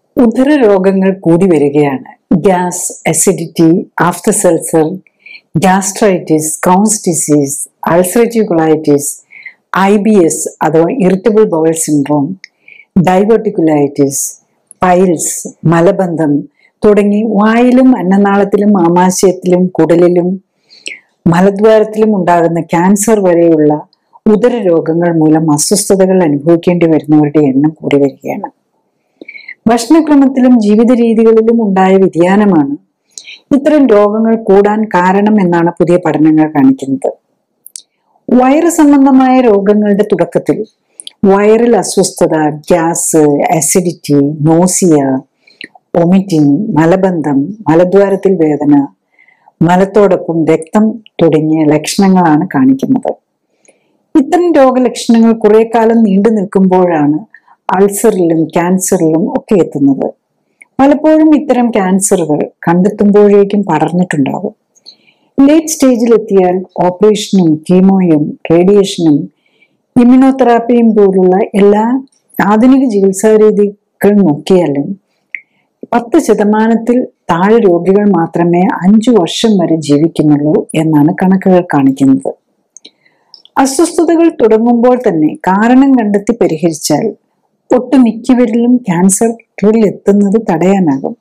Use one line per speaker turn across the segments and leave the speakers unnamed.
ഉദര രോഗങ്ങൾ കൂടി വരികയാണ് ഗ്യാസ് അസിഡിറ്റി ആഫ്റ്റർ സെൽസർ gastritis Crohn's disease ulcerative colitis I B S അഥവാ irritable bowel syndrome diverticulitis piles മലബന്ധം തുടങ്ങി വായിലും അന്നനാളത്തിലും ആമാശയത്തിലും കുടലിലും മലദ്വാരത്തിലും ഉണ്ടാകുന്ന ക്യാൻസർ വരെയുള്ള ഉദര രോഗങ്ങൾ മൂലം അസ്വസ്ഥതകൾ അനുഭവിക്കേണ്ടി വരുന്നവരുടെ എണ്ണം കൂടി വരികയാണ് ഭക്ഷണക്രമത്തിലും ജീവിത രീതികളിലും ഉണ്ടായ വ്യതിയാനമാണ് ഇത്തരം രോഗങ്ങൾ കൂടാൻ കാരണം എന്നാണ് പുതിയ പഠനങ്ങൾ കാണിക്കുന്നത് വയറ് സംബന്ധമായ രോഗങ്ങളുടെ തുടക്കത്തിൽ വയറിൽ അസ്വസ്ഥത ഗ്യാസ് അസിഡിറ്റി നോസിയ വൊമിറ്റിംഗ് മലബന്ധം മലദ്വാരത്തിൽ വേദന മലത്തോടൊപ്പം രക്തം തുടങ്ങിയ ലക്ഷണങ്ങളാണ് കാണിക്കുന്നത് ഇത്തരം രോഗലക്ഷണങ്ങൾ കുറെ കാലം നീണ്ടു നിൽക്കുമ്പോഴാണ് അൾസറിലും ക്യാൻസറിലും ഒക്കെ എത്തുന്നത് പലപ്പോഴും ഇത്തരം ക്യാൻസറുകൾ കണ്ടെത്തുമ്പോഴേക്കും പടർന്നിട്ടുണ്ടാകും ലേറ്റ് സ്റ്റേജിൽ എത്തിയാൽ ഓപ്പറേഷനും കീമോയും റേഡിയേഷനും ഇമ്മ്യൂണോതെറാപ്പിയും പോലുള്ള എല്ലാ ആധുനിക ചികിത്സാ രീതികൾ നോക്കിയാലും പത്ത് ശതമാനത്തിൽ താഴെ രോഗികൾ മാത്രമേ അഞ്ചു വർഷം വരെ ജീവിക്കുന്നുള്ളൂ എന്നാണ് കണക്കുകൾ കാണിക്കുന്നത് അസ്വസ്ഥതകൾ തുടങ്ങുമ്പോൾ തന്നെ കാരണം കണ്ടെത്തി പരിഹരിച്ചാൽ ഒട്ടുമിക്കവരിലും ക്യാൻസറിൽ എത്തുന്നത് തടയാനാകും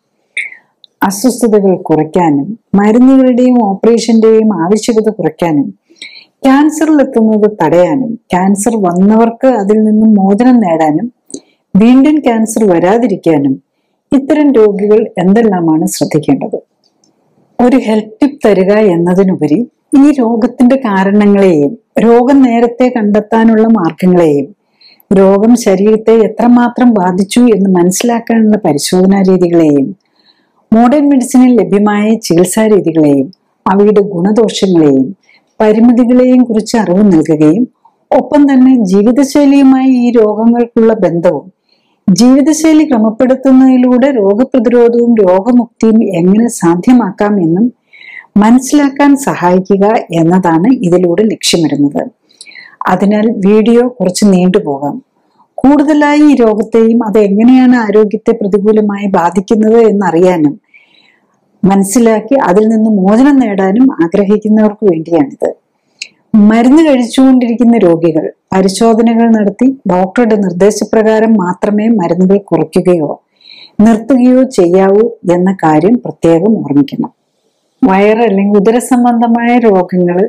അസ്വസ്ഥതകൾ കുറയ്ക്കാനും മരുന്നുകളുടെയും ഓപ്പറേഷന്റെയും ആവശ്യകത കുറയ്ക്കാനും ക്യാൻസറിൽ എത്തുന്നത് തടയാനും ക്യാൻസർ വന്നവർക്ക് അതിൽ നിന്നും മോചനം നേടാനും വീണ്ടും ക്യാൻസർ വരാതിരിക്കാനും ഇത്തരം രോഗികൾ എന്തെല്ലാമാണ് ശ്രദ്ധിക്കേണ്ടത് ഒരു ഹെൽത്ത് ടിപ്പ് തരിക എന്നതിനുപരി ഈ രോഗത്തിന്റെ കാരണങ്ങളെയും രോഗം നേരത്തെ കണ്ടെത്താനുള്ള മാർഗങ്ങളെയും രോഗം ശരീരത്തെ എത്രമാത്രം ബാധിച്ചു എന്ന് മനസ്സിലാക്കാനുള്ള പരിശോധനാ രീതികളെയും മോഡേൺ മെഡിസിനിൽ ലഭ്യമായ ചികിത്സാ രീതികളെയും അവയുടെ ഗുണദോഷങ്ങളെയും പരിമിതികളെയും കുറിച്ച് അറിവ് നൽകുകയും ഒപ്പം തന്നെ ജീവിതശൈലിയുമായി ഈ രോഗങ്ങൾക്കുള്ള ബന്ധവും ജീവിതശൈലി ക്രമപ്പെടുത്തുന്നതിലൂടെ രോഗപ്രതിരോധവും രോഗമുക്തിയും എങ്ങനെ സാധ്യമാക്കാം എന്നും മനസ്സിലാക്കാൻ സഹായിക്കുക എന്നതാണ് ഇതിലൂടെ ലക്ഷ്യമിടുന്നത് അതിനാൽ വീഡിയോ കുറച്ച് നീണ്ടുപോകാം കൂടുതലായി ഈ രോഗത്തെയും അത് എങ്ങനെയാണ് ആരോഗ്യത്തെ പ്രതികൂലമായി ബാധിക്കുന്നത് എന്നറിയാനും മനസ്സിലാക്കി അതിൽ നിന്ന് മോചനം നേടാനും ആഗ്രഹിക്കുന്നവർക്ക് വേണ്ടിയാണിത് മരുന്ന് കഴിച്ചുകൊണ്ടിരിക്കുന്ന രോഗികൾ പരിശോധനകൾ നടത്തി ഡോക്ടറുടെ നിർദ്ദേശപ്രകാരം മാത്രമേ മരുന്നുകൾ കുറയ്ക്കുകയോ നിർത്തുകയോ ചെയ്യാവൂ എന്ന കാര്യം പ്രത്യേകം ഓർമ്മിക്കണം വയറ് അല്ലെങ്കിൽ ഉദരസംബന്ധമായ രോഗങ്ങൾ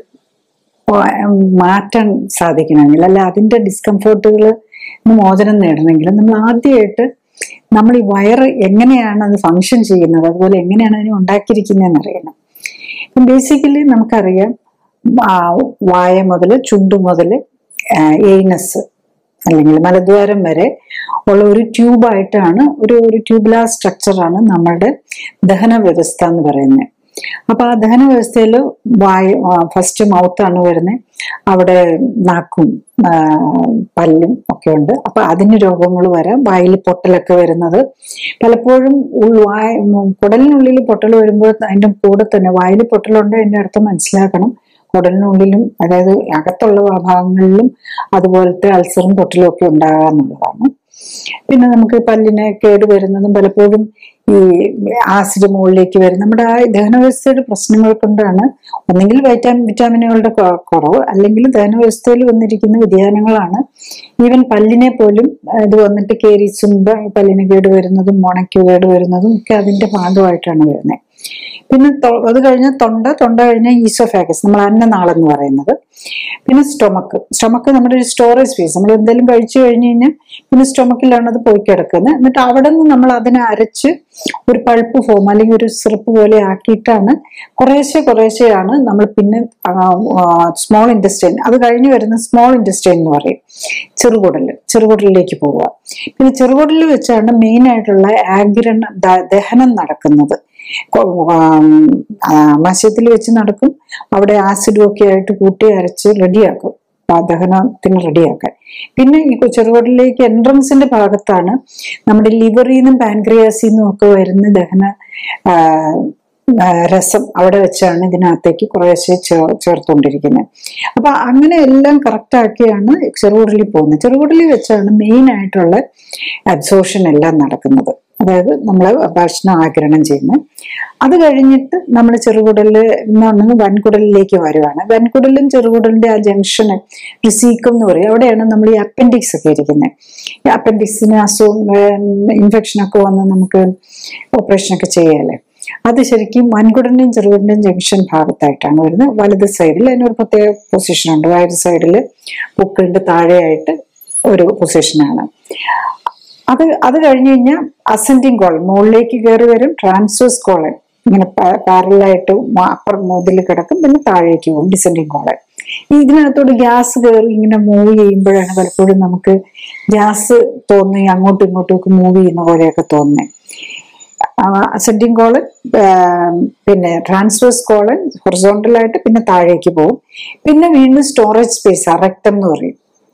മാറ്റാൻ സാധിക്കണമെങ്കിൽ അല്ല അതിന്റെ ഡിസ്കംഫോർട്ടുകൾ മോചനം നേടണമെങ്കിൽ നമ്മൾ ആദ്യമായിട്ട് നമ്മൾ ഈ വയറ് എങ്ങനെയാണ് അത് ഫങ്ഷൻ ചെയ്യുന്നത് അതുപോലെ എങ്ങനെയാണ് അതിനെ ഉണ്ടാക്കിയിരിക്കുന്നതെന്ന് അറിയണം ബേസിക്കലി നമുക്കറിയാം വായ മുതൽ ചുണ്ടു മുതൽ എയ്നസ് അല്ലെങ്കിൽ മലദ്വാരം വരെ ഉള്ള ഒരു ട്യൂബായിട്ടാണ് ഒരു ഒരു ട്യൂബുലാർ സ്ട്രക്ചറാണ് നമ്മളുടെ ദഹന വ്യവസ്ഥ എന്ന് പറയുന്നത് അപ്പൊ ആ ദഹന വ്യവസ്ഥയിൽ വായ ഫസ്റ്റ് മൗത്താണ് വരുന്നത് അവിടെ നാക്കും പല്ലും ഒക്കെ ഉണ്ട് അപ്പൊ അതിന് രോഗങ്ങൾ വരാം വായിൽ പൊട്ടലൊക്കെ വരുന്നത് പലപ്പോഴും വായ കുടലിനുള്ളിൽ പൊട്ടൽ വരുമ്പോൾ അതിന്റെ കൂടെ തന്നെ വായിൽ പൊട്ടലുണ്ട് അതിന്റെ അർത്ഥം മനസ്സിലാക്കണം കുടലിനുള്ളിലും അതായത് അകത്തുള്ള ഭാഗങ്ങളിലും അതുപോലത്തെ അൾസറും പൊട്ടലും ഒക്കെ ഉണ്ടാകാന്നുള്ളതാണ് പിന്നെ നമുക്ക് പല്ലിന് കേട് വരുന്നതും പലപ്പോഴും ഈ ആസിഡ് മുകളിലേക്ക് വരും നമ്മുടെ ആ ദഹനവ്യവസ്ഥയുടെ പ്രശ്നങ്ങൾ കൊണ്ടാണ് ഒന്നെങ്കിൽ വൈറ്റാമിൻ വിറ്റാമിനുകളുടെ കുറവ് അല്ലെങ്കിൽ ദഹനവ്യവസ്ഥയിൽ വന്നിരിക്കുന്ന വ്യതിയാനങ്ങളാണ് ഈവൻ പല്ലിനെ പോലും ഇത് വന്നിട്ട് കേരീസും പല്ലിന് കേട് വരുന്നതും മുണയ്ക്ക് കേട് വരുന്നതും ഒക്കെ അതിന്റെ ഭാഗമായിട്ടാണ് വരുന്നത് പിന്നെ അത് കഴിഞ്ഞ തൊണ്ട തൊണ്ട കഴിഞ്ഞ ഈസോഫാഗസ് നമ്മൾ അന്നനാളം എന്ന് പറയുന്നത് പിന്നെ സ്റ്റൊമക്ക് സ്റ്റൊമക്ക് നമ്മുടെ ഒരു സ്റ്റോറേജ് സ്പേസ് നമ്മൾ എന്തെങ്കിലും കഴിച്ചു കഴിഞ്ഞ് കഴിഞ്ഞാൽ പിന്നെ സ്റ്റൊമക്കിലാണ് അത് പോയി കിടക്കുന്നത് എന്നിട്ട് അവിടെ നിന്ന് നമ്മൾ അതിനെ അരച്ച് ഒരു പൾപ്പ് ഫോം അല്ലെങ്കിൽ ഒരു സിറപ്പ് പോലെ ആക്കിയിട്ടാണ് കുറേശ്ശെ കുറേശ്ശെയാണ് നമ്മൾ പിന്നെ സ്മോൾ ഇൻഡസ്ട്രീൻ അത് കഴിഞ്ഞ് വരുന്ന സ്മോൾ ഇൻഡസ്ട്രീൻ എന്ന് പറയും ചെറുകുടൽ ചെറുകുടലിലേക്ക് പോവുക പിന്നെ ചെറുകുടലിൽ വെച്ചാണ് മെയിൻ ആയിട്ടുള്ള ആഗിരണ ദഹനം നടക്കുന്നത് ആമാശയത്തിൽ വെച്ച് നടക്കും അവിടെ ആസിഡും ഒക്കെ ആയിട്ട് കൂട്ടി അരച്ച് റെഡിയാക്കും ദഹനത്തിന് റെഡിയാക്കാൻ പിന്നെ ഈ ചെറുകുടലിലേക്ക് എൻട്രൻസിന്റെ ഭാഗത്താണ് നമ്മുടെ ലിവറിൽ നിന്നും പാൻക്രിയാസിൽ നിന്നും ഒക്കെ വരുന്ന ദഹന രസം അവിടെ വെച്ചാണ് ഇതിനകത്തേക്ക് കുറേശ്ശെ ചേർത്തുകൊണ്ടിരിക്കുന്നത് അപ്പൊ അങ്ങനെ എല്ലാം കറക്റ്റ് ആക്കിയാണ് ചെറുകുടലിൽ പോകുന്നത് ചെറുകുടലിൽ വെച്ചാണ് മെയിൻ ആയിട്ടുള്ള അബ്സോർഷൻ എല്ലാം നടക്കുന്നത് അതായത് നമ്മൾ ഭക്ഷണം ആകിരണം ചെയ്യുന്നത് അത് കഴിഞ്ഞിട്ട് നമ്മൾ ചെറുകുടലിൽ നിന്ന് വൻകുടലിലേക്ക് വരുവാണ് വൻകുടലും ചെറുകുടലിന്റെ ആ ജംഗ്ഷന് റിസീക്കം എന്ന് പറയും അവിടെയാണ് നമ്മൾ ഈ അപ്പൻഡിക്സ് ഒക്കെ ഇരിക്കുന്നത് ഈ അപ്പൻഡിക്സിന് അസുഖം ഇൻഫെക്ഷൻ ഒക്കെ വന്ന് നമുക്ക് ഓപ്പറേഷൻ ഒക്കെ ചെയ്യാല്ലേ അത് ശരിക്കും വൻകുടലിന്റെയും ചെറുകുടലിന്റെയും ജംഗ്ഷൻ ഭാഗത്തായിട്ടാണ് വരുന്നത് വലത് സൈഡിൽ അതിനൊരു പ്രത്യേക പൊസിഷൻ ഉണ്ട് വലത് സൈഡിൽ പൊക്കിളിന്റെ താഴെയായിട്ട് ഒരു പൊസിഷനാണ് അത് അത് കഴിഞ്ഞ് കഴിഞ്ഞാൽ അസെൻഡിങ് കോളൻ മുകളിലേക്ക് കയറി വരും ട്രാൻസ്വേഴ്സ് കോളൻ ഇങ്ങനെ പാരലായിട്ട് അപ്പർ മുതൽ കിടക്കും പിന്നെ താഴേക്ക് പോകും ഡിസെൻഡിങ് കോളൻ ഇതിനകത്തോട് ഗ്യാസ് കയറി ഇങ്ങനെ മൂവ് ചെയ്യുമ്പോഴാണ് പലപ്പോഴും നമുക്ക് ഗ്യാസ് തോന്നി അങ്ങോട്ടും ഇങ്ങോട്ടും ഒക്കെ മൂവ് ചെയ്യുന്ന പോലെയൊക്കെ തോന്നുന്നത് അസെൻഡിങ് കോളൻ പിന്നെ ട്രാൻസ്വേഴ്സ് കോളൻ ഹൊറിസോണ്ടലായിട്ട് പിന്നെ താഴേക്ക് പോകും പിന്നെ വീണ്ടും സ്റ്റോറേജ് സ്പേസ് റെക്ടം എന്ന് പറയും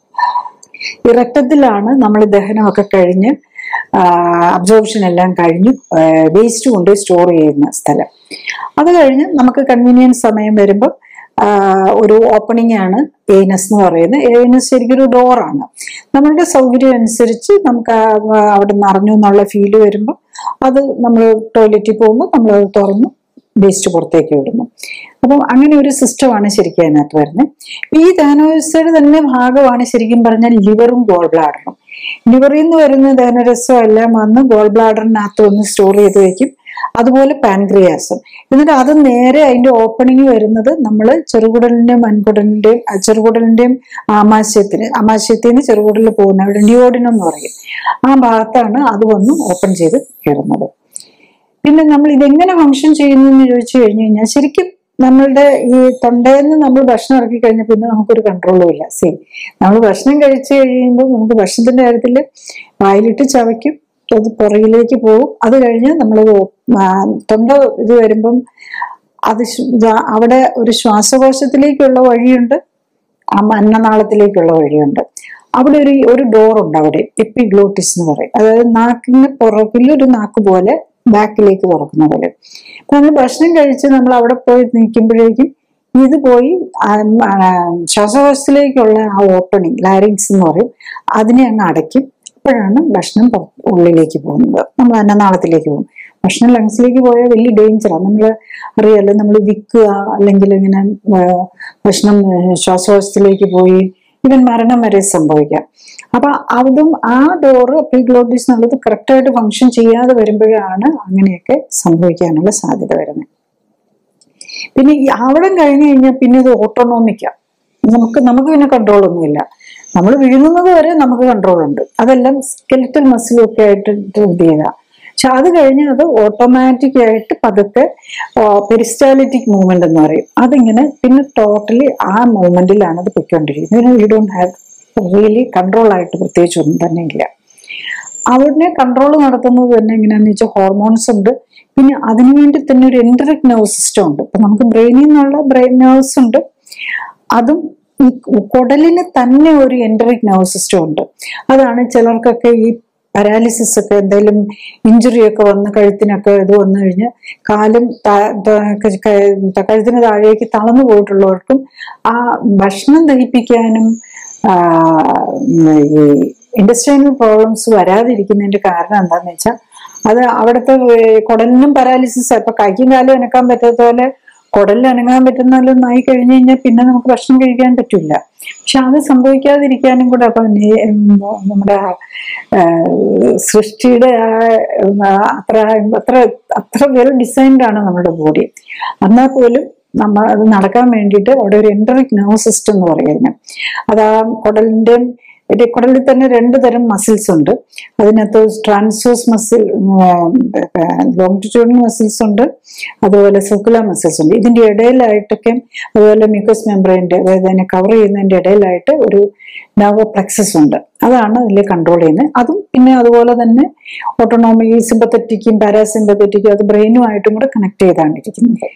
ഈ രക്തത്തിലാണ് നമ്മൾ ദഹനമൊക്കെ കഴിഞ്ഞ് അബ്സോർപ്ഷൻ എല്ലാം കഴിഞ്ഞ് വേസ്റ്റ് കൊണ്ട് സ്റ്റോർ ചെയ്യുന്ന സ്ഥലം അത് കഴിഞ്ഞ് നമുക്ക് കൺവീനിയൻസ് സമയം വരുമ്പോൾ ഒരു ഓപ്പണിംഗ് ആണ് ഏനസ് എന്ന് പറയുന്നത് ഏനസ് ശരിക്കും ഒരു ഡോറാണ് നമ്മളുടെ സൗകര്യം അനുസരിച്ച് നമുക്ക് അവിടെ നിറഞ്ഞു എന്നുള്ള ഫീല് വരുമ്പോൾ അത് നമ്മൾ ടോയ്ലറ്റിൽ പോകുമ്പോൾ നമ്മൾ അത് തുറന്ന് വേസ്റ്റ് പുറത്തേക്ക് വിടുന്നു അപ്പം അങ്ങനെ ഒരു സിസ്റ്റമാണ് ശരിക്കും അതിനകത്ത് വരുന്നത് ഈ ദഹനവ്യവസ്ഥയുടെ തന്നെ ഭാഗമാണ് ശരിക്കും പറഞ്ഞാൽ ലിവറും ഗോൾ ബ്ലാഡറും ലിവറിൽ നിന്ന് വരുന്ന ദഹനരസം എല്ലാം വന്ന് ഗോൾ ബ്ലാഡറിനകത്ത് വന്ന് സ്റ്റോർ ചെയ്ത് വെക്കും അതുപോലെ പാൻക്രിയാസും എന്നിട്ട് അത് നേരെ അതിന്റെ ഓപ്പണിംഗ് വരുന്നത് നമ്മൾ ചെറുകുടലിന്റെയും വൻകുടലിന്റെയും ചെറുകുടലിന്റെയും ആമാശയത്തിന് ആമാശയത്തിൽ നിന്ന് ചെറുകുടലിൽ പോകുന്ന അവിടെ ഡിയോഡിനം എന്ന് പറയും ആ ഭാഗത്താണ് അത് വന്ന് ഓപ്പൺ ചെയ്ത് കയറുന്നത് പിന്നെ നമ്മൾ ഇതെങ്ങനെ ഫങ്ഷൻ ചെയ്യുന്നു എന്ന് ചോദിച്ചു കഴിഞ്ഞു കഴിഞ്ഞാൽ ശരിക്കും നമ്മളുടെ ഈ തൊണ്ടയിൽ നിന്ന് നമ്മൾ ഭക്ഷണം ഇറക്കി കഴിഞ്ഞാൽ പിന്നെ നമുക്കൊരു കൺട്രോളും ഇല്ല സി നമ്മൾ ഭക്ഷണം കഴിച്ചു കഴിയുമ്പോൾ നമുക്ക് ഭക്ഷണത്തിന്റെ കാര്യത്തിൽ വായിലിട്ട് ചവയ്ക്കും അത് പുറകിലേക്ക് പോകും അത് കഴിഞ്ഞ് നമ്മൾ തൊണ്ട ഇത് വരുമ്പം അത് അവിടെ ഒരു ശ്വാസകോശത്തിലേക്കുള്ള വഴിയുണ്ട് ആ അന്നനാളത്തിലേക്കുള്ള വഴിയുണ്ട് അവിടെ ഒരു ഒരു ഡോർ ഉണ്ട് അവിടെ എപ്പിഗ്ലോട്ടിസ് എന്ന് പറയും അതായത് നാക്കിന് പുറകിൽ ഒരു നാക്ക് പോലെ ബാക്കിലേക്ക് തുറക്കുന്ന പോലെ അപ്പൊ നമ്മൾ ഭക്ഷണം കഴിച്ച് നമ്മൾ അവിടെ പോയി നിൽക്കുമ്പോഴേക്കും ഇത് പോയി ശ്വാസകോശത്തിലേക്കുള്ള ആ ഓപ്പണിങ് ലാരിങ്സ് എന്ന് പറയും അതിനെ അങ്ങ് അടയ്ക്കും അപ്പോഴാണ് ഭക്ഷണം ഉള്ളിലേക്ക് പോകുന്നത് നമ്മൾ അന്നനാളത്തിലേക്ക് പോകും ഭക്ഷണം ലങ്സിലേക്ക് പോയാൽ വലിയ ഡേഞ്ചറാണ് നമ്മൾ അറിയാലോ നമ്മൾ വിൽക്കുക അല്ലെങ്കിൽ ഇങ്ങനെ ഭക്ഷണം ശ്വാസകോശത്തിലേക്ക് പോയി ഇവൻ മരണം വരെ സംഭവിക്കാം അപ്പൊ അതും ആ ഡോറ് പ്രീഗ്ലോട്ടിസ് എന്നുള്ളത് കറക്റ്റായിട്ട് ഫങ്ഷൻ ചെയ്യാതെ വരുമ്പോഴാണ് അങ്ങനെയൊക്കെ സംഭവിക്കാനുള്ള സാധ്യത വരുന്നത് പിന്നെ ഈ ആവടം കഴിഞ്ഞു കഴിഞ്ഞാൽ പിന്നെ ഇത് ഓട്ടോണോമിക്കാണ് നമുക്ക് നമുക്ക് പിന്നെ കൺട്രോൾ ഒന്നുമില്ല നമ്മൾ വീഴുന്നത് വരെ നമുക്ക് കൺട്രോൾ ഉണ്ട് അതെല്ലാം സ്കെലിറ്റൽ മസിലും ഒക്കെ ആയിട്ട് ഇത് ചെയ്ത പക്ഷെ അത് കഴിഞ്ഞ് അത് ഓട്ടോമാറ്റിക് ആയിട്ട് പതുക്കെ പെരിസ്റ്റാലിറ്റിക് മൂവ്മെന്റ് എന്ന് പറയും അതിങ്ങനെ പിന്നെ ടോട്ടലി ആ മൂവ്മെന്റിലാണ് അത് പൊയ്ക്കൊണ്ടിരിക്കുന്നത് you don't have really control ആയിട്ട് പ്രത്യേകിച്ച് ഒന്നും തന്നെ ഇല്ല അവിടെ കൺട്രോൾ നടത്തുന്നത് തന്നെ എങ്ങനെയാന്ന് വെച്ചാൽ ഹോർമോൺസ് ഉണ്ട് പിന്നെ അതിനു വേണ്ടി തന്നെ ഒരു എൻട്രിക് നെർവ് സിസ്റ്റം ഉണ്ട് ഇപ്പൊ നമുക്ക് ബ്രെയിനിൽ നിന്നുള്ള ബ്രെയിൻ നെർവ്സ് ഉണ്ട് അതും ഈ കുടലിന് തന്നെ ഒരു എൻട്രിക് നെർവ് സിസ്റ്റം ഉണ്ട് അതാണ് ചിലർക്കൊക്കെ ഈ പാരാലിസിസ് ഒക്കെ എന്തെങ്കിലും ഇഞ്ചുറി ഒക്കെ വന്ന് കഴുത്തിനൊക്കെ ഇത് വന്നു കഴിഞ്ഞ് കാലും കഴുത്തിന് താഴേക്ക് തളർന്നു പോയിട്ടുള്ളവർക്കും ആ ഭക്ഷണം ദഹിപ്പിക്കാനും ഈ ഇൻഡസ്ട്രിയൽ പ്രോബ്ലംസ് വരാതിരിക്കുന്നതിന്റെ കാരണം എന്താന്ന് വെച്ചാൽ അത് അവിടുത്തെ കുടലിനും പാരാലിസിസ് ഇപ്പൊ കൈക്കും കാലും അനക്കാൻ പറ്റാത്ത പോലെ കുടലിൽ അനങ്ങാൻ പറ്റുന്നതെല്ലാം ആയി കഴിഞ്ഞു കഴിഞ്ഞാൽ പിന്നെ നമുക്ക് ഭക്ഷണം കഴിക്കാൻ പറ്റില്ല പക്ഷെ അത് സംഭവിക്കാതിരിക്കാനും കൂടെ അപ്പൊ നമ്മുടെ സൃഷ്ടിയുടെ അത്ര അത്ര അത്ര വെൽ ഡിസൈൻഡ് ആണ് നമ്മുടെ ബോഡി എന്നാൽ പോലും നമ്മ അത് നടക്കാൻ വേണ്ടിയിട്ട് അവിടെ ഒരു എൻട്രിക് നെർവ് സിസ്റ്റം എന്ന് പറയുന്നത് അത് ആ കുടലിന്റെ കുടലിൽ തന്നെ രണ്ട് തരം മസിൽസ് ഉണ്ട് അതിനകത്ത് ട്രാൻസ്വേഴ്സ് മസിൽ ലോങ്റ്റിറ്റ്യൂഡിനൽ മസിൽസ് ഉണ്ട് അതുപോലെ സർക്കുലർ മസിൽസ് ഉണ്ട് ഇതിന്റെ ഇടയിലായിട്ടൊക്കെ അതുപോലെ മ്യൂക്കസ് മെമ്പറൈൻ്റെ അതായത് അതിനെ കവർ ചെയ്യുന്നതിന്റെ ഇടയിലായിട്ട് ഒരു നർവ് പ്ലക്സസ് ഉണ്ട് അതാണ് അതിൽ കൺട്രോൾ ചെയ്യുന്നത് അതും പിന്നെ അതുപോലെ തന്നെ ഓട്ടോണോമി സിമ്പത്തറ്റിക്കും പാരാസിമ്പത്തറ്റിക്കും അത് ബ്രെയിനുമായിട്ടും കൂടെ കണക്ട് ചെയ്താണ് ഇരിക്കുന്നത്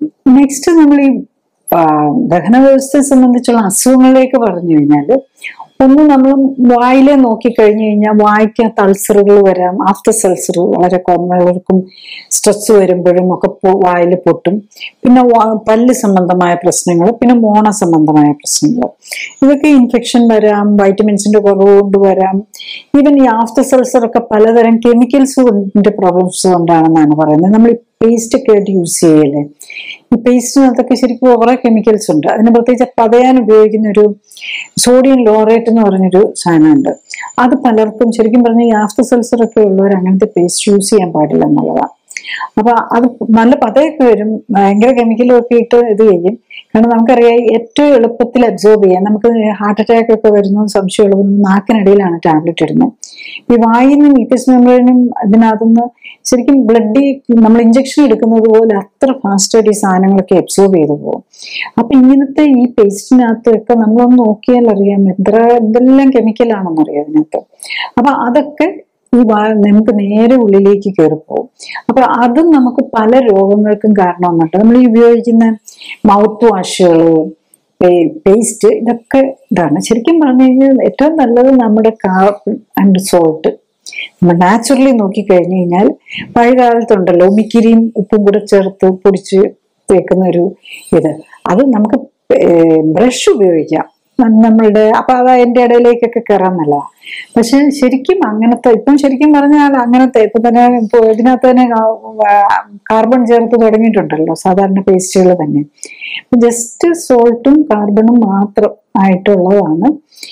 നെക്സ്റ്റ് നമ്മൾ ഈ ദഹന വ്യവസ്ഥയെ സംബന്ധിച്ചുള്ള അസുഖങ്ങളിലേക്ക് പറഞ്ഞു കഴിഞ്ഞാൽ ഒന്ന് നമ്മൾ വായിലെ നോക്കിക്കഴിഞ്ഞു കഴിഞ്ഞാൽ വായിക്കകത്ത് അൾസറുകൾ വരാം ആഫ്റ്റർ സൾസർ വളരെ കുറഞ്ഞവർക്കും സ്ട്രെസ് വരുമ്പോഴും ഒക്കെ വായിൽ പൊട്ടും പിന്നെ വാ- പല്ല് സംബന്ധമായ പ്രശ്നങ്ങൾ പിന്നെ മോണ സംബന്ധമായ പ്രശ്നങ്ങൾ ഇതൊക്കെ ഇൻഫെക്ഷൻ വരാം വൈറ്റമിൻസിന്റെ കുറവ് കൊണ്ട് വരാം ഈവൻ ഈ ആഫ്റ്റർ സൾസർ ഒക്കെ പലതരം കെമിക്കൽസ് കൊണ്ട് പ്രോബ്ലംസ് കൊണ്ടാണെന്നാണ് പറയുന്നത് നമ്മൾ പേസ്റ്റ് ഒക്കെ ആയിട്ട് യൂസ് ചെയ്യല്ലേ ഈ പേസ്റ്റിനകത്തൊക്കെ ശരിക്കും കുറെ കെമിക്കൽസ് ഉണ്ട് അതിന് പ്രത്യേകിച്ച് പതയാൻ ഉപയോഗിക്കുന്ന ഒരു സോഡിയം ലോറേറ്റ് എന്ന് പറഞ്ഞൊരു സാധനമുണ്ട് അത് പലർക്കും ശരിക്കും പറഞ്ഞാൽ ഈ ആഫ്റ്റർ സൾസർ ഒക്കെ ഉള്ളവർ അങ്ങനത്തെ പേസ്റ്റ് യൂസ് ചെയ്യാൻ പാടില്ല എന്നുള്ളതാണ് അപ്പൊ അത് നല്ല പതയൊക്കെ വരും ഭയങ്കര കെമിക്കലും ഒക്കെ ഇട്ട് ഇത് ചെയ്യും കാരണം നമുക്കറിയാം ഏറ്റവും എളുപ്പത്തിൽ അബ്സോർബ് ചെയ്യാൻ നമുക്ക് ഹാർട്ട് അറ്റാക്ക് ഒക്കെ വരുന്ന സംശയമുള്ളത് നാക്കിനടിയിലാണ് ടാബ്ലറ്റ് ഇടുന്നത് ഈ വായിൽ നിന്ന് മ്യൂക്കസ് മെമ്പറിനും ഇതിനകത്തുനിന്ന് ശരിക്കും ബ്ലഡ് നമ്മൾ ഇഞ്ചക്ഷൻ എടുക്കുന്നത് പോലെ അത്ര ഫാസ്റ്റായിട്ട് ഈ സാധനങ്ങളൊക്കെ അബ്സോർബ് ചെയ്തു പോകും അപ്പൊ ഇങ്ങനത്തെ ഈ പേസ്റ്റിനകത്തൊക്കെ നമ്മളൊന്ന് നോക്കിയാൽ അറിയാം എത്ര എന്തെല്ലാം കെമിക്കലാണെന്നറിയാം അതിനകത്ത് അപ്പൊ അതൊക്കെ ഈ വാ നമുക്ക് നേരെ ഉള്ളിലേക്ക് കയറി പോകും അപ്പൊ അതും നമുക്ക് പല രോഗങ്ങൾക്കും കാരണമെന്നുണ്ട് നമ്മൾ ഈ ഉപയോഗിക്കുന്ന മൗത്ത് വാഷുകള് പേസ്റ്റ് ഇതൊക്കെ ഇതാണ് ശരിക്കും പറഞ്ഞു കഴിഞ്ഞാൽ ഏറ്റവും നല്ലത് നമ്മുടെ കാർബൺ ആൻഡ് സോൾട്ട് നമ്മൾ നാച്ചുറലി നോക്കിക്കഴിഞ്ഞു കഴിഞ്ഞാൽ പഴയ കാലത്തുണ്ടല്ലോ ഉമിക്കിരിയും ഉപ്പും കൂടെ ചേർത്ത് പൊടിച്ച് തേക്കുന്ന ഒരു ഇത് അത് നമുക്ക് ബ്രഷ് ഉപയോഗിക്കാം ന- നമ്മളുടെ അപ്പൊ അത് അതിന്റെ ഇടയിലേക്കൊക്കെ കയറാൻ നല്ലതാണ് പക്ഷെ ശരിക്കും അങ്ങനത്തെ ഇപ്പം ശരിക്കും പറഞ്ഞാൽ അങ്ങനത്തെ ഇപ്പൊ തന്നെ ഇപ്പൊ ഇതിനകത്ത് തന്നെ കാർബൺ ചേർത്ത് തുടങ്ങിയിട്ടുണ്ടല്ലോ സാധാരണ പേസ്റ്റുകൾ തന്നെ ജസ്റ്റ് സോൾട്ടും കാർബണും മാത്രം ആയിട്ടുള്ളതാണ്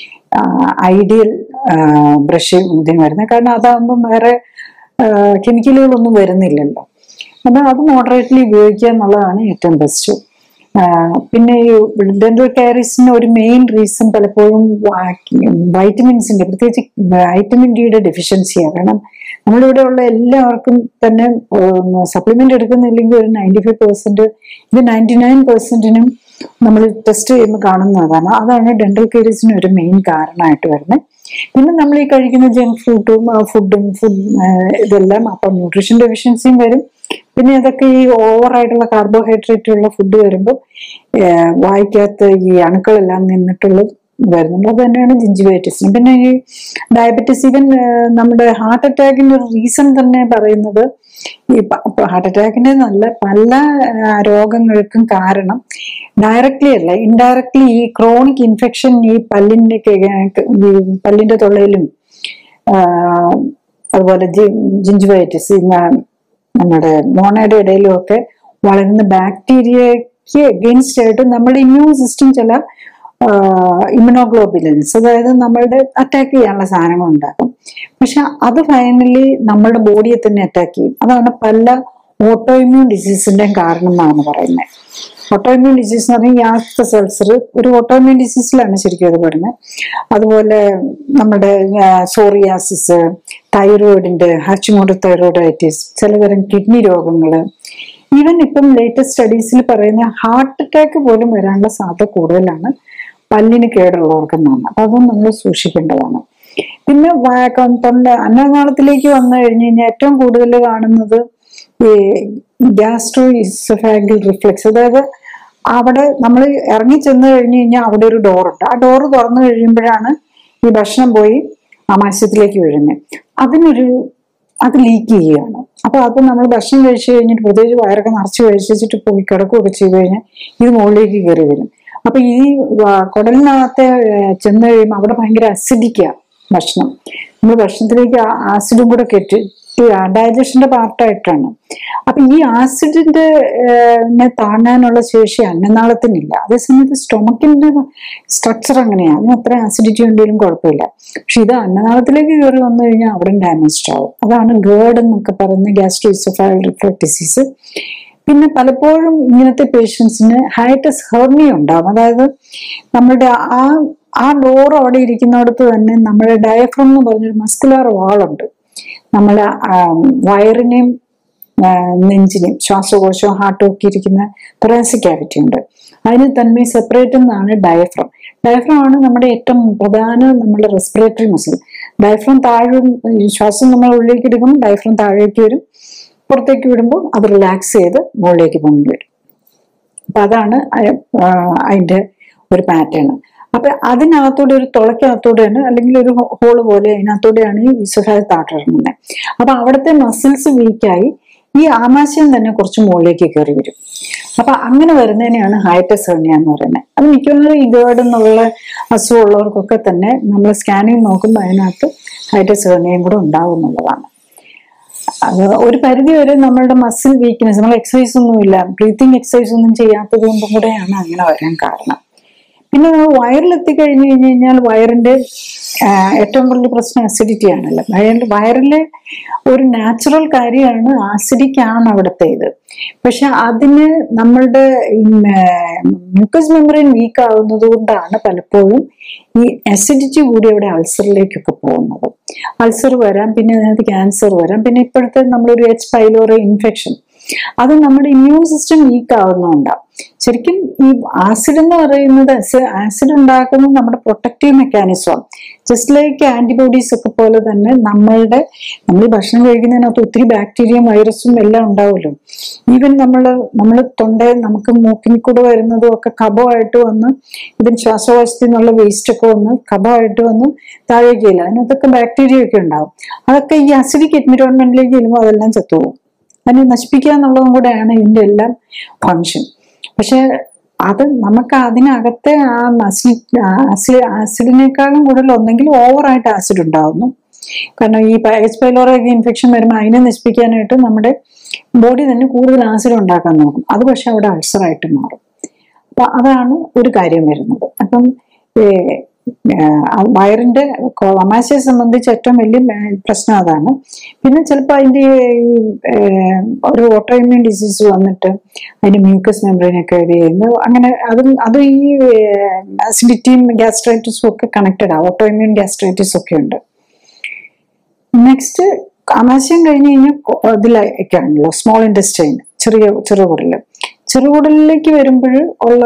ഐഡിയൽ ബ്രഷ് ഇതിന് വരുന്നത് കാരണം അതാകുമ്പം വേറെ കെമിക്കലുകളൊന്നും വരുന്നില്ലല്ലോ അപ്പൊ അത് മോഡറേറ്റ്ലി ഉപയോഗിക്കുക എന്നുള്ളതാണ് ഏറ്റവും ബെസ്റ്റ് പിന്നെ ഈ ഡെന്റൽ കെയറിസിന് ഒരു മെയിൻ റീസൺ പലപ്പോഴും വൈറ്റമിൻസിന്റെ പ്രത്യേകിച്ച് വൈറ്റമിൻ ഡിയുടെ ഡെഫിഷ്യൻസിയാണ് കാരണം നമ്മളിവിടെ ഉള്ള എല്ലാവർക്കും തന്നെ സപ്ലിമെന്റ് എടുക്കുന്നില്ലെങ്കിൽ ഒരു നയൻറ്റി ഫൈവ് പെർസെന്റ് ഇത് നയൻറ്റി നയൻ പെർസെന്റിനും നമ്മൾ ടെസ്റ്റ് ചെയ്യുമ്പോൾ കാണുന്നതാണ് അതാണ് ഡെന്റൽ കെയറിസിന് ഒരു മെയിൻ കാരണമായിട്ട് വരുന്നത് പിന്നെ നമ്മൾ ഈ കഴിക്കുന്ന ജങ്ക് ഫുഡും ഫുഡും ഫുഡ് ഇതെല്ലാം അപ്പം ന്യൂട്രീഷൻ ഡെഫിഷ്യൻസിയും വരും പിന്നെ അതൊക്കെ ഈ ഓവറായിട്ടുള്ള കാർബോഹൈഡ്രേറ്റ് ഉള്ള ഫുഡ് വരുമ്പോൾ വായിക്കകത്ത് ഈ അണുക്കളെല്ലാം നിന്നിട്ടുള്ള വരുന്നുണ്ട് അത് തന്നെയാണ് ജിഞ്ചിവൈറ്റിസിന് പിന്നെ ഈ ഡയബറ്റിസ് ഈവൻ നമ്മുടെ ഹാർട്ട് അറ്റാക്കിന്റെ ഒരു റീസൺ തന്നെ പറയുന്നത് ഈ ഹാർട്ട് അറ്റാക്കിന്റെ നല്ല പല ആ, രോഗങ്ങൾക്കും കാരണം ഡയറക്ട്ലി അല്ല ഇൻഡയറക്ട്ലി ഈ ക്രോണിക് ഇൻഫെക്ഷൻ ഈ പല്ലിന്റെ ഒക്കെ, ഈ പല്ലിന്റെ തൊള്ളയിലും ആ, അതുപോലെ ജിഞ്ചിവൈറ്റിസ് നമ്മുടെ മോണയുടെ ഇടയിലും ഒക്കെ വളരുന്ന ബാക്ടീരിയക്ക് എഗെയിൻസ്റ്റ് ആയിട്ട് നമ്മുടെ ഇമ്മ്യൂൺ സിസ്റ്റം ചില ഇമ്യൂണോഗ്ലോബുലൻസ് അതായത് നമ്മളുടെ അറ്റാക്ക് ചെയ്യാനുള്ള സാധനങ്ങൾ ഉണ്ടാക്കും പക്ഷെ അത് ഫൈനലി നമ്മുടെ ബോഡിയെ തന്നെ അറ്റാക്ക് ചെയ്യും അതാണ് പല ഓട്ടോ ഇമ്മ്യൂൺ ഡിസീസിന്റെയും കാരണം എന്നാണ് പറയുന്നത് ഓട്ടോ ഇമ്മ്യൂൺ ഡിസീസ് എന്ന് പറഞ്ഞാൽ യാസ്ത സൾസർ ഒരു ഓട്ടോ ഇമ്മ്യൂൺ ഡിസീസിലാണ് ശരിക്കും അത് പറയുന്നത് അതുപോലെ നമ്മുടെ സോറിയാസിസ് തൈറോയിഡിന്റെ ഹാച്ചിമോട്ടോ തൈറോയിഡൈറ്റിസ് ചിലതരം കിഡ്നി രോഗങ്ങള് ഈവൻ ഇപ്പം ലേറ്റസ്റ്റ് സ്റ്റഡീസിൽ പറയുന്ന ഹാർട്ട് അറ്റാക്ക് പോലും വരാനുള്ള സാധ്യത കൂടുതലാണ് പല്ലിന് കേടുള്ളവർക്കെന്നാണ് അപ്പൊ അതും നമ്മൾ സൂക്ഷിക്കേണ്ടതാണ് പിന്നെ വ- ക- തൊണ്ട അന്നനാളത്തിലേക്ക് വന്നു കഴിഞ്ഞു കഴിഞ്ഞാൽ ഏറ്റവും കൂടുതൽ കാണുന്നത് ഈ ഗ്യാസ്ട്രോ ഇസഫാഗൽ റിഫ്ലെക്സ് അതായത് അവിടെ നമ്മൾ ഇറങ്ങി ചെന്ന് കഴിഞ്ഞു കഴിഞ്ഞാൽ അവിടെ ഒരു ഡോറുണ്ട് ആ ഡോറ് തുറന്നു കഴിയുമ്പോഴാണ് ഈ ഭക്ഷണം പോയി ആമാശയത്തിലേക്ക് വീഴുന്നത് അതിനൊരു അത് ലീക്ക് ചെയ്യുകയാണ് അപ്പൊ അത് നമ്മൾ ഭക്ഷണം കഴിച്ചു കഴിഞ്ഞിട്ട് പ്രത്യേകിച്ച് വയറൊക്കെ നിറച്ച് കഴിച്ചിട്ട് പോയി കിടക്കുകയൊക്കെ ചെയ്തു കഴിഞ്ഞാൽ ഇത് മുകളിലേക്ക് കയറി വരും അപ്പൊ ഈ വ- കുടലിനകത്തെ ഏർ, ചെന്ന് കഴിയുമ്പോൾ അവിടെ ഭയങ്കര അസിഡിക്കാ ഭക്ഷണം നമ്മൾ ഭക്ഷണത്തിലേക്ക് ആ- ആസിഡും കൂടെ കെട്ടി ഡൈജഷന്റെ പാർട്ടായിട്ടാണ് അപ്പൊ ഈ ആസിഡിന്റെ ഏർ, നെ താങ്ങാനുള്ള ശേഷി അന്നനാളത്തിനില്ല അതേസമയത്ത് സ്റ്റൊമക്കിന്റെ സ്ട്രക്ചർ അങ്ങനെയാണ് അതിന് അത്ര ആസിഡിറ്റി ഉണ്ടെങ്കിലും കുഴപ്പമില്ല പക്ഷെ ഇത് അന്നനാളത്തിലേക്ക് കയറി വന്നു കഴിഞ്ഞാൽ അവിടെ ഡാമേജ്ഡ് ആവും അതാണ് ഗേർഡ് എന്നൊക്കെ പറയുന്ന ഗ്യാസ്ട്രോയിസോഫാഗൽ റിഫ്ലക്ട് ഡിസീസ് പിന്നെ പലപ്പോഴും ഇങ്ങനത്തെ പേഷ്യൻസിന് ഹൈറ്റസ് ഹെർണിയ ഉണ്ടാവും അതായത് നമ്മുടെ ആ ആ ഡോർ അവിടെ ഇരിക്കുന്നിടത്ത് തന്നെ നമ്മുടെ ഡയഫ്രം എന്ന് പറഞ്ഞൊരു മസ്കുലാർ വാളുണ്ട് നമ്മളെ ആ, വയറിനെയും ആ, നെഞ്ചിനെയും ശ്വാസകോശവും ഹാർട്ടും ഒക്കെ ഇരിക്കുന്ന തൊറാസിക് ക്യാവിറ്റി ഉണ്ട് അതിന് തന്നെ സെപ്പറേറ്റ് എന്നാണ് ഡയഫ്രം ഡയഫ്രം ആണ് നമ്മുടെ ഏറ്റവും പ്രധാന നമ്മുടെ റെസ്പിറേറ്ററി മസിൽ ഡയഫ്രം താഴെ ശ്വാസം നമ്മൾ ഉള്ളിലേക്ക് എടുക്കുമ്പോൾ ഡയഫ്രം താഴേക്ക് വരും പുറത്തേക്ക് വിടുമ്പോൾ അത് റിലാക്സ് ചെയ്ത് മുകളിലേക്ക് പൊങ്ങി വരും അപ്പൊ അതാണ് അയ- ആ, അതിന്റെ ഒരു പാറ്റേൺ അപ്പൊ അതിനകത്തൂടെ ഒരു തുളയ്ക്കകത്തൂടെയാണ് അല്ലെങ്കിൽ ഒരു ഹോള് പോലെ അതിനകത്തൂടെയാണ് ഈ ഇസോഫാഗസ് താട്ടിറങ്ങുന്നത് അപ്പൊ അവിടുത്തെ മസിൽസ് വീക്കായി ഈ ആമാശയം തന്നെ കുറച്ച് മുകളിലേക്ക് കയറി വരും അപ്പൊ അങ്ങനെ വരുന്നതിനെയാണ് ഹൈറ്റസ് ഹെർണിയ എന്ന് പറയുന്നത് അത് മിക്കവാറും ഈ ഗേർഡ് എന്നുള്ള അസുഖമുള്ളവർക്കൊക്കെ തന്നെ നമ്മൾ സ്കാനിങ് നോക്കുമ്പോൾ അതിനകത്ത് ഹൈറ്റസ് ഹെർണിയയും കൂടെ ഉണ്ടാവുന്നുള്ളതാണ് അത് ഒരു പരിധി വരെ നമ്മളുടെ മസിൽ വീക്ക്നെസ് നമ്മൾ എക്സസൈസ് ഒന്നുമില്ല ബ്രീത്തിങ് എക്സസൈസ് ഒന്നും ചെയ്യാത്തത് കൊണ്ടും കൂടെയാണ് അങ്ങനെ വരാൻ കാരണം പിന്നെ നമ്മൾ വയറിലെത്തി കഴിഞ്ഞു കഴിഞ്ഞു കഴിഞ്ഞാൽ വയറിന്റെ ആ, ഏറ്റവും വലിയ പ്രശ്നം അസിഡിറ്റി ആണല്ലോ വയറിൽ വയറിലെ ഒരു നാച്ചുറൽ കാര്യമാണ് ആസിഡിക് ആണ് അവിടുത്തെ ഇത് പക്ഷെ അതിന് നമ്മളുടെ മ്യൂക്കസ് മെമ്പറിൻ വീക്ക് ആവുന്നത് കൊണ്ടാണ് പലപ്പോഴും ഈ അസിഡിറ്റി കൂടി അവിടെ അൾസറിലേക്കൊക്കെ പോകുന്നത് അൾസർ വരാം പിന്നെ അതിനകത്ത് ക്യാൻസർ വരാം പിന്നെ ഇപ്പോഴത്തെ നമ്മളൊരു എച്ച് പൈലോറി ഇൻഫെക്ഷൻ അത് നമ്മുടെ ഇമ്മ്യൂൺ സിസ്റ്റം വീക്ക് ആവുന്നതുകൊണ്ടാണ് ശരിക്കും ഈ ആസിഡ് എന്ന് പറയുന്നത് ആസിഡ് ഉണ്ടാക്കുന്നത് നമ്മുടെ പ്രൊട്ടക്റ്റീവ് മെക്കാനിസമാണ് ജസ്റ്റ് ലൈക്ക് ആന്റിബോഡീസ് ഒക്കെ പോലെ തന്നെ നമ്മളുടെ നമ്മൾ ഈ ഭക്ഷണം കഴിക്കുന്നതിനകത്ത് ഒത്തിരി ബാക്ടീരിയയും വൈറസും എല്ലാം ഉണ്ടാവുമല്ലോ ഈവൻ നമ്മൾ നമ്മൾ തൊണ്ട നമുക്ക് മൂക്കിൽ കൂടെ വരുന്നതും ഒക്കെ കഫമായിട്ട് വന്ന് ഇതിന് ശ്വാസകോശത്തിൽ നിന്നുള്ള വേസ്റ്റ് ഒക്കെ വന്ന് കഫമായിട്ട് വന്ന് താഴേക്ക് ചെല്ലും അതിനകത്തൊക്കെ ബാക്ടീരിയ ഒക്കെ ഉണ്ടാവും അതൊക്കെ ഈ അസിഡിക് എൻവിറോൺമെന്റിലേക്ക് ചെല്ലുമ്പോൾ അതെല്ലാം ചത്തുപോകും അതിനെ നശിപ്പിക്കുക എന്നുള്ളതും കൂടെയാണ് ഇതിന്റെ എല്ലാം ഫങ്ഷൻ പക്ഷെ അത് നമുക്ക് അതിനകത്തെ ആ ആസിഡ് ആസിഡ് ആസിഡിനേക്കാളും കൂടുതൽ ഒന്നെങ്കിൽ ഓവറായിട്ട് ആസിഡ് ഉണ്ടാവുന്നു കാരണം ഈ എച്ച് പൈലോറൊക്കെ ഇൻഫെക്ഷൻ വരുമ്പോൾ അതിനെ നശിപ്പിക്കാനായിട്ട് നമ്മുടെ ബോഡി തന്നെ കൂടുതൽ ആസിഡ് ഉണ്ടാക്കാൻ നോക്കും അത് പക്ഷെ അവിടെ അൾസറായിട്ട് മാറും അപ്പൊ അതാണ് ഒരു കാര്യം വരുന്നത് അപ്പം ഏർ, ഏർ, വയറിന്റെ അമാശയെ സംബന്ധിച്ച് ഏറ്റവും വലിയ മേ- പ്രശ്നം അതാണ് പിന്നെ ചിലപ്പോൾ അതിന്റെ ഈ ഏർ, ഒരു ഓട്ടോഇമ്യൂൺ ഡിസീസ് വന്നിട്ട് അതിന്റെ മ്യൂക്കസ് മെമ്പറിനൊക്കെ ഇത് ചെയ്യുന്നു അങ്ങനെ അതും അത് ഈ അസിഡിറ്റിയും ഗ്യാസ്ട്രൈറ്റിസും ഒക്കെ കണക്റ്റഡ് ആണ് ഓട്ടോഇമ്യൂൺ ഗ്യാസ്ട്രൈറ്റിസ് ഒക്കെ ഉണ്ട് നെക്സ്റ്റ് ആമാശയം കഴിഞ്ഞ് കഴിഞ്ഞാൽ കൊ- ഇതിലേക്കാണല്ലോ സ്മോൾ ഇൻഡസ്റ്റൈൻ ചെറിയ ചെറുകുടല് ചെറുകുടലിലേക്ക് വരുമ്പോൾ ഉള്ള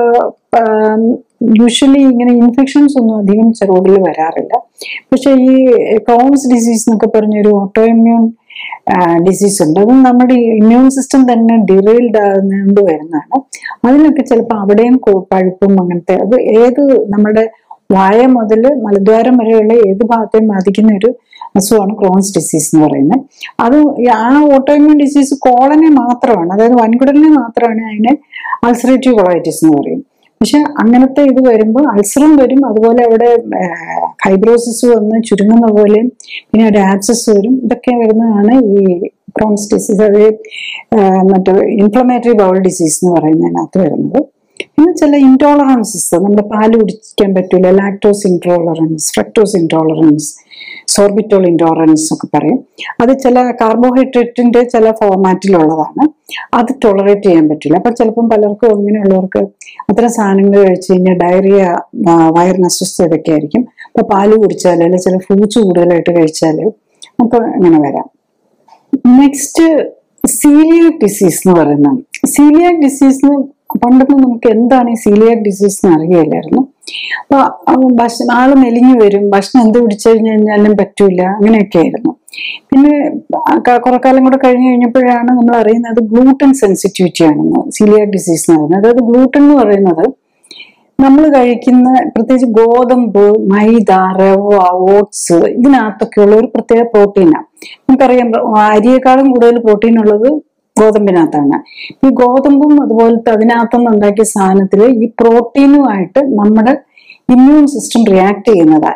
യൂഷ്വലി ഇങ്ങനെ ഇൻഫെക്ഷൻസ് ഒന്നും അധികം ചെറുകുടലിൽ വരാറില്ല പക്ഷെ ഈ ക്രോൺസ് ഡിസീസ് എന്നൊക്കെ പറഞ്ഞൊരു ഓട്ടോഇമ്യൂൺ ഡിസീസ് ഉണ്ട് അത് നമ്മുടെ ഇമ്മ്യൂൺ സിസ്റ്റം തന്നെ ഡിറെയിൽഡ് ആകുന്നതുകൊണ്ട് വരുന്നതാണ് അതിനൊക്കെ ചിലപ്പോൾ അവിടെയും കൊ- പഴുപ്പും അങ്ങനത്തെ അത് ഏത് നമ്മുടെ വായ മുതൽ മലദ്വാരം വരെയുള്ള ഏത് ഭാഗത്തെയും ബാധിക്കുന്ന ഒരു അസുഖമാണ് ക്രോൺസ് ഡിസീസ് എന്ന് പറയുന്നത് അത് ഈ ആ ഓട്ടോഇമ്യൂൺ ഡിസീസ് കോളനെ മാത്രമാണ് അതായത് വൻകുടലിനെ മാത്രമാണ് അതിനെ അൾസറേറ്റീവ് കൊളൈറ്റിസ് എന്ന് പറയും പക്ഷെ അങ്ങനത്തെ ഇത് വരുമ്പോൾ അൾസറും വരും അതുപോലെ അവിടെ ഫൈബ്രോസിസ് വന്ന് ചുരുങ്ങുന്ന പോലെയും പിന്നെ ഒരു ആബ്സസ് വരും ഇതൊക്കെ വരുന്നതാണ് ഈ ക്രോൺസ് ഡിസീസ് അത് മറ്റേ ഇൻഫ്ലമേറ്ററി ബൗൾ ഡിസീസ് എന്ന് പറയുന്നതിനകത്ത് വരുന്നത് പിന്നെ ചില ഇൻടോളറൻസസ് നമ്മുടെ പാല് കുടിക്കാൻ പറ്റൂല lactose intolerance fructose intolerance sorbitol intolerance ഒക്കെ പറയും അത് ചില കാർബോഹൈഡ്രേറ്റിന്റെ ചില ഫോർമാറ്റിലുള്ളതാണ് അത് ടോളറേറ്റ് ചെയ്യാൻ പറ്റില്ല അപ്പൊ ചിലപ്പം പലർക്കും ഇങ്ങനെയുള്ളവർക്ക് അത്തരം സാധനങ്ങൾ കഴിച്ചു കഴിഞ്ഞാൽ ഡയറിയ വയറിന് അസ്വസ്ഥതയൊക്കെ ആയിരിക്കും അപ്പൊ പാല് കുടിച്ചാൽ അല്ലെങ്കിൽ ചില ഫ്രൂട്ട്സ് കൂടുതലായിട്ട് കഴിച്ചാൽ അപ്പൊ അങ്ങനെ വരാം നെക്സ്റ്റ് സീലിയാക് ഡിസീസ് എന്ന് പറയുന്നത് സീലിയാക് ഡിസീസ് പണ്ടൊന്നും നമുക്ക് എന്താണ് ഈ സീലിയാക് ഡിസീസ് എന്ന് അറിയില്ലായിരുന്നു അപ്പൊ അവൻ ഭക്ഷണം ആള് മെലിഞ്ഞു വരും ഭക്ഷണം എന്ത് പിടിച്ചു കഴിഞ്ഞു കഴിഞ്ഞാലും പറ്റൂല അങ്ങനെയൊക്കെ ആയിരുന്നു പിന്നെ ക- കുറെ കാലം കൂടെ കഴിഞ്ഞു കഴിഞ്ഞപ്പോഴാണ് നമ്മൾ അറിയുന്നത് ഗ്ലൂട്ടൻ സെൻസിറ്റിവിറ്റി ആണെന്ന് സീലിയാക് ഡിസീസ് എന്ന് പറയുന്നത് അതായത് ഗ്ലൂട്ടൻ എന്ന് പറയുന്നത് നമ്മൾ കഴിക്കുന്ന പ്രത്യേകിച്ച് ഗോതമ്പ് മൈദ റവ ഓട്സ് ഇതിനകത്തൊക്കെയുള്ള ഒരു പ്രത്യേക പ്രോട്ടീനാണ് നമുക്കറിയാം അരിയേക്കാളും കൂടുതൽ പ്രോട്ടീൻ ഉള്ളത് ഗോതമ്പിനകത്താണ് ഈ ഗോതമ്പും അതുപോലത്തെ അതിനകത്തുനിന്ന് ഉണ്ടാക്കിയ സാധനത്തിൽ ഈ പ്രോട്ടീനുമായിട്ട് നമ്മുടെ ഇമ്മ്യൂൺ സിസ്റ്റം റിയാക്ട് ചെയ്യുന്നതാണ്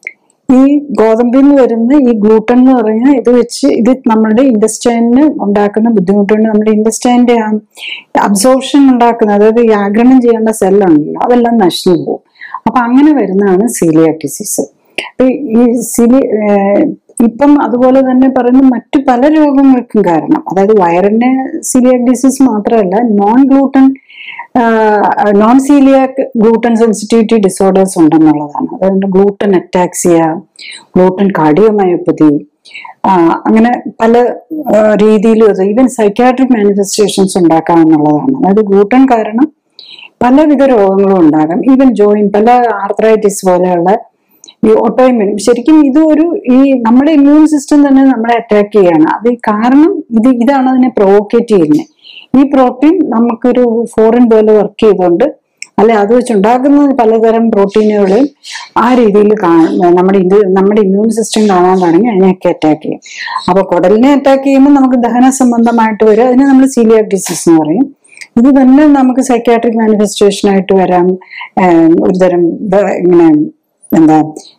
ഈ ഗോതമ്പിൽ നിന്ന് വരുന്ന ഈ ഗ്ലൂട്ടൻ എന്ന് പറഞ്ഞാൽ ഇത് വെച്ച് ഇത് നമ്മുടെ ഇൻഡസ്റ്റൈനിന് ഉണ്ടാക്കുന്ന ബുദ്ധിമുട്ടുണ്ട് നമ്മുടെ ഇൻഡസ്റ്റൈനിന്റെ ആ അബ്സോർപ്ഷൻ ഉണ്ടാക്കുന്ന അതായത് ഈ ആഗ്രഹണം ചെയ്യേണ്ട സെല്ലുണ്ടല്ലോ അതെല്ലാം നശിച്ചു പോകും അപ്പൊ അങ്ങനെ വരുന്നതാണ് സീലിയാക് ഡിസീസ് അപ്പൊ ഈ സിലി ഏഹ് ഇപ്പം അതുപോലെ തന്നെ പറയുന്ന മറ്റു പല രോഗങ്ങൾക്കും കാരണം അതായത് വയറിന്റെ സീലിയാക് ഡിസീസ് മാത്രമല്ല non gluten non coeliac gluten sensitivity disorders ഉണ്ടെന്നുള്ളതാണ് അതായത് ഗ്ലൂട്ടൻ അറ്റാക്സിയ ഗ്ലൂട്ടൻ കാർഡിയോമയോപ്പതി അങ്ങനെ പല രീതിയിലും അത് ഈവൻ സൈക്കാട്രിക് മാനിഫെസ്റ്റേഷൻസ് ഉണ്ടാക്കാമെന്നുള്ളതാണ് അതായത് ഗ്ലൂട്ടൻ കാരണം പലവിധ രോഗങ്ങളും ഉണ്ടാകാം ഈവൻ ജോയിൻ പല ആർത്രൈറ്റിസ് പോലെയുള്ള ഈ ഓട്ടോയിമ്യൂൺ ശരിക്കും ഇത് ഒരു ഈ നമ്മുടെ ഇമ്മ്യൂൺ സിസ്റ്റം തന്നെ നമ്മളെ അറ്റാക്ക് ചെയ്യാണ് അത് ഈ കാരണം ഇത് ഇതാണ് അതിനെ പ്രൊവോക്കേറ്റ് ചെയ്യുന്നത് ഈ പ്രോട്ടീൻ നമുക്കൊരു ഫോറിൻ പോലെ വർക്ക് ചെയ്തുകൊണ്ട് അല്ലെ അത് വെച്ചുണ്ടാക്കുന്ന പലതരം പ്രോട്ടീനുകൾ ആ രീതിയിൽ നമ്മുടെ ഇത് നമ്മുടെ ഇമ്മ്യൂൺ സിസ്റ്റം കാണാൻ തുടങ്ങി അതിനെയൊക്കെ അറ്റാക്ക് ചെയ്യും അപ്പൊ കുടലിനെ അറ്റാക്ക് ചെയ്യുമ്പോൾ നമുക്ക് ദഹന സംബന്ധമായിട്ട് വരും അതിനെ നമ്മൾ സീലിയാക് ഡിസീസ് എന്ന് പറയും ഇത് തന്നെ നമുക്ക് സൈക്കാട്രിക് മാനിഫെസ്റ്റേഷൻ ആയിട്ട് വരാം ഏഹ് ഒരുതരം ബ- ഇങ്ങനെ എന്താ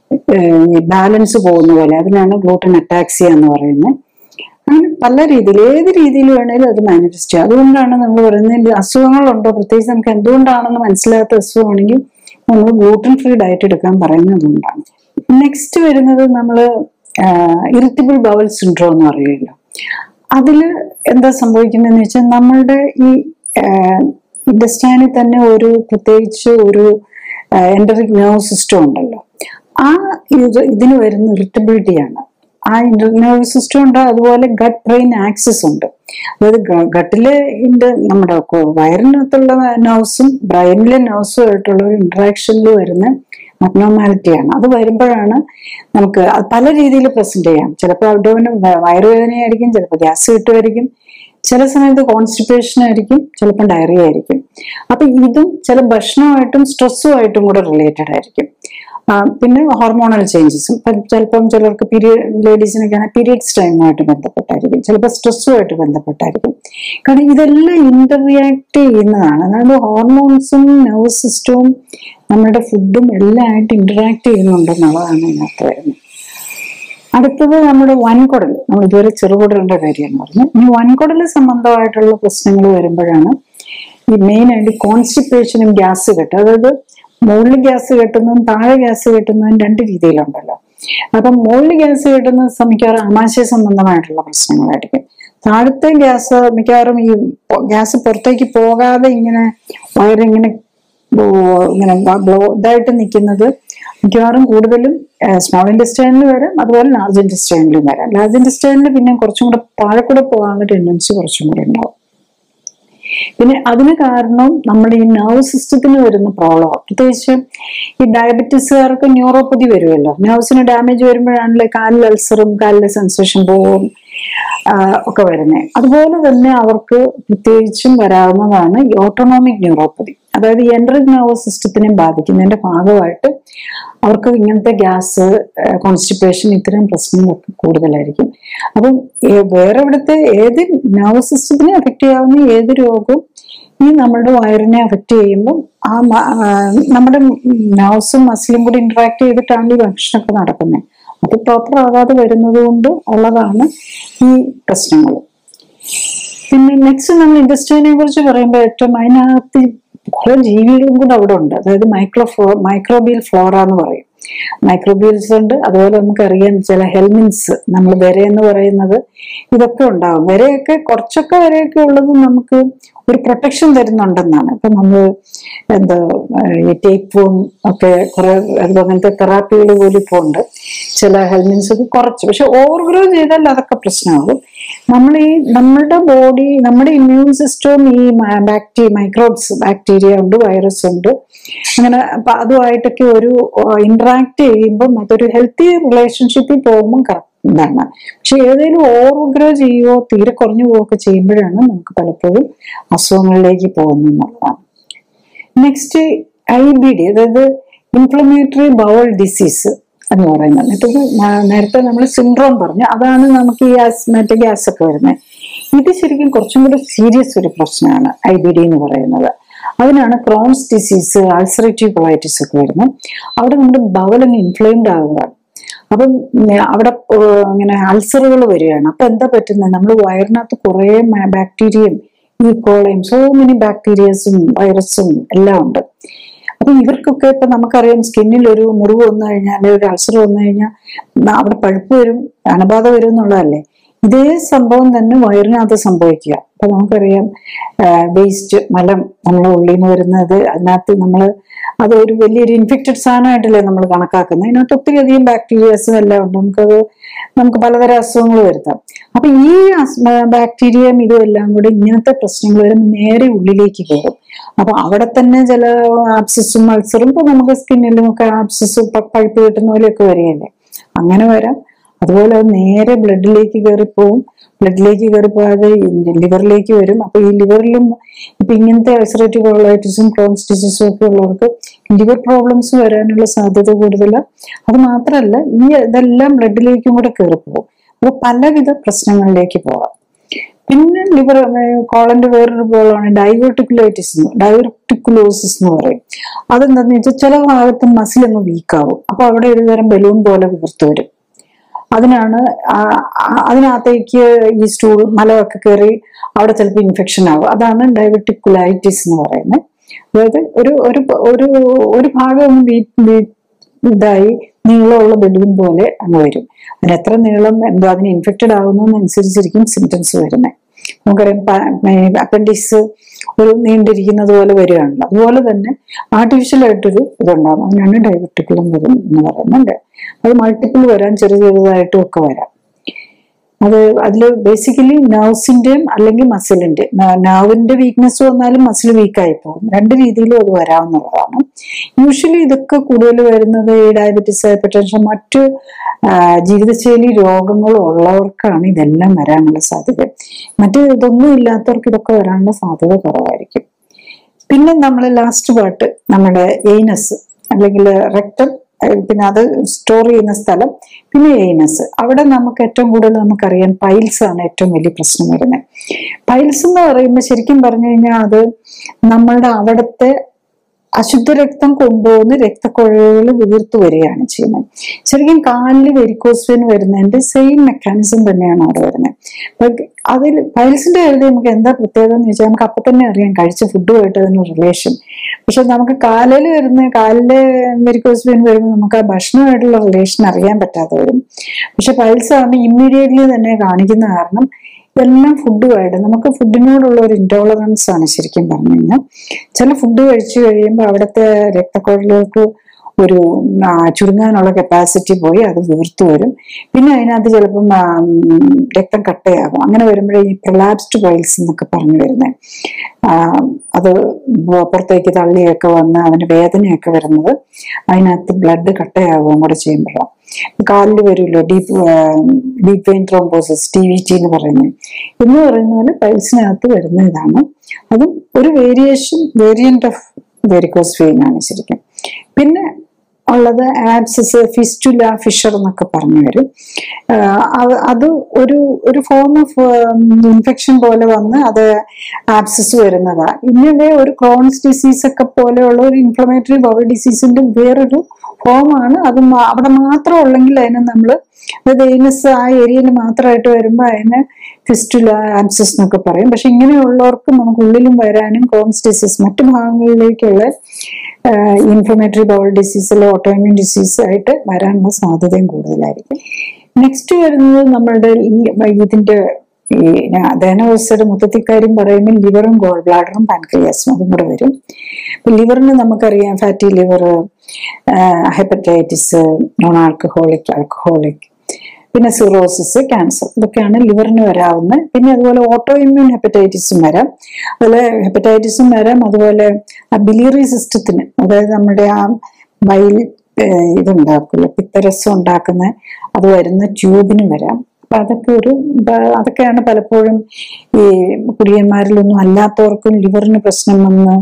ബാലൻസ് പോകുന്ന പോലെ അതിനാണ് ഗ്ലൂട്ടൻ അറ്റാക്സിയ എന്ന് പറയുന്നത് അങ്ങനെ പല രീതിയിൽ ഏത് രീതിയിൽ വേണേലും അത് മാനിഫെസ്റ്റ് ചെയ്യാം അതുകൊണ്ടാണ് നമ്മൾ പറയുന്നത് അസുഖങ്ങളുണ്ടോ പ്രത്യേകിച്ച് നമുക്ക് എന്തുകൊണ്ടാണെന്ന് മനസ്സിലാത്ത അസുഖമാണെങ്കിൽ നമ്മൾ ഗ്ലൂട്ടൻ ഫ്രീ ഡയറ്റ് എടുക്കാൻ പറയുന്നത് അതുകൊണ്ടാണ് നെക്സ്റ്റ് വരുന്നത് നമ്മൾ ഇറിറ്റബിൾ ബവൽ സിൻഡ്രോം എന്ന് പറയുമല്ലോ അതില് എന്താ സംഭവിക്കുന്നതെന്ന് വെച്ചാൽ നമ്മളുടെ ഈ ഇൻഡസ്റ്റാനിൽ തന്നെ ഒരു പ്രത്യേകിച്ച് ഒരു എൻഡറിക് നെർവ് സിസ്റ്റം ഉണ്ടല്ലോ ആ ഇത് ഇതിന് വരുന്ന ഇറിറ്റബിലിറ്റിയാണ് ആ നെർവ് സിസ്റ്റം ഉണ്ട് അതുപോലെ ഗട്ട് ബ്രെയിൻ ആക്സിസ് ഉണ്ട് അതായത് ഗട്ടിലെ നമ്മുടെ കൊ- വയറിനകത്തുള്ള നെർവ്സും ബ്രെയിനിലെ നെർവ്സും ആയിട്ടുള്ള ഒരു ഇന്ററാക്ഷനിൽ വരുന്ന അബ്നോർമാലിറ്റിയാണ് അത് വരുമ്പോഴാണ് നമുക്ക് അത് പല രീതിയിൽ പ്രസന്റ് ചെയ്യാം ചിലപ്പോൾ അബ്ഡോമിന് വയറുവേദനയായിരിക്കും ചിലപ്പോൾ ഗ്യാസ് കിട്ടുമായിരിക്കും ചില സമയത്ത് കോൺസ്റ്റിപ്പേഷൻ ആയിരിക്കും ചിലപ്പോൾ ഡയറിയ ആയിരിക്കും അപ്പൊ ഇതും ചില ഭക്ഷണമായിട്ടും സ്ട്രെസ്സുമായിട്ടും കൂടെ റിലേറ്റഡ് ആയിരിക്കും ആ, പിന്നെ ഹോർമോണൽ ചേഞ്ചസും ചിലപ്പം ചിലർക്ക് പീരിയഡ് ലേഡീസിനൊക്കെ ആണെങ്കിൽ പീരിയഡ്സ് ടൈമുമായിട്ട് ബന്ധപ്പെട്ടായിരിക്കും ചിലപ്പോൾ സ്ട്രെസ്സുമായിട്ട് ബന്ധപ്പെട്ടായിരിക്കും കാരണം ഇതെല്ലാം ഇന്റർറിയാക്ട് ചെയ്യുന്നതാണ് അതായത് ഹോർമോൺസും നെർവ് സിസ്റ്റവും നമ്മുടെ ഫുഡും എല്ലാം ആയിട്ട് ഇന്ററാക്ട് ചെയ്യുന്നുണ്ടെന്നുള്ളതാണ് ഇതിനകത്ത് വരുന്നത് അടുത്തത് നമ്മുടെ വൻകുടൽ നമ്മൾ ഇതുവരെ ചെറുകുടലിന്റെ കാര്യമാണ് പറഞ്ഞു ഇനി വൻകുടൽ സംബന്ധമായിട്ടുള്ള പ്രശ്നങ്ങൾ വരുമ്പോഴാണ് ഈ മെയിൻ ആയിട്ട് കോൺസ്റ്റിപ്പേഷനും ഗ്യാസ് കെട്ട് അതായത് മുകളിൽ ഗ്യാസ് കെട്ടുന്നതും താഴെ ഗ്യാസ് കെട്ടുന്നതും രണ്ട് രീതിയിലുണ്ടല്ലോ അപ്പം മുകളിൽ ഗ്യാസ് കെട്ടുന്നത് മിക്കവാറും ആമാശയ സംബന്ധമായിട്ടുള്ള പ്രശ്നങ്ങളായിരിക്കും താഴത്തെ ഗ്യാസ് മിക്കവാറും ഈ ഗ്യാസ് പുറത്തേക്ക് പോകാതെ ഇങ്ങനെ വയറിങ്ങനെ ബ്ലോ- ഇങ്ങനെ ബ്ലോ ഇതായിട്ട് നിൽക്കുന്നത് മിക്കവാറും കൂടുതലും സ്മോൾ ഇൻഡസ്ട്രൈനിൽ വരാം അതുപോലെ ലാർജ് ഇൻഡസ്ട്രൈനിലും വരാം ലാർജ് ഇൻഡസ്ട്രൈനിൽ പിന്നെ കുറച്ചും കൂടെ താഴെ കൂടെ പോകാനുള്ള ടെൻഡൻസി കുറച്ചും കൂടെ ഉണ്ടാവും പിന്നെ അതിന് കാരണം നമ്മുടെ ഈ നെർവ് സിസ്റ്റത്തിന് വരുന്ന പ്രോബ്ലം പ്രത്യേകിച്ച് ഈ ഡയബറ്റീസുകാർക്ക് ന്യൂറോപ്പതി വരുമല്ലോ നെർവ്സിന് ഡാമേജ് വരുമ്പോഴാണല്ലേ കാലിൽ അൾസറും കാലിലെ സെൻസേഷൻ പോവും ആ, ഒക്കെ വരുന്നത് അതുപോലെ തന്നെ അവർക്ക് പ്രത്യേകിച്ചും വരാവുന്നതാണ് ഈ ഓട്ടോണോമിക് ന്യൂറോപ്പതി അതായത് എൻട്രിക് നെർവസ് സിസ്റ്റത്തിനെ ബാധിക്കുന്നതിന്റെ ഭാഗമായിട്ട് അവർക്ക് ഇങ്ങനത്തെ ഗ്യാസ് കോൺസ്റ്റിപ്പേഷൻ ഇത്തരം പ്രശ്നങ്ങളൊക്കെ കൂടുതലായിരിക്കും അപ്പം ഏ- വേറെ ഇവിടുത്തെ ഏത് നെർവസ് സിസ്റ്റത്തിനെ അഫക്റ്റ് ചെയ്യാവുന്ന ഏത് രോഗവും ഈ നമ്മുടെ വയറിനെ അഫക്റ്റ് ചെയ്യുമ്പോൾ ആ മ- ആ, നമ്മുടെ നെർവ്സും മസിലും കൂടി ഇന്ററാക്ട് ചെയ്തിട്ടാണ് ഈ ഭക്ഷണമൊക്കെ നടക്കുന്നത് അത് പ്രോപ്പർ ആകാതെ വരുന്നത് കൊണ്ട് ഉള്ളതാണ് ഈ പ്രശ്നങ്ങൾ പിന്നെ നെക്സ്റ്റ് നമ്മൾ ഇൻഡസ്ട്രീനെ കുറിച്ച് പറയുമ്പോൾ ഏറ്റവും അതിനകത്ത് കുറെ ജീവികളും കൂടെ അവിടെ ഉണ്ട് അതായത് മൈക്രോ ഫ്ലോ മൈക്രോബിയൽ ഫ്ലോറ എന്ന് പറയും മൈക്രോബിയൽസ് ഉണ്ട് അതുപോലെ നമുക്കറിയാം ചില ഹെൽമിൻസ് നമ്മൾ വര എന്ന് പറയുന്നത് ഇതൊക്കെ ഉണ്ടാകും വരയൊക്കെ കുറച്ചൊക്കെ വരയൊക്കെ ഉള്ളത് നമുക്ക് ഒരു പ്രൊട്ടക്ഷൻ തരുന്നുണ്ടെന്നാണ് ഇപ്പൊ നമ്മൾ എന്താ ഏഹ് ഈ ടേപ്പും ഒക്കെ കുറെ അതുപോലെ അങ്ങനത്തെ തെറാപ്പികൾ പോലും ഇപ്പോൾ ഉണ്ട് ചില ഹെൽമിൻസ് ഒക്കെ കുറച്ച് പക്ഷെ ഓവർഗ്രോ ചെയ്താൽ അതൊക്കെ പ്രശ്നമാകും നമ്മൾ ഈ നമ്മുടെ ബോഡി നമ്മുടെ ഇമ്മ്യൂൺ സിസ്റ്റവും ഈ ബാക്ടീരിയ മൈക്രോബ്സ് ബാക്ടീരിയ ഉണ്ട് വൈറസ് ഉണ്ട് അങ്ങനെ അപ്പൊ അതുമായിട്ടൊക്കെ ഒരു ഇന്ററാക്ട് ചെയ്യുമ്പോൾ അതൊരു ഹെൽത്തി റിലേഷൻഷിപ്പിൽ പോകുമ്പോൾ കറക്റ്റ് ഇതാണ് പക്ഷെ ഏതെങ്കിലും ഓവർഗ്രോ ചെയ്യുകയോ തീരെ കുറഞ്ഞു പോവുകയൊക്കെ ചെയ്യുമ്പോഴാണ് നമുക്ക് പലപ്പോഴും അസുഖങ്ങളിലേക്ക് പോകുന്നതെന്നുള്ളതാണ് നെക്സ്റ്റ് ഐ ബി ഡി അതായത് ഇൻഫ്ലമേറ്ററി ബവൾ ഡിസീസ് എന്ന് പറയുന്നത് മറ്റത് ന- നേരത്തെ നമ്മൾ സിൻഡ്രോം പറഞ്ഞു അതാണ് നമുക്ക് ഈ ആസ്മറ്റ ഗ്യാസ് ഒക്കെ വരുന്നത് ഇത് ശരിക്കും കുറച്ചും കൂടി സീരിയസ് ഒരു പ്രശ്നമാണ് ഐ ബി ഡി എന്ന് പറയുന്നത് അതിനാണ് ക്രോൺസ് ഡിസീസ് ആൾസറേറ്റീവ് കൊളൈറ്റിസ് ഒക്കെ വരുന്നത് അവിടെ നമ്മുടെ ബവലങ്ങ് ഇൻഫ്ലെയിംഡ് ആകുകയാണ് അപ്പം ഉം, അവിടെ ഏഹ്, ഇങ്ങനെ അൾസറുകൾ വരികയാണ് അപ്പൊ എന്താ പറ്റുന്നത് നമ്മൾ വയറിനകത്ത് കുറേ ബാക്ടീരിയയും ഈ കോളയും സോ മെനി ബാക്ടീരിയസും വൈറസും എല്ലാം ഉണ്ട് അപ്പൊ ഇവർക്കൊക്കെ ഇപ്പൊ നമുക്കറിയാം സ്കിന്നിൽ ഒരു മുറിവ് വന്നു കഴിഞ്ഞാൽ ഒരു അൾസർ വന്നു കഴിഞ്ഞാൽ അവിടെ പഴുപ്പ് വരും അണബാധ വരും എന്നുള്ളതല്ലേ ഇതേ സംഭവം തന്നെ വയറിനകത്ത് സംഭവിക്കുക അപ്പൊ നമുക്കറിയാം വേസ്റ്റ് മലം നമ്മളെ ഉള്ളിൽ നിന്ന് വരുന്നത് അതിനകത്ത് നമ്മൾ അത് ഒരു വലിയൊരു ഇൻഫെക്റ്റഡ് സാധനമായിട്ടല്ലേ നമ്മൾ കണക്കാക്കുന്നത് അതിനകത്ത് ഒത്തിരി അധികം ബാക്ടീരിയാസും എല്ലാം ഉണ്ട് നമുക്കത് നമുക്ക് പലതരം അസുഖങ്ങൾ വരുത്താം അപ്പൊ ഈ ബാക്ടീരിയയും ഇതും എല്ലാം കൂടി ഇങ്ങനത്തെ പ്രശ്നങ്ങൾ വരും നേരെ ഉള്ളിലേക്ക് കയറും അപ്പൊ അവിടെ തന്നെ ചില ആപ്സിസും അൾസറും ഇപ്പൊ നമുക്ക് സ്കിന്നിലും ഒക്കെ ആപ്സിസും പഴുപ്പ് കിട്ടുന്ന പോലെയൊക്കെ വരികയല്ലേ അങ്ങനെ വരാം അതുപോലെ അത് നേരെ ബ്ലഡിലേക്ക് കയറിപ്പോവും ബ്ലഡിലേക്ക് കയറിപ്പോകാതെ ലിവറിലേക്ക് വരും അപ്പൊ ഈ ലിവറിലും ഇപ്പൊ ഇങ്ങനത്തെ അൾസറേറ്റീവ് കോളൈറ്റിസും ക്രോൺസ് ഡിസീസും ഒക്കെ ഉള്ളവർക്ക് ലിവർ പ്രോബ്ലംസ് വരാനുള്ള സാധ്യത കൂടുതലാണ് അത് മാത്രമല്ല ഈ ഇതെല്ലാം ബ്ലഡിലേക്കും കൂടെ കയറിപ്പോകും അപ്പോൾ പലവിധ പ്രശ്നങ്ങളിലേക്ക് പോകാം പിന്നെ ലിവർ കോളന്റെ വേറൊരു പ്രോബ്ലമാണ് ഡൈവേർട്ടിക്കുലൈറ്റിസ് ഡൈവർട്ടിക്കുലോസിസ് എന്ന് പറയും അതെന്താന്ന് വെച്ചാൽ ചില ഭാഗത്ത് മസിൽ അങ്ങ് വീക്കാവും അപ്പൊ അവിടെ ഒരു തരം ബലൂൺ പോലെ വീർത്തു വരും അതിനാണ് ആ- ആ- അതിനകത്തേക്ക് ഈ സ്റ്റൂൾ മലമൊക്കെ കയറി അവിടെ ചിലപ്പോൾ ഇൻഫെക്ഷൻ ആവും അതാണ് ഡയബറ്റിക്കുലൈറ്റിസ് എന്ന് പറയുന്നത് അതായത് ഒരു ഒരു ഒരു ഒരു ഭാഗം അങ്ങ് വീ വീ- ഇതായി നീളമുള്ള ബലൂൺ പോലെ അങ്ങ് വരും അതിന് എത്ര നീളം എന്തോ അതിന് ഇൻഫെക്റ്റഡ് ആവുന്നതനുസരിച്ചിരിക്കും സിംറ്റംസ് വരുന്നത് നമുക്കറിയാം അപ്പൻഡിക്സ് ഒരു നീണ്ടിരിക്കുന്നത് പോലെ വരികയാണല്ലോ അതുപോലെ തന്നെ ആർട്ടിഫിഷ്യൽ ആയിട്ടൊരു ഇതുണ്ടാകും അതിനാണ് ഡയബറ്റിക്കുലം വരും എന്ന് പറയുന്നുണ്ട് അത് മൾട്ടിപ്പിൾ വരാൻ ചെറിയ ചെറുതായിട്ടും ഒക്കെ വരാം അത് അതിൽ ബേസിക്കലി നെർവ്സിന്റെയും അല്ലെങ്കിൽ മസിലിന്റെ നെർവിന്റെ വീക്ക്നെസ് വന്നാലും മസിൽ വീക്കായി പോകും രണ്ട് രീതിയിലും അത് വരാവുന്നതാണ് യൂഷ്വലി ഇതൊക്കെ കൂടുതൽ വരുന്നത് ഈ ഡയബറ്റീസ് ഹൈപ്പർടെൻഷൻ മറ്റു ആ, ജീവിതശൈലി രോഗങ്ങൾ ഉള്ളവർക്കാണ് ഇതെല്ലാം വരാനുള്ള സാധ്യത മറ്റ് ഇതൊന്നും ഇല്ലാത്തവർക്ക് ഇതൊക്കെ വരാനുള്ള സാധ്യത കുറവായിരിക്കും പിന്നെ നമ്മൾ ലാസ്റ്റ് പാർട്ട് നമ്മുടെ എയ്നസ് അല്ലെങ്കിൽ റെക്ടം പിന്നെ അത് സ്റ്റോർ ചെയ്യുന്ന സ്ഥലം പിന്നെ എയ്നസ് അവിടെ നമുക്ക് ഏറ്റവും കൂടുതൽ നമുക്കറിയാം പൈൽസ് ആണ് ഏറ്റവും വലിയ പ്രശ്നം വരുന്നത് പൈൽസ് എന്ന് പറയുമ്പോൾ ശരിക്കും പറഞ്ഞു കഴിഞ്ഞാൽ അത് നമ്മളുടെ അവിടുത്തെ അശുദ്ധ രക്തം കൊണ്ടുപോകുന്ന രക്തക്കുഴലുകൾ വീർത്തു വരികയാണ് ചെയ്യുന്നത് ശരിക്കും കാലിൽ വെരിക്കോസ് വെയിൻ വരുന്നതിന്റെ സെയിം മെക്കാനിസം തന്നെയാണ് അവിടെ വരുന്നത് അപ്പൊ അതിൽ പൈൽസിന്റെ കാര്യത്തിൽ നമുക്ക് എന്താ പ്രത്യേകത എന്ന് വെച്ചാൽ നമുക്ക് അപ്പൊ തന്നെ അറിയാം കഴിച്ച ഫുഡുമായിട്ട് അതിന് റിലേഷൻ പക്ഷെ നമുക്ക് കാലിൽ വരുന്ന കാലില് വെരിക്കോസ് വെയിൻ വരുമ്പോൾ നമുക്ക് ആ ഭക്ഷണമായിട്ടുള്ള റിലേഷൻ അറിയാൻ പറ്റാതെ വരും പക്ഷെ പൈൽസ് ആകുമ്പോൾ ഇമ്മീഡിയറ്റ്ലി തന്നെ കാണിക്കുന്ന കാരണം ഇതെല്ലാം ഫുഡുമായിട്ട് നമുക്ക് ഫുഡിനോടുള്ള ഒരു ഇൻടോളറൻസ് ആണ് ശരിക്കും പറഞ്ഞു കഴിഞ്ഞാൽ ചില ഫുഡ് കഴിച്ചു കഴിയുമ്പോൾ അവിടുത്തെ രക്തക്കുഴലുകൾക്ക് ഒരു ആ, ചുരുങ്ങാനുള്ള കപ്പാസിറ്റി പോയി അത് വീർത്തു വരും പിന്നെ അതിനകത്ത് ചിലപ്പം ആ, ഉം, രക്തം കട്ടയാകും അങ്ങനെ വരുമ്പോഴേ ഈ പ്രൊലാപ്സ്ഡ് പൈൽസ് എന്നൊക്കെ പറഞ്ഞു വരുന്നത് അത് പുറത്തേക്ക് തള്ളിയൊക്കെ വന്ന് അവന് വേദനയൊക്കെ വരുന്നത് അതിനകത്ത് ബ്ലഡ് കട്ടയാകുകയും കൂടെ ചെയ്യുമ്പോഴാണ് കാലിൽ വരുമല്ലോ deep deep vein thrombosis T V T എന്ന് പറയുന്നത് എന്ന് പറയുന്ന പോലെ പൈൽസിനകത്ത് വരുന്ന ഇതാണ് അതും ഒരു variation variant of varicose vein ആണ് ശരിക്കും പിന്നെ ഉള്ളത് ആബ്സസ് ഫിസ്റ്റുല ഫിഷർ എന്നൊക്കെ പറഞ്ഞു വരും ആഹ് അത് അത് ഒരു ഒരു ഫോം ഓഫ് ഇൻഫെക്ഷൻ പോലെ വന്ന് അത് ആബ്സസ് വരുന്നതാ ഇങ്ങനെ ഒരു ക്രോൺസ് ഡിസീസ് ഒക്കെ പോലെയുള്ള ഒരു ഇൻഫ്ലമേറ്ററി ബൗൾ ഡിസീസിന്റെ വേറൊരു ഫോമാണ് അത് മാ- അവിടെ മാത്രം ഉള്ളെങ്കിൽ അതിനെ നമ്മൾ അതായത് ഏനസ് ആ ഏരിയയിൽ മാത്രമായിട്ട് വരുമ്പോൾ അതിനെ ഫിസ്റ്റുല ആബ്സസ് എന്നൊക്കെ പറയും പക്ഷെ ഇങ്ങനെയുള്ളവർക്ക് നമുക്ക് ഉള്ളിലും വരാനും ക്രോൺസ് ഡിസീസ് മറ്റു ഭാഗങ്ങളിലേക്കുള്ള ഇൻഫ്ലമേറ്ററി ബൗൾ ഡിസീസിൽ ഓട്ടോയിമ്യൂൺ ഡിസീസ് ആയിട്ട് വരാനുള്ള സാധ്യതയും കൂടുതലായിരിക്കും നെക്സ്റ്റ് വരുന്നത് നമ്മളുടെ ഈ ഇതിന്റെ ഈ ദഹനവ്യവസ്ഥയുടെ മൊത്തത്തിൽ കാര്യം പറയുമ്പോൾ ലിവറും ഗോൾ ബ്ലാഡറും പാൻക്രിയാസും അതും കൂടെ വരും ഇപ്പൊ ലിവറിന് നമുക്കറിയാം fatty liver hepatitis non alcoholic alcoholic പിന്നെ സിറോസിസ് ക്യാൻസർ ഇതൊക്കെയാണ് ലിവറിന് വരാവുന്ന പിന്നെ അതുപോലെ ഓട്ടോ ഇമ്മ്യൂൺ ഹെപ്പറ്റൈറ്റിസും വരാം അതുപോലെ ഹെപ്പറ്റൈറ്റിസും വരാം അതുപോലെ ബിലിയറി സിസ്റ്റത്തിന് അതായത് നമ്മുടെ ആ ബൈൽ ഇതുണ്ടാക്കില്ല പിത്തരസം ഉണ്ടാക്കുന്ന അത് വരുന്ന ട്യൂബിനും വരാം അപ്പൊ അതൊക്കെ ഒരു ബ- അതൊക്കെയാണ് പലപ്പോഴും ഈ കുടിയന്മാരിലൊന്നും അല്ലാത്തവർക്കും ലിവറിന് പ്രശ്നം വന്ന്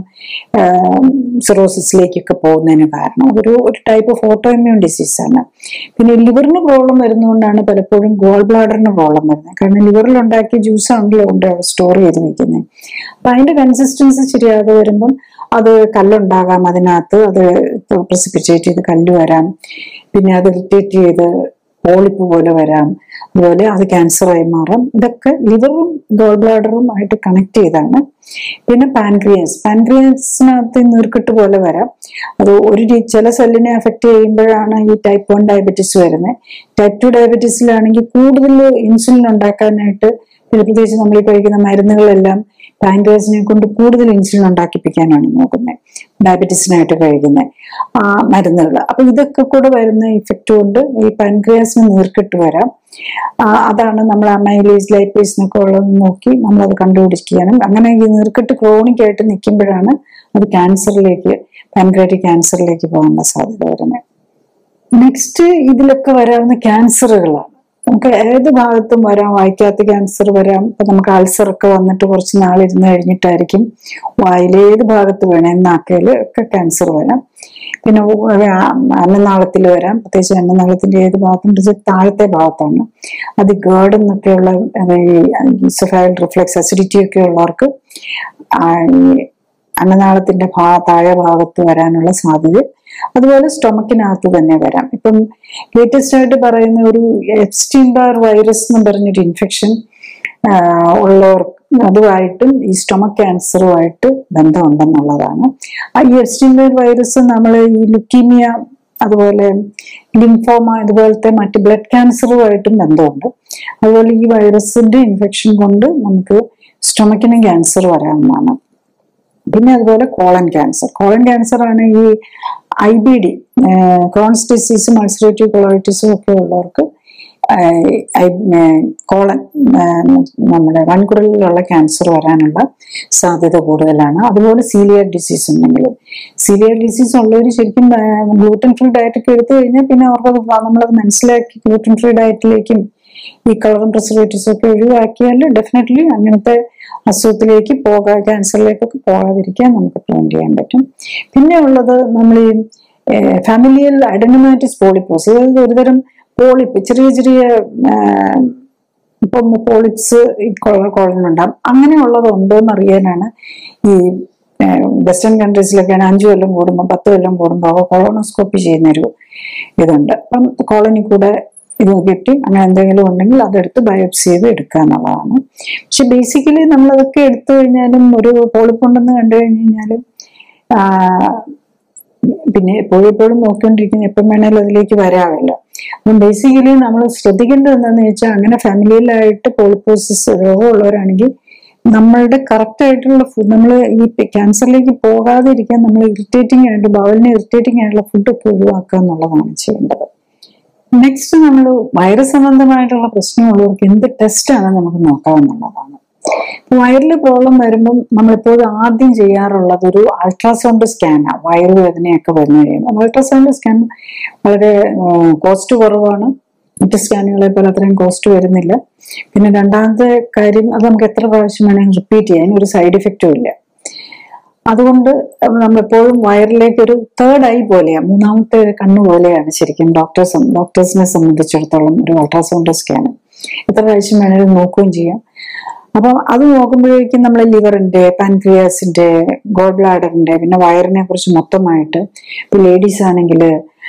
സിറോസിസിലേക്കൊക്കെ പോകുന്നതിന് കാരണം അതൊരു ഒരു ടൈപ്പ് ഓഫ് ഓട്ടോ ഇമ്മ്യൂൺ ഡിസീസാണ് പിന്നെ ലിവറിന് പ്രോബ്ലം വരുന്നതുകൊണ്ടാണ് പലപ്പോഴും ഗോൾ ബ്ലാഡറിന് പ്രോബ്ലം വരുന്നത് കാരണം ലിവറിൽ ഉണ്ടാക്കിയ ജ്യൂസ് ആണല്ലോ കൊണ്ട് സ്റ്റോർ ചെയ്ത് വെക്കുന്നത് അപ്പൊ അതിന്റെ കൺസിസ്റ്റൻസി ശരിയാതെ വരുമ്പം അത് കല്ലുണ്ടാകാം അതിനകത്ത് അത് പ്രസിപ്പിറ്റേറ്റ് ചെയ്ത് കല്ല് വരാം പിന്നെ അത് ഇറിറ്റേറ്റ് ചെയ്ത് പോളിപ്പ് പോലെ വരാം അതുപോലെ അത് ക്യാൻസറായി മാറാം ഇതൊക്കെ ലിവറും ഗോൾ ബ്ലാഡറും ആയിട്ട് കണക്ട് ചെയ്താണ് പിന്നെ പാൻക്രിയാസ് പാൻക്രിയാസിനകത്ത് നീർക്കെട്ട് പോലെ വരാം അത് ഒരു രീ- ചില സെല്ലിനെ അഫക്റ്റ് ചെയ്യുമ്പോഴാണ് ഈ ടൈപ്പ് വൺ ഡയബറ്റീസ് വരുന്നത് ടൈപ്പ് ടു ഡയബറ്റീസിലാണെങ്കിൽ കൂടുതൽ ഇൻസുലിൻ ഉണ്ടാക്കാനായിട്ട് പിന്നെ പ്രത്യേകിച്ച് നമ്മൾ ഈ കഴിക്കുന്ന മരുന്നുകളെല്ലാം പാൻക്രിയാസിനെ കൊണ്ട് കൂടുതൽ ഇൻസുലിൻ ഉണ്ടാക്കിപ്പിക്കാനാണ് നോക്കുന്നത് ഡയബറ്റീസിനായിട്ട് കഴിക്കുന്നത് ആ മരുന്നുകൾ അപ്പൊ ഇതൊക്കെ കൂടെ വരുന്ന ഇഫക്റ്റ് കൊണ്ട് ഈ പാൻക്രിയാസിന് നീർക്കെട്ട് വരാം ആ, അതാണ് നമ്മൾ അമൈലേസ് ലൈപ്പേസ് എന്നൊക്കെ ഉള്ളത് നോക്കി നമ്മൾ അത് കണ്ടുപിടിക്കുകയാണ് അങ്ങനെ ഈ നീർക്കെട്ട് ക്രോണിക് ആയിട്ട് നിൽക്കുമ്പോഴാണ് അത് ക്യാൻസറിലേക്ക് പാൻക്രിയാറ്റിക് ക്യാൻസറിലേക്ക് പോകാനുള്ള സാധ്യത വരുന്നത് നെക്സ്റ്റ് ഇതിലൊക്കെ വരാവുന്ന ക്യാൻസറുകളാണ് നമുക്ക് ഏത് ഭാഗത്തും വരാം വായിക്കാത്ത ക്യാൻസർ വരാം ഇപ്പൊ നമുക്ക് അൾസർ ഒക്കെ വന്നിട്ട് കുറച്ച് നാളിരുന്ന് കഴിഞ്ഞിട്ടായിരിക്കും വായിലേത് ഭാഗത്ത് വേണേൽ നാക്കയില് ഒക്കെ ക്യാൻസർ വരാം പിന്നെ ഉ- ആ- അന്നനാളത്തിൽ വരാം പ്രത്യേകിച്ച് അന്നനാളത്തിന്റെ ഏത് ഭാഗത്തും വെച്ചാൽ താഴത്തെ ഭാഗത്താണ് അത് ഗേർഡ് എന്നൊക്കെയുള്ള അത് ഈ സൊഫൈൽ റിഫ്ലെക്സ് അസിഡിറ്റി ഒക്കെ ഉള്ളവർക്ക് ആ ഈ അന്നനാളത്തിന്റെ ഭാ താഴെ ഭാഗത്ത് വരാനുള്ള സാധ്യത അതുപോലെ സ്റ്റൊമക്കിനകത്ത് തന്നെ വരാം ഇപ്പം ലേറ്റസ്റ്റ് ആയിട്ട് പറയുന്ന ഒരു എപ്സ്റ്റീൻബാർ വൈറസ് എന്ന് പറഞ്ഞൊരു ഇൻഫെക്ഷൻ ഉള്ളവർ അതുമായിട്ടും ഈ സ്റ്റൊമക് ക്യാൻസറുമായിട്ട് ബന്ധമുണ്ടെന്നുള്ളതാണ് ആ ഈ എപ്സ്റ്റീൻബാർ വൈറസ് നമ്മൾ ഈ ലുക്കീമിയ അതുപോലെ ലിംഫോമ ഇതുപോലത്തെ മറ്റ് ബ്ലഡ് ക്യാൻസറുമായിട്ടും ബന്ധമുണ്ട് അതുപോലെ ഈ വൈറസിന്റെ ഇൻഫെക്ഷൻ കൊണ്ട് നമുക്ക് സ്റ്റൊമക്കിനും ക്യാൻസർ വരാവുന്നതാണ് പിന്നെ അതുപോലെ കോളൻ ക്യാൻസർ കോളൻ ക്യാൻസർ ആണ് ഈ ഐ ബി ഡി ക്രോൺസ് ഡിസീസും അൾസറേറ്റീവ് കൊളൈറ്റിസും ഒക്കെ ഉള്ളവർക്ക് കോളൻ നമ്മുടെ വൻകുടലിലുള്ള ക്യാൻസർ വരാനുള്ള സാധ്യത കൂടുതലാണ് അതുപോലെ സീലിയർ ഡിസീസ് ഉണ്ടെങ്കിലും സീലിയർ ഡിസീസ് ഉള്ളവർ ശരിക്കും ഗ്ലൂട്ടൻ ഫ്രീ ഡയറ്റ് ഒക്കെ എടുത്തു കഴിഞ്ഞാൽ പിന്നെ അവർക്ക് നമ്മളത് മനസ്സിലാക്കി ഗ്ലൂട്ടൻ ഫ്രീ ഡയറ്റിലേക്കും ഈ കളറും പ്രിസർവേറ്റീവ്സും ഒക്കെ ഒഴിവാക്കിയാൽ ഡെഫിനറ്റ്ലി അങ്ങനത്തെ അസുഖത്തിലേക്ക് പോകാ ക്യാൻസറിലേക്കൊക്കെ പോകാതിരിക്കാൻ നമുക്ക് പ്രിവെന്റ് ചെയ്യാൻ പറ്റും പിന്നെ ഉള്ളത് നമ്മൾ ഈ ഫാമിലിയൽ അഡനമൈറ്റിസ് പോളിപ്പോസ് അതായത് ഒരുതരം പോളിപ്പ് ചെറിയ ചെറിയ ആ, ഇപ്പം പോളിപ്സ് ഈ കുഴലുണ്ടാകും അങ്ങനെയുള്ളത് ഉണ്ടോ എന്ന് അറിയാനാണ് ഈ വെസ്റ്റേൺ കൺട്രീസിലൊക്കെയാണ് അഞ്ചു കൊല്ലം കൂടുമ്പോൾ പത്ത് കൊല്ലം കൂടുമ്പോൾ കൊളോണോസ്കോപ്പി ചെയ്യുന്നൊരു ഇതുണ്ട് അപ്പം കോളനി കൂടെ ഇത് കിട്ടി അങ്ങനെ എന്തെങ്കിലും ഉണ്ടെങ്കിൽ അതെടുത്ത് ബയോപ്സി ചെയ്ത് എടുക്കുക എന്നുള്ളതാണ് പക്ഷെ ബേസിക്കലി നമ്മൾ അതൊക്കെ എടുത്തു കഴിഞ്ഞാലും ഒരു പോളിപ്പുണ്ടെന്ന് കണ്ടു കഴിഞ്ഞ് കഴിഞ്ഞാലും ആ, പിന്നെ എപ്പോഴും എപ്പോഴും നോക്കിക്കൊണ്ടിരിക്കുന്ന എപ്പം വേണേലും അതിലേക്ക് വരാമല്ലോ അപ്പം ബേസിക്കലി നമ്മൾ ശ്രദ്ധിക്കേണ്ടത് എന്താണെന്ന് വെച്ചാൽ അങ്ങനെ ഫാമിലിയിലായിട്ട് പോളിപ്പോസിസ് രോഗമുള്ളവരാണെങ്കിൽ നമ്മളുടെ കറക്റ്റ് ആയിട്ടുള്ള ഫുഡ് നമ്മൾ ഈ ക്യാൻസറിലേക്ക് പോകാതെ ഇരിക്കാൻ നമ്മൾ ഇറിറ്റേറ്റിംഗ് ആയിട്ട് ബവലിനെ ഇറിറ്റേറ്റിംഗ് ആയിട്ടുള്ള ഫുഡൊക്കെ ഒഴിവാക്കുക എന്നുള്ളതാണ് ചെയ്യേണ്ടത് നെക്സ്റ്റ് നമ്മൾ വൈറസ് സംബന്ധമായിട്ടുള്ള പ്രശ്നമുള്ളവർക്ക് എന്ത് ടെസ്റ്റാണ് നമുക്ക് നോക്കാമെന്നുള്ളതാണ് വയറിൽ പ്രോബ്ലം വരുമ്പം നമ്മളെപ്പോഴും ആദ്യം ചെയ്യാറുള്ളത് ഒരു അൾട്രാസൗണ്ട് സ്കാനാണ് വയറുവേദനയൊക്കെ വന്നു കഴിയുമ്പോൾ അൾട്രാസൗണ്ട് സ്കാൻ വളരെ കോസ്റ്റ് കുറവാണ് മറ്റ് സ്കാനുകളെ പോലെ അത്രയും കോസ്റ്റ് വരുന്നില്ല പിന്നെ രണ്ടാമത്തെ കാര്യം അത് നമുക്ക് എത്ര പ്രാവശ്യം വേണമെങ്കിൽ റിപ്പീറ്റ് ചെയ്യാൻ ഒരു സൈഡ് ഇഫക്റ്റും ഇല്ല അതുകൊണ്ട് നമ്മളെപ്പോഴും വയറിലേക്ക് ഒരു തേർഡ് ഐ പോലെയാണ് മൂന്നാമത്തെ ഒരു കണ്ണ് പോലെയാണ് ശരിക്കും ഡോക്ടേഴ്സ് ഡോക്ടേഴ്സിനെ സംബന്ധിച്ചിടത്തോളം ഒരു അൾട്രാസൗണ്ട് സ്കാൻ എത്ര പ്രാവശ്യം വേണേലും നോക്കുകയും ചെയ്യാം അപ്പൊ അത് നോക്കുമ്പോഴേക്കും നമ്മൾ ലിവറിന്റെ പാൻക്രിയാസിന്റെ ഗോൾ ബ്ലാഡറിന്റെ പിന്നെ വയറിനെ കുറിച്ച് മൊത്തമായിട്ട് ഇപ്പൊ ലേഡീസ് ആണെങ്കിൽ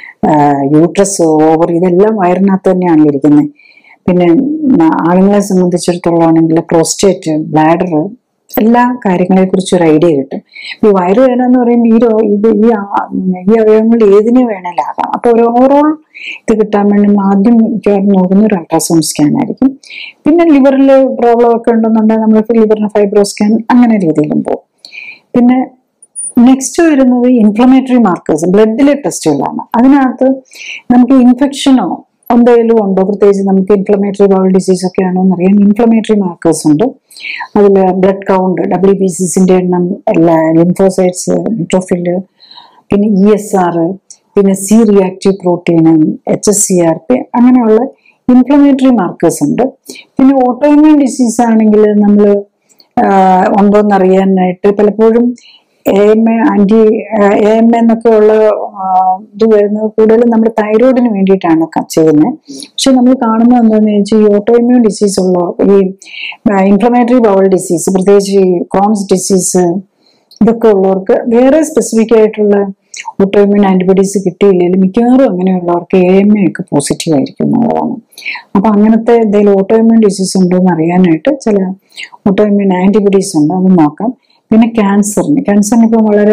യൂട്രസ് ഓവർ ഇതെല്ലാം വയറിനകത്ത് തന്നെയാണ് ഇരിക്കുന്നത് പിന്നെ ന- ആണുങ്ങളെ സംബന്ധിച്ചിടത്തോളം ആണെങ്കിൽ പ്രോസ്റ്റേറ്റ് ബ്ലാഡർ എല്ലാ കാര്യങ്ങളെ കുറിച്ച് ഒരു ഐഡിയ കിട്ടും ഈ വയറ് വേദന എന്ന് പറയുമ്പോൾ ഈ രോ ഇത് ഈ ആ- ഈ അവയവങ്ങൾ ഏതിന് വേണേലാകാം അപ്പൊ ഒരു ഓവറോൾ ഇത് കിട്ടാൻ വേണ്ടി നമ്മൾ ആദ്യം മിക്കവാറും നോക്കുന്ന ഒരു അൾട്രാസൗണ്ട് സ്കാൻ ആയിരിക്കും പിന്നെ ലിവറിൽ പ്രോബ്ലം ഒക്കെ ഉണ്ടെന്നുണ്ടെങ്കിൽ നമ്മൾ ലിവറിന് ഫൈബ്രോ സ്കാൻ അങ്ങനെ രീതിയിലും പോകും പിന്നെ നെക്സ്റ്റ് വരുന്നത് ഇൻഫ്ലമേറ്ററി മാർക്കേഴ്സ് ബ്ലഡിലെ ടെസ്റ്റുകളാണ് അതിനകത്ത് നമുക്ക് ഇൻഫെക്ഷനോ എന്തെങ്കിലും ഉണ്ടോ പ്രത്യേകിച്ച് നമുക്ക് ഇൻഫ്ലമേറ്ററി ബൗൾ ഡിസീസ് ഒക്കെ ആണോ എന്നറിയാൻ ഇൻഫ്ലമേറ്ററി മാർക്കേഴ്സ് ഉണ്ട് അതിൽ ബ്ലഡ് കൗണ്ട് ഡബ്ല്യു ബി സിസിന്റെ എണ്ണം എല്ലാ ലിംഫോസൈറ്റ്സ് ന്യൂട്രോഫില് പിന്നെ ഇ എസ് ആർ പിന്നെ C reactive protein H S C R P അങ്ങനെയുള്ള ഇൻഫ്ലമേറ്ററി മാർക്കേഴ്സ് ഉണ്ട് പിന്നെ ഓട്ടോഇമ്യൂൺ ഡിസീസ് ആണെങ്കിൽ നമ്മൾ ഉണ്ടോന്ന് അറിയാനായിട്ട് പലപ്പോഴും A M A anti A M എന്നൊക്കെ ഉള്ള ആ, ഇത് വരുന്നത് കൂടുതലും നമ്മൾ തൈറോയിഡിന് വേണ്ടിയിട്ടാണ് ക- ചെയ്യുന്നത് പക്ഷെ നമ്മൾ കാണുന്നത് എന്താണെന്ന് വെച്ചാൽ ഈ ഓട്ടോഇമ്യൂൺ ഡിസീസ് ഉള്ള ഈ ഇൻഫ്ലമേറ്ററി ബൗൾ ഡിസീസ് പ്രത്യേകിച്ച് ഈ ക്രോൺസ് ഡിസീസ് ഇതൊക്കെ ഉള്ളവർക്ക് വേറെ സ്പെസിഫിക് ആയിട്ടുള്ള ഓട്ടോഇമ്യൂൺ ആന്റിബോഡീസ് കിട്ടിയില്ലെങ്കിലും മിക്കവാറും അങ്ങനെയുള്ളവർക്ക് എ എം എ ഒക്കെ പോസിറ്റീവ് ആയിരിക്കും എന്നുള്ളതാണ് അപ്പൊ അങ്ങനത്തെ എന്തെങ്കിലും ഓട്ടോഇമ്യൂൺ ഡിസീസ് ഉണ്ടോ എന്ന് അറിയാനായിട്ട് ചില ഓട്ടോഇമ്യൂൺ ആന്റിബോഡീസ് ഉണ്ട് അത് നോക്കാം പിന്നെ ക്യാൻസറിന് ക്യാൻസറിന് ഇപ്പം വളരെ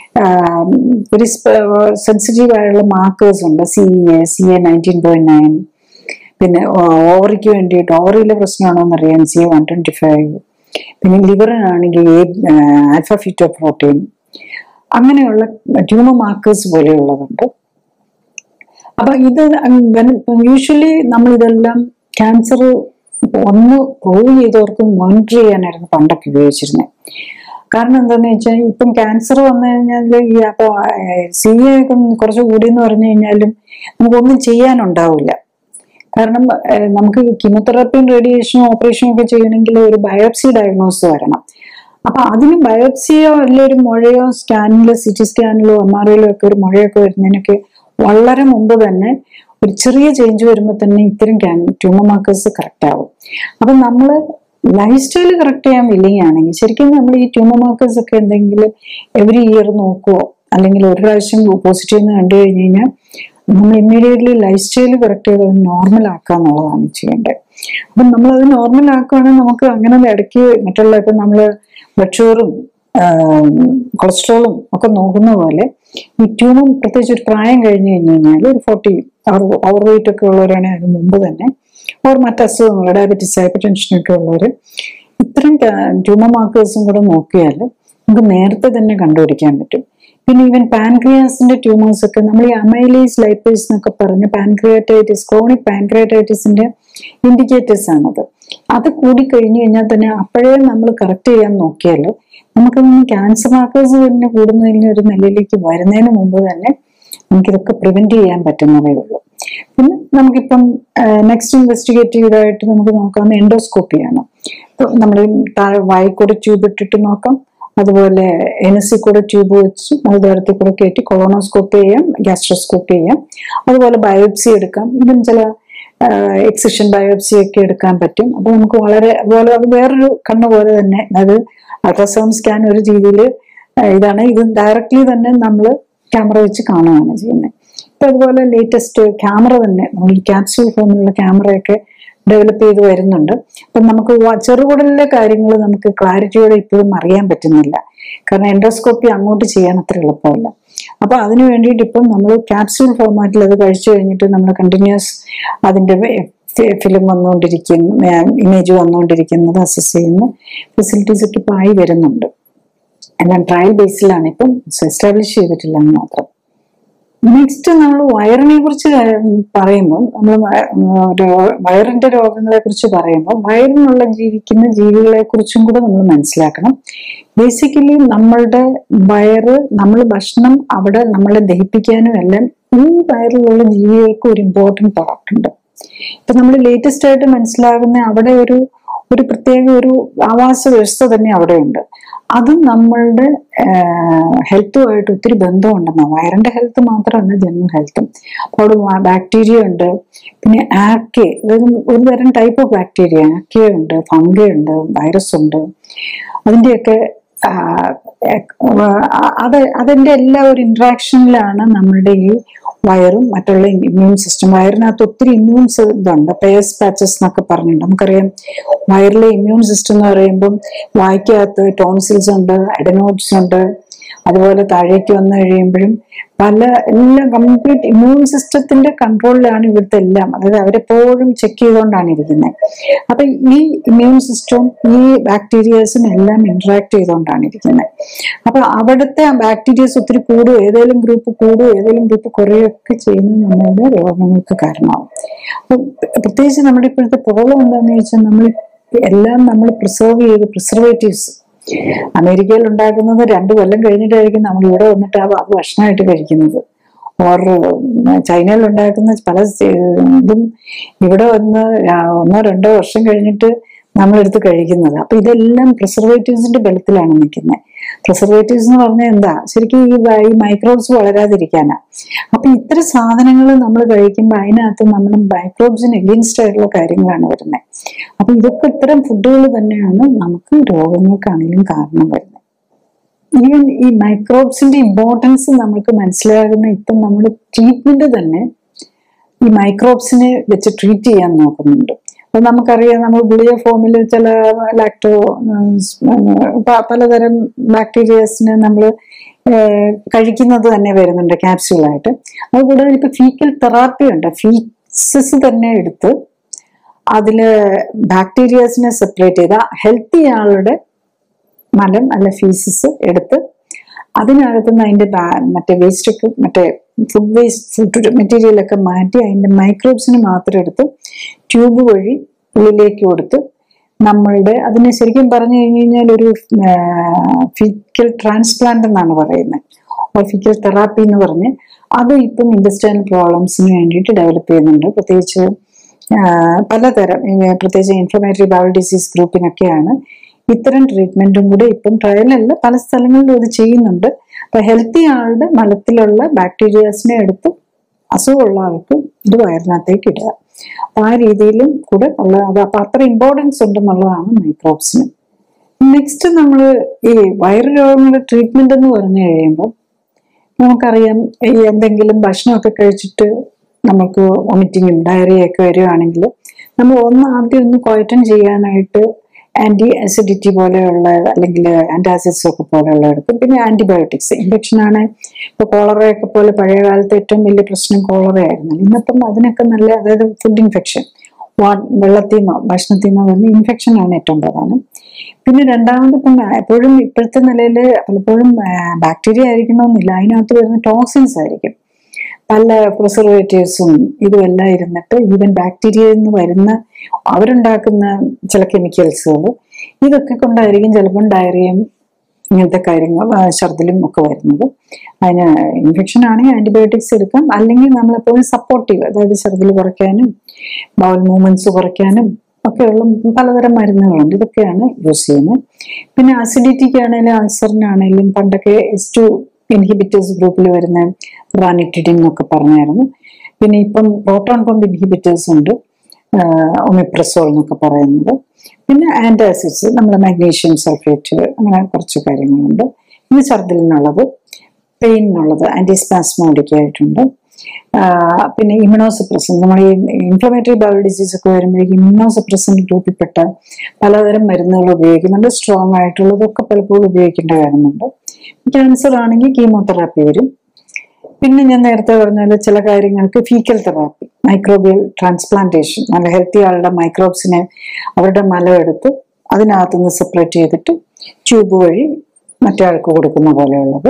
വെരി സെൻസിറ്റീവ് ആയിട്ടുള്ള മാർക്കേഴ്സ് ഉണ്ട് C A C A nineteen point nine പിന്നെ ഓവറിക്ക് വേണ്ടിയിട്ട് ഓവറിയിലെ പ്രശ്നമാണോ എന്നറിയാൻ C A one twenty five പിന്നെ ലിവറിനാണെങ്കിൽ ആൽഫ ഫിറ്റോ പ്രോട്ടീൻ അങ്ങനെയുള്ള ട്യൂമർ മാർക്കേഴ്സ് പോലെയുള്ളതുണ്ട് അപ്പൊ ഇത് യൂഷ്വലി നമ്മൾ ഇതെല്ലാം ക്യാൻസർ ഒന്ന് പ്രൂവ് ചെയ്തവർക്ക് മോണിറ്റർ ചെയ്യാനായിരുന്നു പണ്ടൊക്കെ ഉപയോഗിച്ചിരുന്നത് കാരണം എന്താന്ന് വെച്ചാൽ ഇപ്പം ക്യാൻസർ വന്നു കഴിഞ്ഞാൽ ഈ അപ്പൊ സി എ ഒക്കെ കുറച്ച് കൂടി എന്ന് പറഞ്ഞു കഴിഞ്ഞാലും നമുക്കൊന്നും ചെയ്യാനുണ്ടാവില്ല കാരണം ഏഹ്, നമുക്ക് കീമോതെറാപ്പിയും റേഡിയേഷനും ഓപ്പറേഷനും ഒക്കെ ചെയ്യണമെങ്കിൽ ഒരു ബയോപ്സി ഡയഗ്നോസ് വരണം അപ്പൊ അതിന് ബയോപ്സിയോ അല്ലെ ഒരു മുഴയോ സ്കാനിലോ സി ടി സ്കാനിലോ എം ആർ ഐയിലോ ഒക്കെ ഒരു മുഴയൊക്കെ വരുന്നതിനൊക്കെ വളരെ മുമ്പ് തന്നെ ഒരു ചെറിയ ചേഞ്ച് വരുമ്പോൾ തന്നെ ഇത്തരം ട്യൂമർ മാർക്കേഴ്സ് കറക്റ്റ് ആവും അപ്പൊ നമ്മൾ ലൈഫ് സ്റ്റൈൽ കറക്റ്റ് ചെയ്യാൻ വില്ലിങ് ആണെങ്കിൽ ശരിക്കും നമ്മൾ ഈ ട്യൂമർ മാർക്കേഴ്സ് ഒക്കെ എന്തെങ്കിലും എവറി ഇയർ നോക്കുവോ അല്ലെങ്കിൽ ഒരു പ്രാവശ്യം പോസിറ്റീവ് എന്ന് കണ്ടു കഴിഞ്ഞ് കഴിഞ്ഞാൽ നമ്മൾ ഇമ്മീഡിയറ്റ്ലി ലൈഫ് സ്റ്റൈൽ കറക്റ്റ് ചെയ്ത് അത് നോർമൽ ആക്കുക എന്നുള്ളതാണ് ചെയ്യേണ്ടത് അപ്പം നമ്മൾ അത് നോർമൽ ആക്കുകയാണെങ്കിൽ നമുക്ക് അങ്ങനെ ഇടയ്ക്ക് മറ്റുള്ള ഇപ്പം നമ്മൾ ബ്ലഡ് ഷുഗറും കൊളസ്ട്രോളും ഒക്കെ നോക്കുന്ന പോലെ ഈ ട്യൂമർ പ്രത്യേകിച്ച് ഒരു പ്രായം കഴിഞ്ഞ് കഴിഞ്ഞ് കഴിഞ്ഞാൽ ഒരു ഫോർട്ടി ഓവർ വെയിറ്റ് ഒക്കെ ഉള്ളവരാണെങ്കിൽ അതിന് മുമ്പ് തന്നെ ഓർ മറ്റ് അസുഖങ്ങൾ ഡയബറ്റീസ് ഹൈപ്പർ ടെൻഷൻ ഒക്കെ ഉള്ളവർ ഇത്തരം ട്യൂമർ മാർക്കേഴ്സും കൂടെ നോക്കിയാൽ നമുക്ക് നേരത്തെ തന്നെ കണ്ടുപിടിക്കാൻ പറ്റും പിന്നെ ഈവൻ പാൻക്രിയാസിന്റെ ട്യൂമേഴ്സ് ഒക്കെ നമ്മൾ ഈ അമൈലീസ് ലൈപ്പേസ് എന്നൊക്കെ പറഞ്ഞ് പാൻക്രിയാറ്റൈറ്റിസ് ക്രോണിക് പാൻക്രിയാറ്റൈറ്റിസിന്റെ ഇൻഡിക്കേറ്റേഴ്സ് ആണത് അത് കൂടി കഴിഞ്ഞു കഴിഞ്ഞാൽ തന്നെ അപ്പോഴേ നമ്മൾ കറക്റ്റ് ചെയ്യാൻ നോക്കിയാൽ നമുക്ക് ക്യാൻസർ മാർക്കേഴ്സ് തന്നെ കൂടുന്നതിന് ഒരു നിലയിലേക്ക് വരുന്നതിന് മുമ്പ് തന്നെ നമുക്കിതൊക്കെ പ്രിവെന്റ് ചെയ്യാൻ പറ്റുന്നതേ ഉള്ളൂ പിന്നെ നമുക്കിപ്പം നെക്സ്റ്റ് ഇൻവെസ്റ്റിഗേറ്റീവ് ആയിട്ട് നമുക്ക് നോക്കാവുന്ന എൻഡോസ്കോപ്പിയാണ് നമ്മൾ താഴെ വായിക്കൂടെ ട്യൂബ് ഇട്ടിട്ട് നോക്കാം അതുപോലെ എനസി കൂടെ ട്യൂബ് വെച്ച് മലദ്വാരത്തിൽ കൂടെ കയറ്റി കൊളോണോസ്കോപ്പി ചെയ്യാം ഗ്യാസ്ട്രോസ്കോപ്പി ചെയ്യാം അതുപോലെ ബയോപ്സി എടുക്കാം ഇതും ചില എക്സിഷൻ ബയോപ്സി ഒക്കെ എടുക്കാൻ പറ്റും അപ്പൊ നമുക്ക് വളരെ അതുപോലെ അത് വേറൊരു കണ്ണ് പോലെ തന്നെ അതായത് അൾട്രാസൗണ്ട് സ്കാൻ ഒരു രീതിയിൽ ഇതാണ് ഇത് ഡയറക്റ്റ്ലി തന്നെ നമ്മൾ ക്യാമറ വെച്ച് കാണുകയാണ് ചെയ്യുന്നത് ഇപ്പൊ അതുപോലെ ലേറ്റസ്റ്റ് ക്യാമറ തന്നെ നമ്മൾ ക്യാപ്സ്യൂൾ ഫോമിലുള്ള ക്യാമറയൊക്കെ ഡെവലപ്പ് ചെയ്ത് വരുന്നുണ്ട് അപ്പൊ നമുക്ക് വ- ചെറുകുടലിലെ കാര്യങ്ങൾ നമുക്ക് ക്ലാരിറ്റിയോടെ ഇപ്പോഴും അറിയാൻ പറ്റുന്നില്ല കാരണം എൻഡോസ്കോപ്പി അങ്ങോട്ട് ചെയ്യാൻ അത്ര എളുപ്പമല്ല അപ്പൊ അതിന് വേണ്ടിയിട്ട് ഇപ്പം നമ്മൾ ക്യാപ്സ്യൂൾ ഫോർമാറ്റിൽ അത് കഴിച്ചു കഴിഞ്ഞിട്ട് നമ്മൾ കണ്ടിന്യൂസ് അതിന്റെ ഫിലിം വന്നുകൊണ്ടിരിക്കുന്നു ഇമേജ് വന്നുകൊണ്ടിരിക്കുന്നത് അസസ് ചെയ്യുന്ന ഫെസിലിറ്റീസ് ഒക്കെ ഇപ്പൊ ആയി വരുന്നുണ്ട് എല്ലാം ട്രയൽ ബേസിലാണ് ഇപ്പം എസ്റ്റാബ്ലിഷ് ചെയ്തിട്ടില്ല എന്ന് മാത്രം നെക്സ്റ്റ് നമ്മൾ വയറിനെ കുറിച്ച് പറയുമ്പോൾ നമ്മൾ വയറിന്റെ രോഗങ്ങളെ കുറിച്ച് പറയുമ്പോൾ വയറിനുള്ള ജീവിക്കുന്ന ജീവികളെ കുറിച്ചും കൂടെ നമ്മൾ മനസ്സിലാക്കണം ബേസിക്കലി നമ്മളുടെ വയറ് നമ്മൾ ഭക്ഷണം അവിടെ നമ്മളെ ദഹിപ്പിക്കാനും എല്ലാം ഈ വയറിലുള്ള ജീവികൾക്ക് ഒരു ഇമ്പോർട്ടൻറ്റ് പാർട്ട് ഉണ്ട് ഇപ്പൊ നമ്മൾ ലേറ്റസ്റ്റ് ആയിട്ട് മനസ്സിലാകുന്ന അവിടെ ഒരു ഒരു പ്രത്യേക ഒരു ആവാസ വ്യവസ്ഥ തന്നെ അവിടെ ഉണ്ട് അതും നമ്മളുടെ ഹെൽത്തുമായിട്ട് ഒത്തിരി ബന്ധമുണ്ടെന്നാണ് വയറിന്റെ ഹെൽത്ത് മാത്രമല്ല ജനറൽ ഹെൽത്തും അപ്പോൾ അവിടെ ബാക്ടീരിയ ഉണ്ട് പിന്നെ ആർക്കെ അതായത് ഒരു തരം ടൈപ്പ് ഓഫ് ബാക്ടീരിയ ആർക്കെ ഉണ്ട് ഫംഗ ഉണ്ട് വൈറസ് ഉണ്ട് അതിന്റെയൊക്കെ ആ, ആ, അത് അതിന്റെ എല്ലാ ഒരു ഇന്ററാക്ഷനിലാണ് നമ്മളുടെ ഈ വയറും മറ്റുള്ള ഇമ്മ്യൂൺ സിസ്റ്റം വയറിനകത്ത് ഒത്തിരി ഇമ്മ്യൂൺ ഇതുണ്ട് പേസ് പാച്ചസ് എന്നൊക്കെ പറഞ്ഞിട്ടുണ്ട് നമുക്കറിയാം വയറിലെ ഇമ്മ്യൂൺ സിസ്റ്റം എന്ന് പറയുമ്പം വായ്ക്കകത്ത് ടോൺസിൽസ് ഉണ്ട് അഡനോട്സ് ഉണ്ട് അതുപോലെ താഴേക്ക് വന്നു കഴിയുമ്പോഴും പല എല്ലാം കംപ്ലീറ്റ് ഇമ്മ്യൂൺ സിസ്റ്റത്തിന്റെ കൺട്രോളിലാണ് ഇവിടുത്തെ എല്ലാം അതായത് അവരെപ്പോഴും ചെക്ക് ചെയ്തുകൊണ്ടാണ് ഇരിക്കുന്നത് അപ്പൊ ഈ ഇമ്മ്യൂൺ സിസ്റ്റവും ഈ ബാക്ടീരിയസും എല്ലാം ഇന്ററാക്ട് ചെയ്തുകൊണ്ടാണ് ഇരിക്കുന്നത് അപ്പൊ അവിടുത്തെ ആ ബാക്ടീരിയസ് ഒത്തിരി കൂടുകയോ ഏതെങ്കിലും ഗ്രൂപ്പ് കൂടുകയോ ഏതെങ്കിലും ഗ്രൂപ്പ് കുറയുകയൊക്കെ ചെയ്യുന്നത് നമ്മളുടെ രോഗങ്ങൾക്ക് കാരണമാവും അപ്പൊ പ്രത്യേകിച്ച് നമ്മുടെ ഇപ്പോഴത്തെ പ്രോബ്ലം എന്താണെന്ന് ചോദിച്ചാൽ നമ്മൾ എല്ലാം നമ്മൾ പ്രിസർവ് ചെയ്ത് പ്രിസർവേറ്റീവ്സ് അമേരിക്കയിൽ ഉണ്ടാക്കുന്നത് രണ്ടു കൊല്ലം കഴിഞ്ഞിട്ടായിരിക്കും നമ്മൾ ഇവിടെ വന്നിട്ട് ആ ഭ- ഭക്ഷണമായിട്ട് കഴിക്കുന്നത് ഓർ ചൈനയിൽ ഉണ്ടാക്കുന്ന പല സ് ഇതും ഇവിടെ വന്ന് രാ- ഒന്നോ രണ്ടോ വർഷം കഴിഞ്ഞിട്ട് നമ്മളെടുത്ത് കഴിക്കുന്നത് അപ്പൊ ഇതെല്ലാം പ്രിസർവേറ്റീവ്സിന്റെ ബലത്തിലാണ് നിൽക്കുന്നത് പ്രിസർവേറ്റീവ്സ് എന്ന് പറഞ്ഞാൽ എന്താ ശരിക്കും ഈ വ- ഈ മൈക്രോബ്സ് വളരാതിരിക്കാനാ അപ്പൊ ഇത്തരം സാധനങ്ങൾ നമ്മൾ കഴിക്കുമ്പോൾ അതിനകത്ത് നമ്മൾ മൈക്രോബ്സിന് എഗെയിൻസ്റ്റ് ആയിട്ടുള്ള കാര്യങ്ങളാണ് വരുന്നത് അപ്പൊ ഇതൊക്കെ ഇത്തരം ഫുഡുകൾ തന്നെയാണ് നമുക്ക് രോഗങ്ങൾക്കാണെങ്കിലും കാരണം വരുന്നത് ഈവൻ ഈ മൈക്രോബ്സിന്റെ ഇമ്പോർട്ടൻസ് നമുക്ക് മനസ്സിലാകുന്ന ഇപ്പം നമ്മൾ ട്രീറ്റ്മെന്റ് തന്നെ ഈ മൈക്രോബ്സിനെ വെച്ച് ട്രീറ്റ് ചെയ്യാൻ നോക്കുന്നുണ്ട് അപ്പൊ നമുക്കറിയാം നമ്മൾ ഗുളിക ഫോമിൽ ചില ലാക്ടോ പലതരം ബാക്ടീരിയസിനെ നമ്മൾ കഴിക്കുന്നത് തന്നെ വരുന്നുണ്ട് ക്യാപ്സ്യൂളായിട്ട് അതുകൂടാതെ ഇപ്പൊ ഫീക്കൽ തെറാപ്പി ഉണ്ട് ഫീസസ് തന്നെ എടുത്ത് അതില് ബാക്ടീരിയസിനെ സെപ്പറേറ്റ് ചെയ്ത ഹെൽത്തി ആളുടെ മലം അല്ല ഫീസസ് എടുത്ത് അതിനകത്ത് നിന്ന് അതിന്റെ ബാ- മറ്റേ വേസ്റ്റ് ഒക്കെ മറ്റേ ഫുഡ് വേസ്റ്റ് ഫുഡ് മെറ്റീരിയൽ ഒക്കെ മാറ്റി അതിന്റെ മൈക്രോബ്സിന് മാത്രം എടുത്ത് ട്യൂബ് വഴി ഉള്ളിലേക്ക് കൊടുത്ത് നമ്മളുടെ അതിനെ ശരിക്കും പറഞ്ഞു കഴിഞ്ഞു കഴിഞ്ഞാൽ ഒരു ഫിക്കൽ ട്രാൻസ്പ്ലാന്റ് എന്നാണ് പറയുന്നത് ഫിക്കൽ തെറാപ്പി എന്ന് പറഞ്ഞ് അത് ഇപ്പം ഇൻഡസ്ട്രിയൽ പ്രോബ്ലംസിന് വേണ്ടിയിട്ട് ഡെവലപ്പ് ചെയ്യുന്നുണ്ട് പ്രത്യേകിച്ച് ആഹ് പലതരം ഈ പ്രത്യേകിച്ച് ഇൻഫ്ലമേറ്ററി ബവൽ ഡിസീസ് ഗ്രൂപ്പിനൊക്കെയാണ് ഇത്തരം ട്രീറ്റ്മെന്റും കൂടെ ഇപ്പം ട്രയലല്ല പല സ്ഥലങ്ങളിലും ഇത് ചെയ്യുന്നുണ്ട് അപ്പൊ ഹെൽത്തി ആളുടെ മലത്തിലുള്ള ബാക്ടീരിയാസിനെ എടുത്ത് അസുഖമുള്ള ആൾക്ക് ഇത് വയറിനകത്തേക്ക് ഇടുക അപ്പൊ ആ രീതിയിലും കൂടെ ഉള്ള അത് അപ്പൊ അത്ര ഇമ്പോർട്ടൻസ് ഉണ്ടെന്നുള്ളതാണ് മൈക്രോബ്സിന് നെക്സ്റ്റ് നമ്മൾ ഈ വയറു രോഗങ്ങളുടെ ട്രീറ്റ്മെന്റ് എന്ന് പറഞ്ഞു കഴിയുമ്പോൾ നമുക്കറിയാം ഈ എന്തെങ്കിലും ഭക്ഷണമൊക്കെ കഴിച്ചിട്ട് നമുക്ക് വൊമിറ്റിങ്ങും ഡയറിയൊക്കെ വരികയാണെങ്കിൽ നമ്മൾ ഒന്ന് ആദ്യം ഒന്ന് ക്വയറ്റൻ ചെയ്യാനായിട്ട് ആന്റി അസിഡിറ്റി പോലെയുള്ള അല്ലെങ്കിൽ ആന്റാസിഡ്സ് ഒക്കെ പോലെയുള്ള എടുക്കും പിന്നെ ആന്റിബയോട്ടിക്സ് ഇൻഫെക്ഷൻ ആണ് ഇപ്പൊ കോളറയൊക്കെ പോലെ പഴയ കാലത്ത് ഏറ്റവും വലിയ പ്രശ്നം കോളറ ആയിരുന്നു ഇന്നിപ്പം അതിനൊക്കെ നല്ല അതായത് ഫുഡ് ഇൻഫെക്ഷൻ വാ വെള്ളത്തിൽ നിന്നോ ഭക്ഷണത്തിൽ നിന്നോ വരുന്ന ഇൻഫെക്ഷൻ ആണ് ഏറ്റവും പ്രധാനം പിന്നെ രണ്ടാമത് ഇപ്പം എപ്പോഴും ഇപ്പോഴത്തെ നിലയിൽ പലപ്പോഴും ബാക്ടീരിയ ആയിരിക്കണമെന്നില്ല അതിനകത്ത് വരുന്ന ടോക്സിൻസ് ആയിരിക്കും പല പ്രിസർവേറ്റീവ്സും ഇതുമെല്ലാം ഇരുന്നിട്ട് ഈവൻ ബാക്ടീരിയയിൽ നിന്ന് വരുന്ന അവരുണ്ടാക്കുന്ന ചില കെമിക്കൽസുകൾ ഇതൊക്കെ കൊണ്ടായിരിക്കും ചിലപ്പം ഡയറിയയും ഇങ്ങനത്തെ കാര്യങ്ങൾ ആ, ഛർദിലും ഒക്കെ വരുന്നത് അതിന് ഇൻഫെക്ഷൻ ആണെങ്കിൽ ആന്റിബയോട്ടിക്സ് എടുക്കാം അല്ലെങ്കിൽ നമ്മളെപ്പോഴും സപ്പോർട്ടീവ് അതായത് ഛർദിൽ കുറയ്ക്കാനും ബൗൽ മൂവ്മെന്റ്സ് കുറയ്ക്കാനും ഒക്കെയുള്ള പലതരം മരുന്നുകളുണ്ട് ഇതൊക്കെയാണ് യൂസ് ചെയ്യുന്നത് പിന്നെ അസിഡിറ്റിക്ക് ആണെങ്കിലും അൾസറിനാണെങ്കിലും പണ്ടൊക്കെ എസ് ടു ഇൻഹിബിറ്റേഴ്സ് ഗ്രൂപ്പിൽ വരുന്ന റാനിറ്റിഡിൻ എന്നൊക്കെ പറഞ്ഞായിരുന്നു പിന്നെ ഇപ്പം പ്രോട്ടോൺ പമ്പ് ഇൻഹിബിറ്റേഴ്സ് ഉണ്ട് ഒമിപ്രസോൾ എന്നൊക്കെ പറയുന്നത് പിന്നെ ആന്റാസിഡ്സ് നമ്മുടെ മാഗ്നീഷ്യം സൾഫേറ്റ് അങ്ങനെ കുറച്ച് കാര്യങ്ങളുണ്ട് പിന്നെ ഛർദിലിനുള്ളത് പെയിനിനുള്ളത് ആന്റിസ്പാസ്മോഡിക് ആയിട്ടുണ്ട് ആഹ് പിന്നെ ഇമ്യൂണോസപ്രസൻ നമ്മൾ ഈ ഇൻഫ്ലമേറ്ററി ബവൽ ഡിസീസ് ഒക്കെ വരുമ്പോഴേക്കും ഇമ്യൂണോസപ്രസൻ ഗ്രൂപ്പിൽപ്പെട്ട പലതരം മരുന്നുകൾ ഉപയോഗിക്കുന്നുണ്ട് സ്ട്രോങ് ആയിട്ടുള്ളതൊക്കെ പലപ്പോഴും ഉപയോഗിക്കേണ്ട വരുന്നുണ്ട് ക്യാൻസർ ആണെങ്കിൽ കീമോതെറാപ്പി വരും പിന്നെ ഞാൻ നേരത്തെ പറഞ്ഞ പോലെ ചില കാര്യങ്ങൾക്ക് ഫീക്കൽ തെറാപ്പി മൈക്രോബിയൽ ട്രാൻസ്പ്ലാന്റേഷൻ നല്ല ഹെൽത്തി ആളുടെ മൈക്രോബ്സിനെ അവരുടെ മലം എടുത്ത് അതിനകത്തുനിന്ന് സെപ്പറേറ്റ് ചെയ്തിട്ട് ട്യൂബ് വഴി മറ്റേ ആൾക്ക് കൊടുക്കുന്ന പോലെയുള്ളത്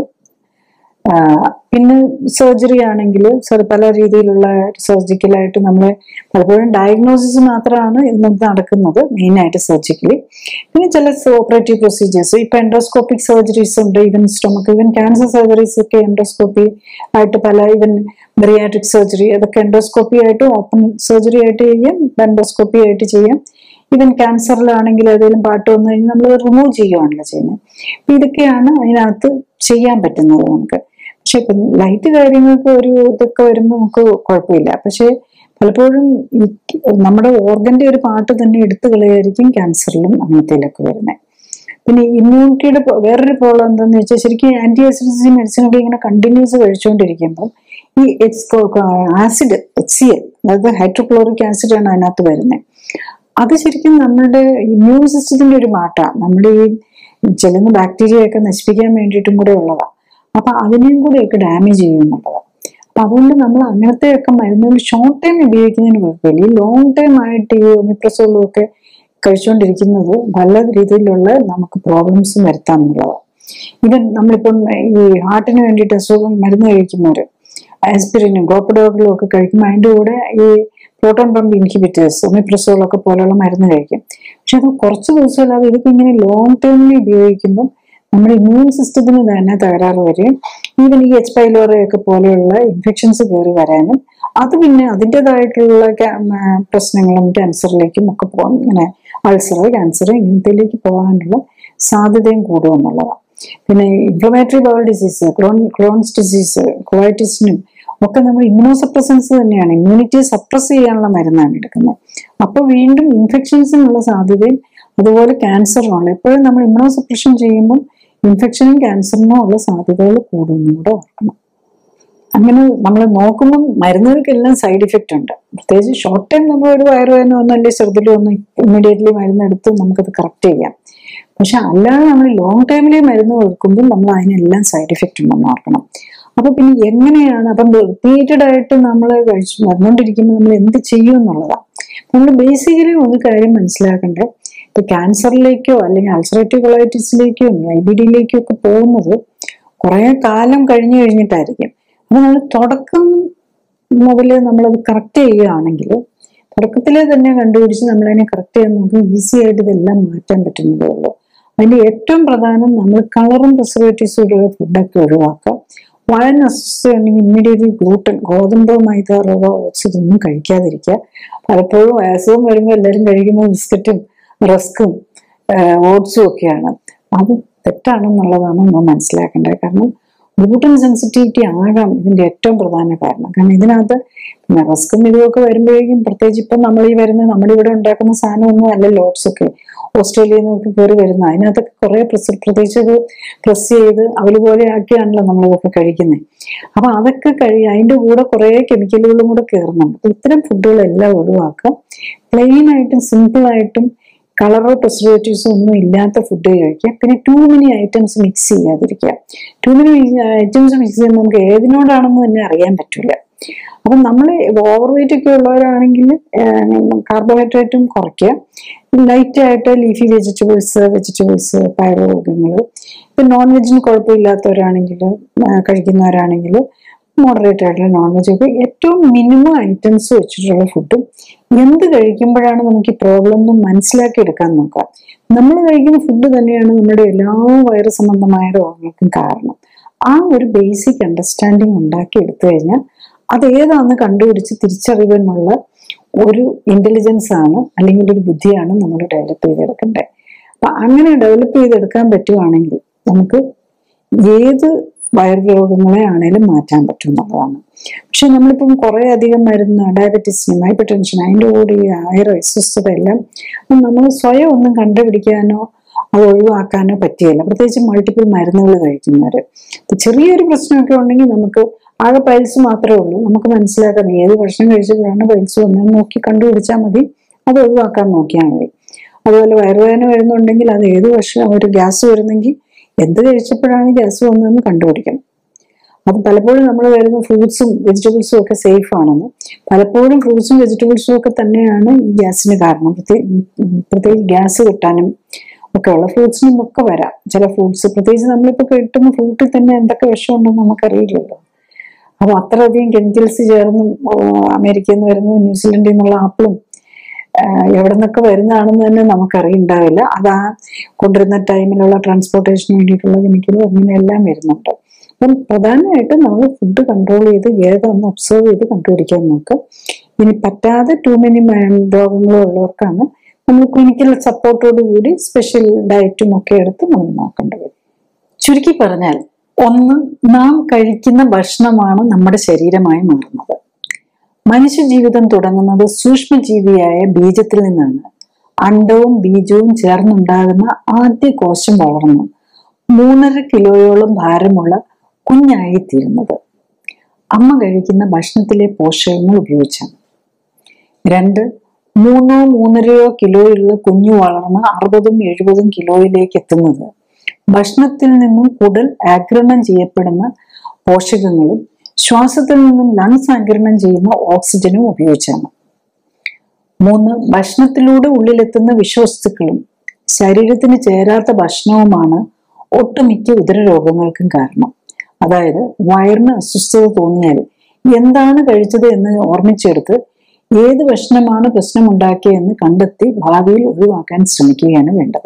ആ, പിന്നെ സർജറി ആണെങ്കിൽ പല രീതിയിലുള്ള സർജിക്കലായിട്ട് നമ്മൾ പലപ്പോഴും ഡയഗ്നോസിസ് മാത്രമാണ് ഇന്നത്തെ നടക്കുന്നത് മെയിനായിട്ട് സർജിക്കലി പിന്നെ ചില ഓപ്പറേറ്റീവ് പ്രൊസീജിയേഴ്സ് ഇപ്പൊ എൻഡോസ്കോപ്പിക് സർജറീസ് ഉണ്ട് even stomach even cancer surgeries ഒക്കെ എൻഡോസ്കോപ്പി ആയിട്ട് പല ഈവൻ ബെറിയാട്രിക് സർജറി അതൊക്കെ എൻഡോസ്കോപ്പി ആയിട്ട് ഓപ്പൺ സർജറി ആയിട്ട് ചെയ്യാം എൻഡോസ്കോപ്പി ആയിട്ട് ചെയ്യാം ഈവൻ ക്യാൻസറിലാണെങ്കിൽ ഏതെങ്കിലും പാട്ട് വന്നു കഴിഞ്ഞാൽ നമ്മൾ റിമൂവ് ചെയ്യുകയാണല്ലോ ചെയ്യുന്നത് അപ്പൊ ഇതൊക്കെയാണ് അതിനകത്ത് ചെയ്യാൻ പറ്റുന്നത് നമുക്ക് പക്ഷെ ഇപ്പം ലൈറ്റ് കാര്യങ്ങൾക്ക് ഒരു ഇതൊക്കെ വരുമ്പോൾ നമുക്ക് കുഴപ്പമില്ല പക്ഷെ പലപ്പോഴും ഈ നമ്മുടെ ഓർഗന്റെ ഒരു പാട്ട് തന്നെ എടുത്തു കളയായിരിക്കും ക്യാൻസറിലും അങ്ങനത്തേലൊക്കെ വരുന്നത് പിന്നെ ഇമ്മ്യൂണിറ്റിയുടെ വേറൊരു പ്രോബ്ലം എന്താണെന്ന് വെച്ചാൽ ശരിക്കും ആന്റി ആസിഡിറ്റി മെഡിസിൻ ഒക്കെ ഇങ്ങനെ കണ്ടിന്യൂസ് കഴിച്ചുകൊണ്ടിരിക്കുമ്പോൾ ഈ X acid H C L അതായത് ഹൈഡ്രോക്ലോറിക് ആസിഡ് ആണ് അതിനകത്ത് വരുന്നത് അത് ശരിക്കും നമ്മളുടെ ഇമ്മ്യൂൺ സിസ്റ്റത്തിന്റെ ഒരു മാറ്റാണ് നമ്മുടെ ഈ ചെല്ലുന്ന ബാക്ടീരിയ ഒക്കെ നശിപ്പിക്കാൻ വേണ്ടിയിട്ടും കൂടെ ഉള്ളതാണ് അപ്പൊ അതിനെയും കൂടെയൊക്കെ ഡാമേജ് ചെയ്യുന്നുള്ളതാണ് അപ്പൊ അതുകൊണ്ട് നമ്മൾ അങ്ങനത്തെ ഒക്കെ മരുന്നുകൾ ഷോർട്ട് ടൈം ഉപയോഗിക്കുന്നതിന് കുഴപ്പമില്ല ഈ ലോങ് ടൈം ആയിട്ട് ഈ ഒമിപ്രസോളും ഒക്കെ കഴിച്ചുകൊണ്ടിരിക്കുന്നത് പല രീതിയിലുള്ള നമുക്ക് പ്രോബ്ലംസ് വരുത്താം എന്നുള്ളതാണ് ഇവൻ നമ്മളിപ്പം ഈ ഹാർട്ടിന് വേണ്ടിയിട്ട് അസുഖം മരുന്ന് കഴിക്കുന്നവര് ആസ്പിരിനും ഗോപ്പഡോഗിലും ഒക്കെ കഴിക്കുമ്പോൾ അതിൻ്റെ കൂടെ ഈ പ്രോട്ടോൺ പമ്പ് ഇൻഹിബിറ്റേഴ്സ് ഒമിപ്രസോളൊക്കെ പോലുള്ള മരുന്ന് കഴിക്കും പക്ഷെ അത് കുറച്ച് ദിവസമല്ലാതെ ഇതൊക്കെ ഇങ്ങനെ ലോങ് ടേമിൽ ഉപയോഗിക്കുമ്പോൾ നമ്മുടെ ഇമ്മ്യൂൺ സിസ്റ്റത്തിന് തന്നെ തകരാറ് വരികയും ഈവൻ ഈ എച്ച് പൈലോറയൊക്കെ പോലെയുള്ള ഇൻഫെക്ഷൻസ് കയറി വരാനും അത് പിന്നെ അതിൻ്റെതായിട്ടുള്ള പ്രശ്നങ്ങളും ക്യാൻസറിലേക്കും ഒക്കെ പോകാൻ ഇങ്ങനെ അൾസർ ക്യാൻസർ ഇങ്ങനത്തേലേക്ക് പോകാനുള്ള സാധ്യതയും കൂടുമെന്നുള്ളതാണ് പിന്നെ inflammatory bowel disease Crohn Crohn's disease കൊളൈറ്റിസിനും ഒക്കെ നമ്മൾ ഇമ്മ്യൂണോസപ്രസൻസ് തന്നെയാണ് ഇമ്മ്യൂണിറ്റി സപ്രസ് ചെയ്യാനുള്ള മരുന്നാണ് എടുക്കുന്നത് അപ്പൊ വീണ്ടും ഇൻഫെക്ഷൻസിനുള്ള സാധ്യതയും അതുപോലെ ക്യാൻസറിനുള്ള എപ്പോഴും നമ്മൾ ഇമ്മ്യൂണോസപ്രഷൻ ചെയ്യുമ്പോൾ ഇൻഫെക്ഷനും ക്യാൻസറിനും ഉള്ള സാധ്യതകൾ കൂടുമെന്നും കൂടെ ഓർക്കണം അങ്ങനെ നമ്മൾ നോക്കുമ്പോൾ മരുന്നുകൾക്കെല്ലാം സൈഡ് ഇഫക്റ്റ് ഉണ്ട് പ്രത്യേകിച്ച് ഷോർട്ട് ടൈം നമ്മൾ ഒരു വയറുവേദന ഒന്നും അല്ലെങ്കിൽ ചെറുതിലോ ഒന്നും ഇമ്മീഡിയറ്റ്ലി മരുന്നെടുത്ത് നമുക്കത് കറക്റ്റ് ചെയ്യാം പക്ഷെ അല്ലാതെ നമ്മൾ ലോങ് ടൈമിൽ മരുന്ന് കൊടുക്കുമ്പോൾ നമ്മൾ അതിനെല്ലാം സൈഡ് ഇഫക്റ്റ് ഉണ്ടെന്ന് ഓർക്കണം അപ്പൊ പിന്നെ എങ്ങനെയാണ് അപ്പം റിപ്പീറ്റഡ് ആയിട്ട് നമ്മൾ കഴിച്ചു വന്നുകൊണ്ടിരിക്കുമ്പോൾ നമ്മൾ എന്ത് ചെയ്യും എന്നുള്ളതാണ് നമ്മൾ ബേസിക്കലി ഒരു കാര്യം മനസ്സിലാക്കേണ്ടത് ഇപ്പൊ ക്യാൻസറിലേക്കോ അല്ലെങ്കിൽ അൾസറേറ്റീവ് കൊളൈറ്റിസിലേക്കോ ഐ ബി ഡിയിലേക്കോ ഒക്കെ പോകുന്നത് കുറെ കാലം കഴിഞ്ഞു കഴിഞ്ഞിട്ടായിരിക്കും അപ്പൊ നമ്മൾ തുടക്കം മുതൽ നമ്മളത് കറക്റ്റ് ചെയ്യുകയാണെങ്കിൽ തുടക്കത്തിലെ തന്നെ കണ്ടുപിടിച്ച് നമ്മളതിനെ കറക്റ്റ് ചെയ്യാൻ നോക്കി ഈസി ആയിട്ട് ഇതെല്ലാം മാറ്റാൻ പറ്റുന്നതേ ഉള്ളൂ അതിന്റെ ഏറ്റവും പ്രധാനം നമ്മൾ കളറും പ്രിസർവേറ്റീവ്സും ഫുഡൊക്കെ ഒഴിവാക്കുക വയറിന് അസ്വസ്ഥതയുണ്ടെങ്കിൽ ഇമ്മീഡിയറ്റ്ലി ഗ്ലൂട്ടൻ ഗോതമ്പ് മൈദ റവ ഓട്സ് ഇതൊന്നും കഴിക്കാതിരിക്കുക പലപ്പോഴും അസുഖം വരുമ്പോൾ എല്ലാവരും കഴിക്കുന്ന ബിസ്ക്കറ്റും റസ്ക്കും ഓട്സും ഒക്കെയാണ് അത് തെറ്റാണെന്നുള്ളതാണ് നമ്മൾ മനസ്സിലാക്കേണ്ടത് കാരണം ഗ്ലൂട്ടൻ സെൻസിറ്റിവിറ്റി ആകാം ഇതിന്റെ ഏറ്റവും പ്രധാന കാരണം കാരണം ഇതിനകത്ത് പിന്നെ റസ്ക്കും ഇതുമൊക്കെ വരുമ്പോഴേക്കും പ്രത്യേകിച്ച് ഇപ്പം നമ്മൾ ഈ വരുന്ന നമ്മുടെ ഇവിടെ ഉണ്ടാക്കുന്ന സാധനമൊന്നും അല്ലല്ലോ ഓട്സ് ഒക്കെ ഓസ്ട്രേലിയയിൽ നിന്നൊക്കെ കയറി വരുന്ന അതിനകത്തൊക്കെ കുറെ പ്രസ് പ്രത്യേകിച്ച് ഇത് പ്രസ് ചെയ്ത് അവല് പോലെ ആക്കിയാണല്ലോ നമ്മളിതൊക്കെ കഴിക്കുന്നത് അപ്പൊ അതൊക്കെ കഴി അതിന്റെ കൂടെ കുറെ കെമിക്കലുകളും കൂടെ കയറുന്നുണ്ട് അപ്പൊ ഇത്തരം ഫുഡുകളെല്ലാം ഒഴിവാക്കുക പ്ലെയിൻ ആയിട്ടും സിമ്പിൾ ആയിട്ടും കളറോ പ്രിസർവേറ്റീവ്സോ ഒന്നും ഇല്ലാത്ത ഫുഡ് കഴിക്കുക പിന്നെ ടൂ മെനി ഐറ്റംസ് മിക്സ് ചെയ്യാതിരിക്കുക ടൂ മെനി ഐറ്റംസ് മിക്സ് ചെയ്യുമ്പോൾ നമുക്ക് ഏതിനോടാണെന്ന് തന്നെ അറിയാൻ പറ്റില്ല അപ്പം നമ്മൾ ഓവർ വെയിറ്റ് ഒക്കെ ഉള്ളവരാണെങ്കിൽ കാർബോഹൈഡ്രേറ്റും കുറയ്ക്കുക ലൈറ്റ് ആയിട്ട് ലീഫി വെജിറ്റബിൾസ് വെജിറ്റബിൾസ് പയറുവർഗ്ഗങ്ങൾ ഇപ്പം നോൺ വെജിന് കുഴപ്പമില്ലാത്തവരാണെങ്കിൽ കഴിക്കുന്നവരാണെങ്കിൽ മോഡറേറ്റ് ആയിട്ടുള്ള നോൺ വെജ് ഒക്കെ ഏറ്റവും മിനിമം ഐറ്റംസ് വെച്ചിട്ടുള്ള ഫുഡും എന്ത് കഴിക്കുമ്പോഴാണ് നമുക്ക് ഈ പ്രോബ്ലം ഒന്നും മനസ്സിലാക്കി എടുക്കാൻ നോക്കാം നമ്മൾ കഴിക്കുന്ന ഫുഡ് തന്നെയാണ് നമ്മുടെ എല്ലാ വയറ് സംബന്ധമായ രോഗങ്ങൾക്കും കാരണം ആ ഒരു ബേസിക് അണ്ടർസ്റ്റാൻഡിങ് ഉണ്ടാക്കി എടുത്തു കഴിഞ്ഞാൽ അത് ഏതാണെന്ന് കണ്ടുപിടിച്ച് തിരിച്ചറിവിനുള്ള ഒരു ഇന്റലിജൻസ് ആണ് അല്ലെങ്കിൽ ഒരു ബുദ്ധിയാണ് നമ്മൾ ഡെവലപ്പ് ചെയ്തെടുക്കേണ്ടത് അപ്പൊ അങ്ങനെ ഡെവലപ്പ് ചെയ്തെടുക്കാൻ പറ്റുവാണെങ്കിൽ നമുക്ക് ഏത് വയറുരോഗങ്ങളെ ആണേലും മാറ്റാൻ പറ്റും എന്നുള്ളതാണ് പക്ഷെ നമ്മളിപ്പം കുറെ അധികം മരുന്ന് ഡയബറ്റീസിനും ഹൈപ്പർ ടെൻഷൻ അതിൻ്റെ കൂടെ ഈ ആയുർ അസ്വസ്ഥത എല്ലാം നമ്മൾ സ്വയം ഒന്നും കണ്ടുപിടിക്കാനോ അത് ഒഴിവാക്കാനോ പറ്റിയല്ല പ്രത്യേകിച്ച് മൾട്ടിപ്പിൾ മരുന്നുകൾ കഴിക്കുന്നവര് ഇപ്പൊ ചെറിയൊരു പ്രശ്നമൊക്കെ ഉണ്ടെങ്കിൽ നമുക്ക് ആകെ പൈൽസ് മാത്രമേ ഉള്ളൂ നമുക്ക് മനസ്സിലാക്കാം ഏത് ഭക്ഷണം കഴിച്ചപ്പോഴാണ് പൈൽസ് വന്നതെന്ന് നോക്കി കണ്ടുപിടിച്ചാൽ മതി അത് ഒഴിവാക്കാൻ നോക്കിയാൽ മതി അതുപോലെ വയറുവേദന വരുന്നുണ്ടെങ്കിൽ അത് ഏത് വർഷം ഒരു ഗ്യാസ് വരുന്നെങ്കിൽ എന്ത് കഴിച്ചപ്പോഴാണ് ഗ്യാസ് വന്നതെന്ന് കണ്ടുപിടിക്കണം അത് പലപ്പോഴും നമ്മൾ വരുന്ന ഫ്രൂട്ട്സും വെജിറ്റബിൾസും ഒക്കെ സേഫ് ആണെന്ന് പലപ്പോഴും ഫ്രൂട്ട്സും വെജിറ്റബിൾസും ഒക്കെ തന്നെയാണ് ഈ ഗ്യാസിന് കാരണം പ്രത്യേ- പ്രത്യേകിച്ച് ഗ്യാസ് കിട്ടാനും ഒക്കെ ഉള്ള ഫ്രൂട്ട്സിനും ഒക്കെ വരാം ചില ഫ്രൂട്ട്സ് പ്രത്യേകിച്ച് നമ്മളിപ്പോൾ കിട്ടുന്ന ഫ്രൂട്ടിൽ തന്നെ എന്തൊക്കെ വിഷമുണ്ടെന്ന് നമുക്കറിയില്ലല്ലോ അപ്പൊ അത്രയധികം കെമിക്കൽസ് ചേർന്നും ഓ, അമേരിക്കയിൽ നിന്ന് വരുന്നതും ന്യൂസിലൻഡിൽ നിന്നുള്ള ആപ്പിളും എവിടെ നിന്നൊക്കെ വരുന്നതാണെന്ന് തന്നെ നമുക്കറിയുണ്ടാവില്ല അത് ആ കൊണ്ടുവരുന്ന ടൈമിലുള്ള ട്രാൻസ്പോർട്ടേഷന് വേണ്ടിയിട്ടുള്ള കെമിക്കലും അങ്ങനെയെല്ലാം വരുന്നുണ്ട് അപ്പം പ്രധാനമായിട്ടും നമ്മൾ ഫുഡ് കൺട്രോൾ ചെയ്ത് ഏതാണെന്ന് ഒബ്സർവ് ചെയ്ത് കണ്ടുപിടിക്കാൻ നോക്കുക ഇനി പറ്റാതെ ടൂ മെനി രോഗങ്ങളും ഉള്ളവർക്കാണ് നമ്മൾ ക്ലിനിക്കൽ സപ്പോർട്ടോട് കൂടി സ്പെഷ്യൽ ഡയറ്റും ഒക്കെ എടുത്ത് നമ്മൾ നോക്കേണ്ടത് ചുരുക്കി പറഞ്ഞാൽ ഒന്ന് നാം കഴിക്കുന്ന ഭക്ഷണമാണ് നമ്മുടെ ശരീരമായി മാറുന്നത് മനുഷ്യജീവിതം തുടങ്ങുന്നത് സൂക്ഷ്മജീവിയായ ബീജത്തിൽ നിന്നാണ് അണ്ടവും ബീജവും ചേർന്നുണ്ടാകുന്ന ആദ്യ കോശം വളർന്നു മൂന്നര കിലോയോളം ഭാരമുള്ള കുഞ്ഞായിത്തീരുന്നത് അമ്മ കഴിക്കുന്ന ഭക്ഷണത്തിലെ പോഷകങ്ങൾ ഉപയോഗിച്ചാണ് രണ്ട് മൂന്നോ മൂന്നരയോ കിലോയുള്ള കുഞ്ഞു വളർന്ന് അറുപതും എഴുപതും കിലോയിലേക്ക് എത്തുന്നത് ഭക്ഷണത്തിൽ നിന്നും കുടൽ ആഗിരണം ചെയ്യപ്പെടുന്ന പോഷകങ്ങളും ശ്വാസത്തിൽ നിന്നും ലങ്സ് ആഗിരണം ചെയ്യുന്ന ഓക്സിജനും ഉപയോഗിച്ചാണ് മൂന്ന് ഭക്ഷണത്തിലൂടെ ഉള്ളിലെത്തുന്ന വിഷവസ്തുക്കളും ശരീരത്തിന് ചേരാത്ത ഭക്ഷണവുമാണ് ഒട്ടുമിക്ക ഉദരരോഗങ്ങൾക്കും കാരണം അതായത് വയറിന് അസ്വസ്ഥത തോന്നിയാൽ എന്താണ് കഴിച്ചത് എന്ന് ഓർമ്മിച്ചെടുത്ത് ഏത് ഭക്ഷണമാണ് പ്രശ്നമുണ്ടാക്കിയതെന്ന് കണ്ടെത്തി ഭാവിയിൽ ഒഴിവാക്കാൻ ശ്രമിക്കുകയാണ് വേണ്ടത്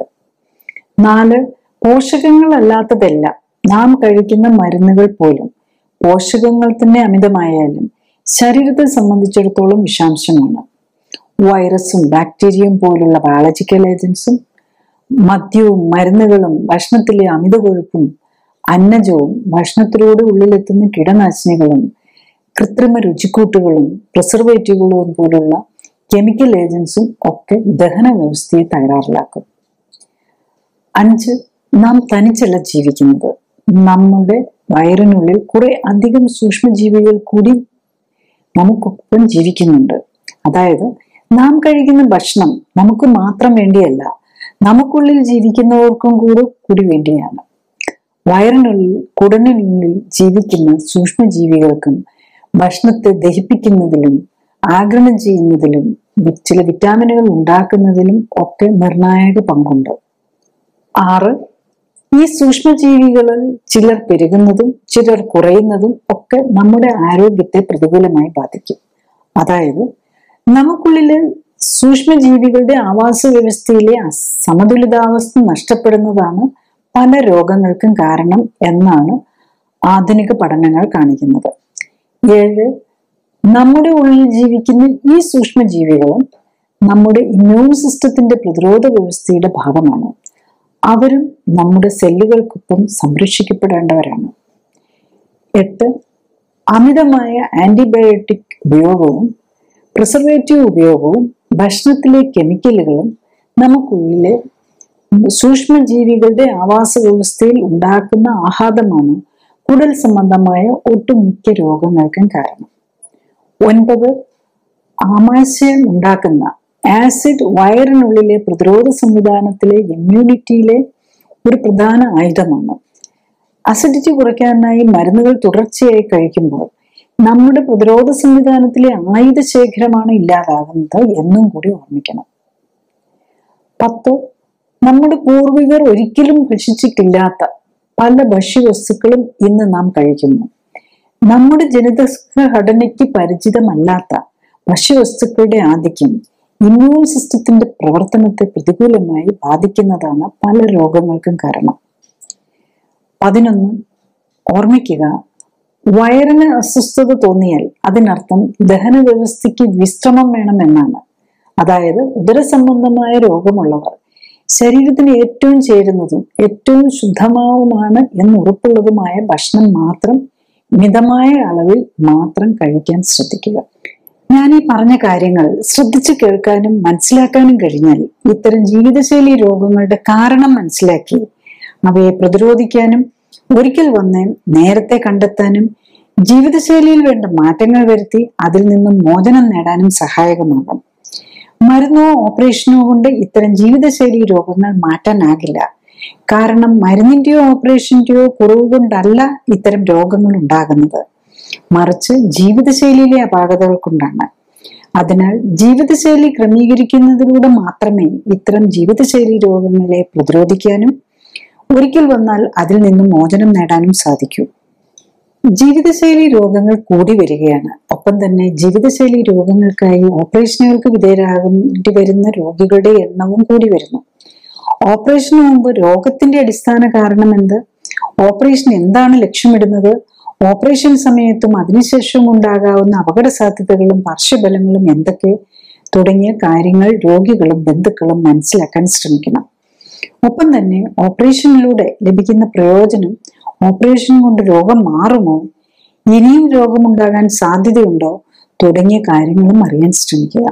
നാല് പോഷകങ്ങളല്ലാത്തതെല്ലാം നാം കഴിക്കുന്ന മരുന്നുകൾ പോലും പോഷകങ്ങൾ തന്നെ അമിതമായാലും ശരീരത്തെ സംബന്ധിച്ചിടത്തോളം വിഷാംശമാണ് വൈറസും ബാക്ടീരിയയും പോലുള്ള ബയോളജിക്കൽ ഏജൻസും മദ്യവും മരുന്നുകളും ഭക്ഷണത്തിലെ അമിത കൊഴുപ്പും അന്നജവും ഭക്ഷണത്തിലൂടെ ഉള്ളിലെത്തുന്ന കീടനാശിനികളും കൃത്രിമ രുചിക്കൂട്ടുകളും പ്രിസർവേറ്റീവുകളും പോലുള്ള കെമിക്കൽ ഏജൻസും ഒക്കെ ദഹന വ്യവസ്ഥയെ തകരാറിലാക്കും അഞ്ച് നാം തനിച്ചല്ല ജീവിക്കുന്നത് നമ്മുടെ വയറിനുള്ളിൽ കുറെ അധികം സൂക്ഷ്മജീവികൾ കൂടി നമുക്കൊപ്പം ജീവിക്കുന്നുണ്ട് അതായത് നാം കഴിക്കുന്ന ഭക്ഷണം നമുക്ക് മാത്രം വേണ്ടിയല്ല നമുക്കുള്ളിൽ ജീവിക്കുന്നവർക്കും കൂടെ കൂടി വേണ്ടിയാണ് വയറിനുള്ളിൽ കുടലിനുള്ളിൽ ജീവിക്കുന്ന സൂക്ഷ്മജീവികൾക്കും ഭക്ഷണത്തെ ദഹിപ്പിക്കുന്നതിലും ആഗിരണം ചെയ്യുന്നതിലും വി- ചില വിറ്റാമിനുകൾ ഉണ്ടാക്കുന്നതിലും ഒക്കെ നിർണായക പങ്കുണ്ട് ആറ് ഈ സൂക്ഷ്മജീവികളിൽ ചിലർ പെരുകുന്നതും ചിലർ കുറയുന്നതും ഒക്കെ നമ്മുടെ ആരോഗ്യത്തെ പ്രതികൂലമായി ബാധിക്കും അതായത് നമുക്കുള്ളില് സൂക്ഷ്മജീവികളുടെ ആവാസ വ്യവസ്ഥയിലെ അസ്- സമതുലിതാവസ്ഥ നഷ്ടപ്പെടുന്നതാണ് പല രോഗങ്ങൾക്കും കാരണം എന്നാണ് ആധുനിക പഠനങ്ങൾ കാണിക്കുന്നത് ഏഴ് നമ്മുടെ ഉള്ളിൽ ജീവിക്കുന്ന ഈ സൂക്ഷ്മജീവികളും നമ്മുടെ ഇമ്മ്യൂൺ സിസ്റ്റത്തിന്റെ പ്രതിരോധ വ്യവസ്ഥയുടെ ഭാഗമാണ് അവരും നമ്മുടെ സെല്ലുകൾക്കൊപ്പം സംരക്ഷിക്കപ്പെടേണ്ടവരാണ് എട്ട് അമിതമായ ആന്റിബയോട്ടിക് ഉപയോഗവും പ്രിസർവേറ്റീവ് ഉപയോഗവും ഭക്ഷണത്തിലെ കെമിക്കലുകളും നമുക്കുള്ളിലെ സൂക്ഷ്മജീവികളുടെ ആവാസ വ്യവസ്ഥയിൽ ഉണ്ടാക്കുന്ന ആഘാതമാണ് കുടൽ സംബന്ധമായ ഒട്ടുമിക്ക രോഗങ്ങൾക്കും കാരണം ഒൻപത് ആമാശയം ഉണ്ടാക്കുന്ന ആസിഡ് വയറിനുള്ളിലെ പ്രതിരോധ സംവിധാനത്തിലെ ഇമ്മ്യൂണിറ്റിയിലെ ഒരു പ്രധാന ആയുധമാണ് അസിഡിറ്റി കുറയ്ക്കാനായി മരുന്നുകൾ തുടർച്ചയായി കഴിക്കുമ്പോൾ നമ്മുടെ പ്രതിരോധ സംവിധാനത്തിലെ ആയുധ ശേഖരമാണ് ഇല്ലാതാകുന്നത് എന്നും കൂടി ഓർമ്മിക്കണം പത്ത് നമ്മുടെ പൂർവികർ ഒരിക്കലും ഭക്ഷിച്ചിട്ടില്ലാത്ത പല ഭക്ഷ്യവസ്തുക്കളും ഇന്ന് നാം കഴിക്കുന്നു നമ്മുടെ ജനിതക ഘടനയ്ക്ക് പരിചിതമല്ലാത്ത ഭക്ഷ്യവസ്തുക്കളുടെ ആധിക്യം ഇമ്മ്യൂൺ സിസ്റ്റത്തിന്റെ പ്രവർത്തനത്തെ പ്രതികൂലമായി ബാധിക്കുന്നതാണ് പല രോഗങ്ങൾക്കും കാരണം പതിനൊന്ന് ഓർമ്മിക്കുക വയറിന് അസ്വസ്ഥത തോന്നിയാൽ അതിനർത്ഥം ദഹന വ്യവസ്ഥയ്ക്ക് വിശ്രമം വേണമെന്നാണ് അതായത് ഉദരസംബന്ധമായ രോഗമുള്ളവർ ശരീരത്തിന് ഏറ്റവും ചേരുന്നതും ഏറ്റവും ശുദ്ധമാവുമാണ് എന്ന് ഉറപ്പുള്ളതുമായ ഭക്ഷണം മാത്രം മിതമായ അളവിൽ മാത്രം കഴിക്കാൻ ശ്രദ്ധിക്കുക ഞാൻ ഈ പറഞ്ഞ കാര്യങ്ങൾ ശ്രദ്ധിച്ചു കേൾക്കാനും മനസ്സിലാക്കാനും കഴിഞ്ഞാൽ ഇത്തരം ജീവിതശൈലി രോഗങ്ങളുടെ കാരണം മനസ്സിലാക്കി അവയെ പ്രതിരോധിക്കാനും ഒരിക്കൽ വന്ന് നേരത്തെ കണ്ടെത്താനും ജീവിതശൈലിയിൽ വേണ്ട മാറ്റങ്ങൾ വരുത്തി അതിൽ നിന്നും മോചനം നേടാനും സഹായകമാകും മരുന്നോ ഓപ്പറേഷനോ കൊണ്ട് ഇത്തരം ജീവിതശൈലി രോഗങ്ങൾ മാറ്റാനാകില്ല കാരണം മരുന്നിന്റെയോ ഓപ്പറേഷന്റെയോ കുറവ് കൊണ്ടല്ല ഇത്തരം രോഗങ്ങൾ ഉണ്ടാകുന്നത് മറിച്ച് ജീവിതശൈലിയിലെ അപാകതകൾ കൊണ്ടാണ് അതിനാൽ ജീവിതശൈലി ക്രമീകരിക്കുന്നതിലൂടെ മാത്രമേ ഇത്തരം ജീവിതശൈലി രോഗങ്ങളെ പ്രതിരോധിക്കാനും ഒരിക്കൽ വന്നാൽ അതിൽ നിന്നും മോചനം നേടാനും സാധിക്കൂ ജീവിതശൈലി രോഗങ്ങൾ കൂടി വരികയാണ് ഒപ്പം തന്നെ ജീവിതശൈലി രോഗങ്ങൾക്കായി ഓപ്പറേഷനുകൾക്ക് വിധേയരാകേണ്ടി വരുന്ന രോഗികളുടെ എണ്ണവും കൂടി വരുന്നു ഓപ്പറേഷന് മുമ്പ് രോഗത്തിന്റെ അടിസ്ഥാന കാരണം എന്ത് ഓപ്പറേഷൻ എന്താണ് ലക്ഷ്യമിടുന്നത് ഓപ്പറേഷൻ സമയത്തും അതിനുശേഷവും ഉണ്ടാകാവുന്ന അപകട സാധ്യതകളും പാർശ്വഫലങ്ങളും എന്തൊക്കെ തുടങ്ങിയ കാര്യങ്ങൾ രോഗികളും ബന്ധുക്കളും മനസ്സിലാക്കാൻ ശ്രമിക്കണം ഒപ്പം തന്നെ ഓപ്പറേഷനിലൂടെ ലഭിക്കുന്ന പ്രയോജനം ഓപ്പറേഷൻ കൊണ്ട് രോഗം മാറുമോ ഇനിയും രോഗമുണ്ടാകാൻ സാധ്യതയുണ്ടോ തുടങ്ങിയ കാര്യങ്ങളും അറിയാൻ ശ്രമിക്കുക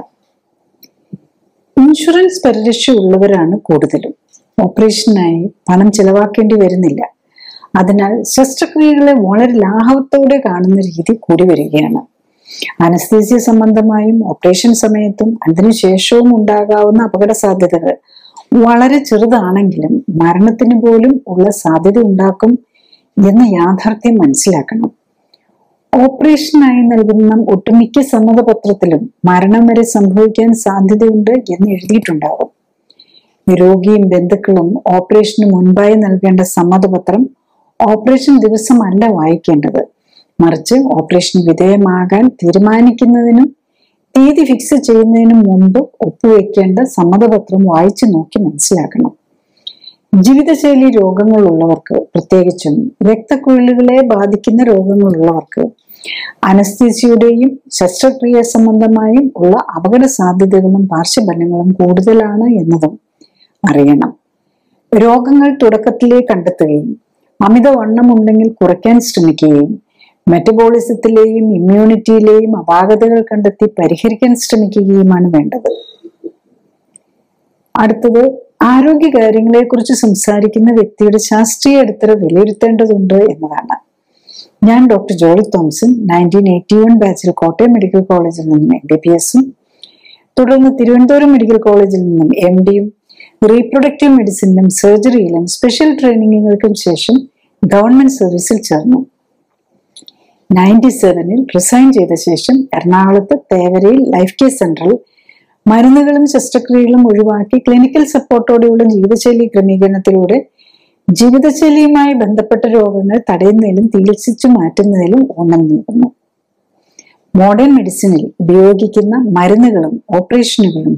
ഇൻഷുറൻസ് പരിരക്ഷ ഉള്ളവരാണ് കൂടുതലും ഓപ്പറേഷനായി പണം ചെലവാക്കേണ്ടി വരുന്നില്ല അതിനാൽ ശസ്ത്രക്രിയകളെ വളരെ ലാഘവത്തോടെ കാണുന്ന രീതി കൂടി വരികയാണ് അനസ്തീസിയ സംബന്ധമായും ഓപ്പറേഷൻ സമയത്തും അതിനുശേഷവും ഉണ്ടാകാവുന്ന അപകട സാധ്യതകൾ വളരെ ചെറുതാണെങ്കിലും മരണത്തിന് പോലും ഉള്ള സാധ്യത ഉണ്ടാക്കും എന്ന യാഥാർത്ഥ്യം മനസ്സിലാക്കണം ഓപ്പറേഷനായി നൽകുന്ന ഒട്ടുമിക്ക സമ്മതപത്രത്തിലും മരണം വരെ സംഭവിക്കാൻ സാധ്യതയുണ്ട് എന്ന് എഴുതിയിട്ടുണ്ടാകും രോഗിയും ബന്ധുക്കളും ഓപ്പറേഷന് മുൻപായി നൽകേണ്ട സമ്മതപത്രം ഓപ്പറേഷൻ ദിവസമല്ല വായിക്കേണ്ടത് മറിച്ച് ഓപ്പറേഷൻ വിധേയമാകാൻ തീരുമാനിക്കുന്നതിനും തീയതി ഫിക്സ് ചെയ്യുന്നതിനും മുമ്പ് ഒപ്പുവെക്കേണ്ട സമ്മതപത്രം വായിച്ചു നോക്കി മനസ്സിലാക്കണം ജീവിതശൈലി രോഗങ്ങളുള്ളവർക്ക് പ്രത്യേകിച്ചും രക്തക്കുഴലുകളെ ബാധിക്കുന്ന രോഗങ്ങളുള്ളവർക്ക് അനസ്തീസിയുടെയും ശസ്ത്രക്രിയ സംബന്ധമായും ഉള്ള അപകട സാധ്യതകളും പാർശ്വഫലങ്ങളും കൂടുതലാണ് എന്നതും അറിയണം രോഗങ്ങൾ തുടക്കത്തിലേ കണ്ടെത്തുകയും അമിതവണ്ണം ഉണ്ടെങ്കിൽ കുറയ്ക്കാൻ ശ്രമിക്കുകയും മെറ്റബോളിസത്തിലെയും ഇമ്മ്യൂണിറ്റിയിലെയും അപാകതകൾ കണ്ടെത്തി പരിഹരിക്കാൻ ശ്രമിക്കുകയുമാണ് വേണ്ടത് അടുത്തത് ആരോഗ്യ കാര്യങ്ങളെക്കുറിച്ച് സംസാരിക്കുന്ന വ്യക്തിയുടെ ശാസ്ത്രീയ അടിത്തറ വിലയിരുത്തേണ്ടതുണ്ട് എന്നതാണ് ഞാൻ doctor Jolly Thomson nineteen eighty one ബാച്ചിൽ കോട്ടയം മെഡിക്കൽ കോളേജിൽ നിന്നും എം ബി ബി എസും തുടർന്ന് തിരുവനന്തപുരം മെഡിക്കൽ കോളേജിൽ നിന്നും എം ഡിയും റീപ്രൊഡക്റ്റീവ് മെഡിസിനിലും സർജറിയിലും സ്പെഷ്യൽ ട്രെയിനിങ്ങുകൾക്കും ശേഷം ഗവൺമെന്റ് സർവീസിൽ ചേർന്നു നയൻറ്റി സെവനിൽ റിസൈൻ ചെയ്ത ശേഷം എറണാകുളത്ത് തേവരയിൽ ലൈഫ് കെയർ സെന്ററിൽ മരുന്നുകളും ശസ്ത്രക്രിയകളും ഒഴിവാക്കി ക്ലിനിക്കൽ സപ്പോർട്ടോടെയുള്ള ജീവിതശൈലി ക്രമീകരണത്തിലൂടെ ജീവിതശൈലിയുമായി ബന്ധപ്പെട്ട രോഗങ്ങൾ തടയുന്നതിലും ചികിത്സിച്ചു മാറ്റുന്നതിലും ഊന്നൽ നൽകുന്നു മോഡേൺ മെഡിസിനിൽ ഉപയോഗിക്കുന്ന മരുന്നുകളും ഓപ്പറേഷനുകളും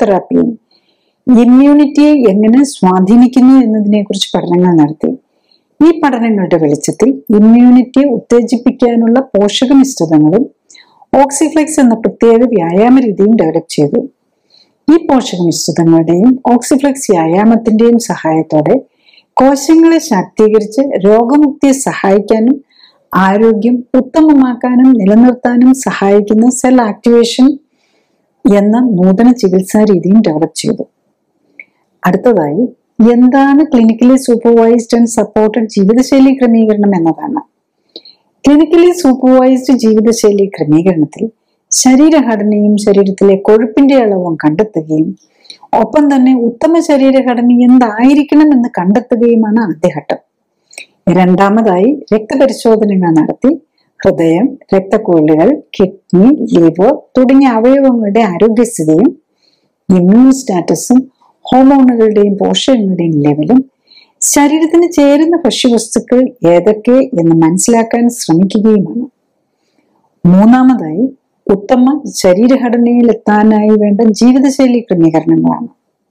ഫിസിയോതെറാപ്പിയും ഇമ്മ്യൂണിറ്റിയെ എങ്ങനെ സ്വാധീനിക്കുന്നു എന്നതിനെക്കുറിച്ച് പഠനങ്ങൾ നടത്തി ഈ പഠനങ്ങളുടെ വെളിച്ചത്തിൽ ഇമ്മ്യൂണിറ്റിയെ ഉത്തേജിപ്പിക്കാനുള്ള പോഷക മിശ്രിതങ്ങളും ഓക്സിഫ്ലെക്സ് എന്ന പ്രത്യേക വ്യായാമ രീതിയും ഡെവലപ്പ് ചെയ്തു ഈ പോഷക മിശ്രിതങ്ങളുടെയും ഓക്സിഫ്ലെക്സ് വ്യായാമത്തിന്റെയും സഹായത്തോടെ കോശങ്ങളെ ശാക്തീകരിച്ച് രോഗമുക്തിയെ സഹായിക്കാനും ആരോഗ്യം ഉത്തമമാക്കാനും നിലനിർത്താനും സഹായിക്കുന്ന സെൽ ആക്ടിവേഷൻ എന്ന നൂതന ചികിത്സാ രീതിയും ഡെവലപ്പ് ചെയ്തു അടുത്തതായി എന്താണ് ക്ലിനിക്കലി സൂപ്പർവൈസ്ഡ് ആൻഡ് സപ്പോർട്ടഡ് ജീവിതശൈലി ക്രമീകരണം എന്നതാണ് ക്ലിനിക്കലി സൂപ്പർവൈസ്ഡ് ജീവിതശൈലി ക്രമീകരണത്തിൽ ശരീരഘടനയും ശരീരത്തിലെ കൊഴുപ്പിന്റെ അളവും കണ്ടെത്തുകയും ഒപ്പം തന്നെ ഉത്തമ ശരീരഘടന എന്തായിരിക്കണം എന്ന് കണ്ടെത്തുകയുമാണ് ആദ്യഘട്ടം രണ്ടാമതായി രക്തപരിശോധനകൾ നടത്തി ഹൃദയം രക്തക്കുഴലുകൾ കിഡ്നി ലിവർ തുടങ്ങിയ അവയവങ്ങളുടെ ആരോഗ്യസ്ഥിതിയും ഇമ്മ്യൂൺ സ്റ്റാറ്റസും ഹോർമോണുകളുടെയും പോഷകങ്ങളുടെയും ലെവലും ശരീരത്തിന് ചേരുന്ന ഭക്ഷ്യവസ്തുക്കൾ ഏതൊക്കെ എന്ന് മനസ്സിലാക്കാൻ ശ്രമിക്കുകയുമാണ് മൂന്നാമതായി ഉത്തമ ശരീരഘടനയിൽ എത്താനായി വേണ്ട ജീവിതശൈലി ക്രമീകരണങ്ങളാണ്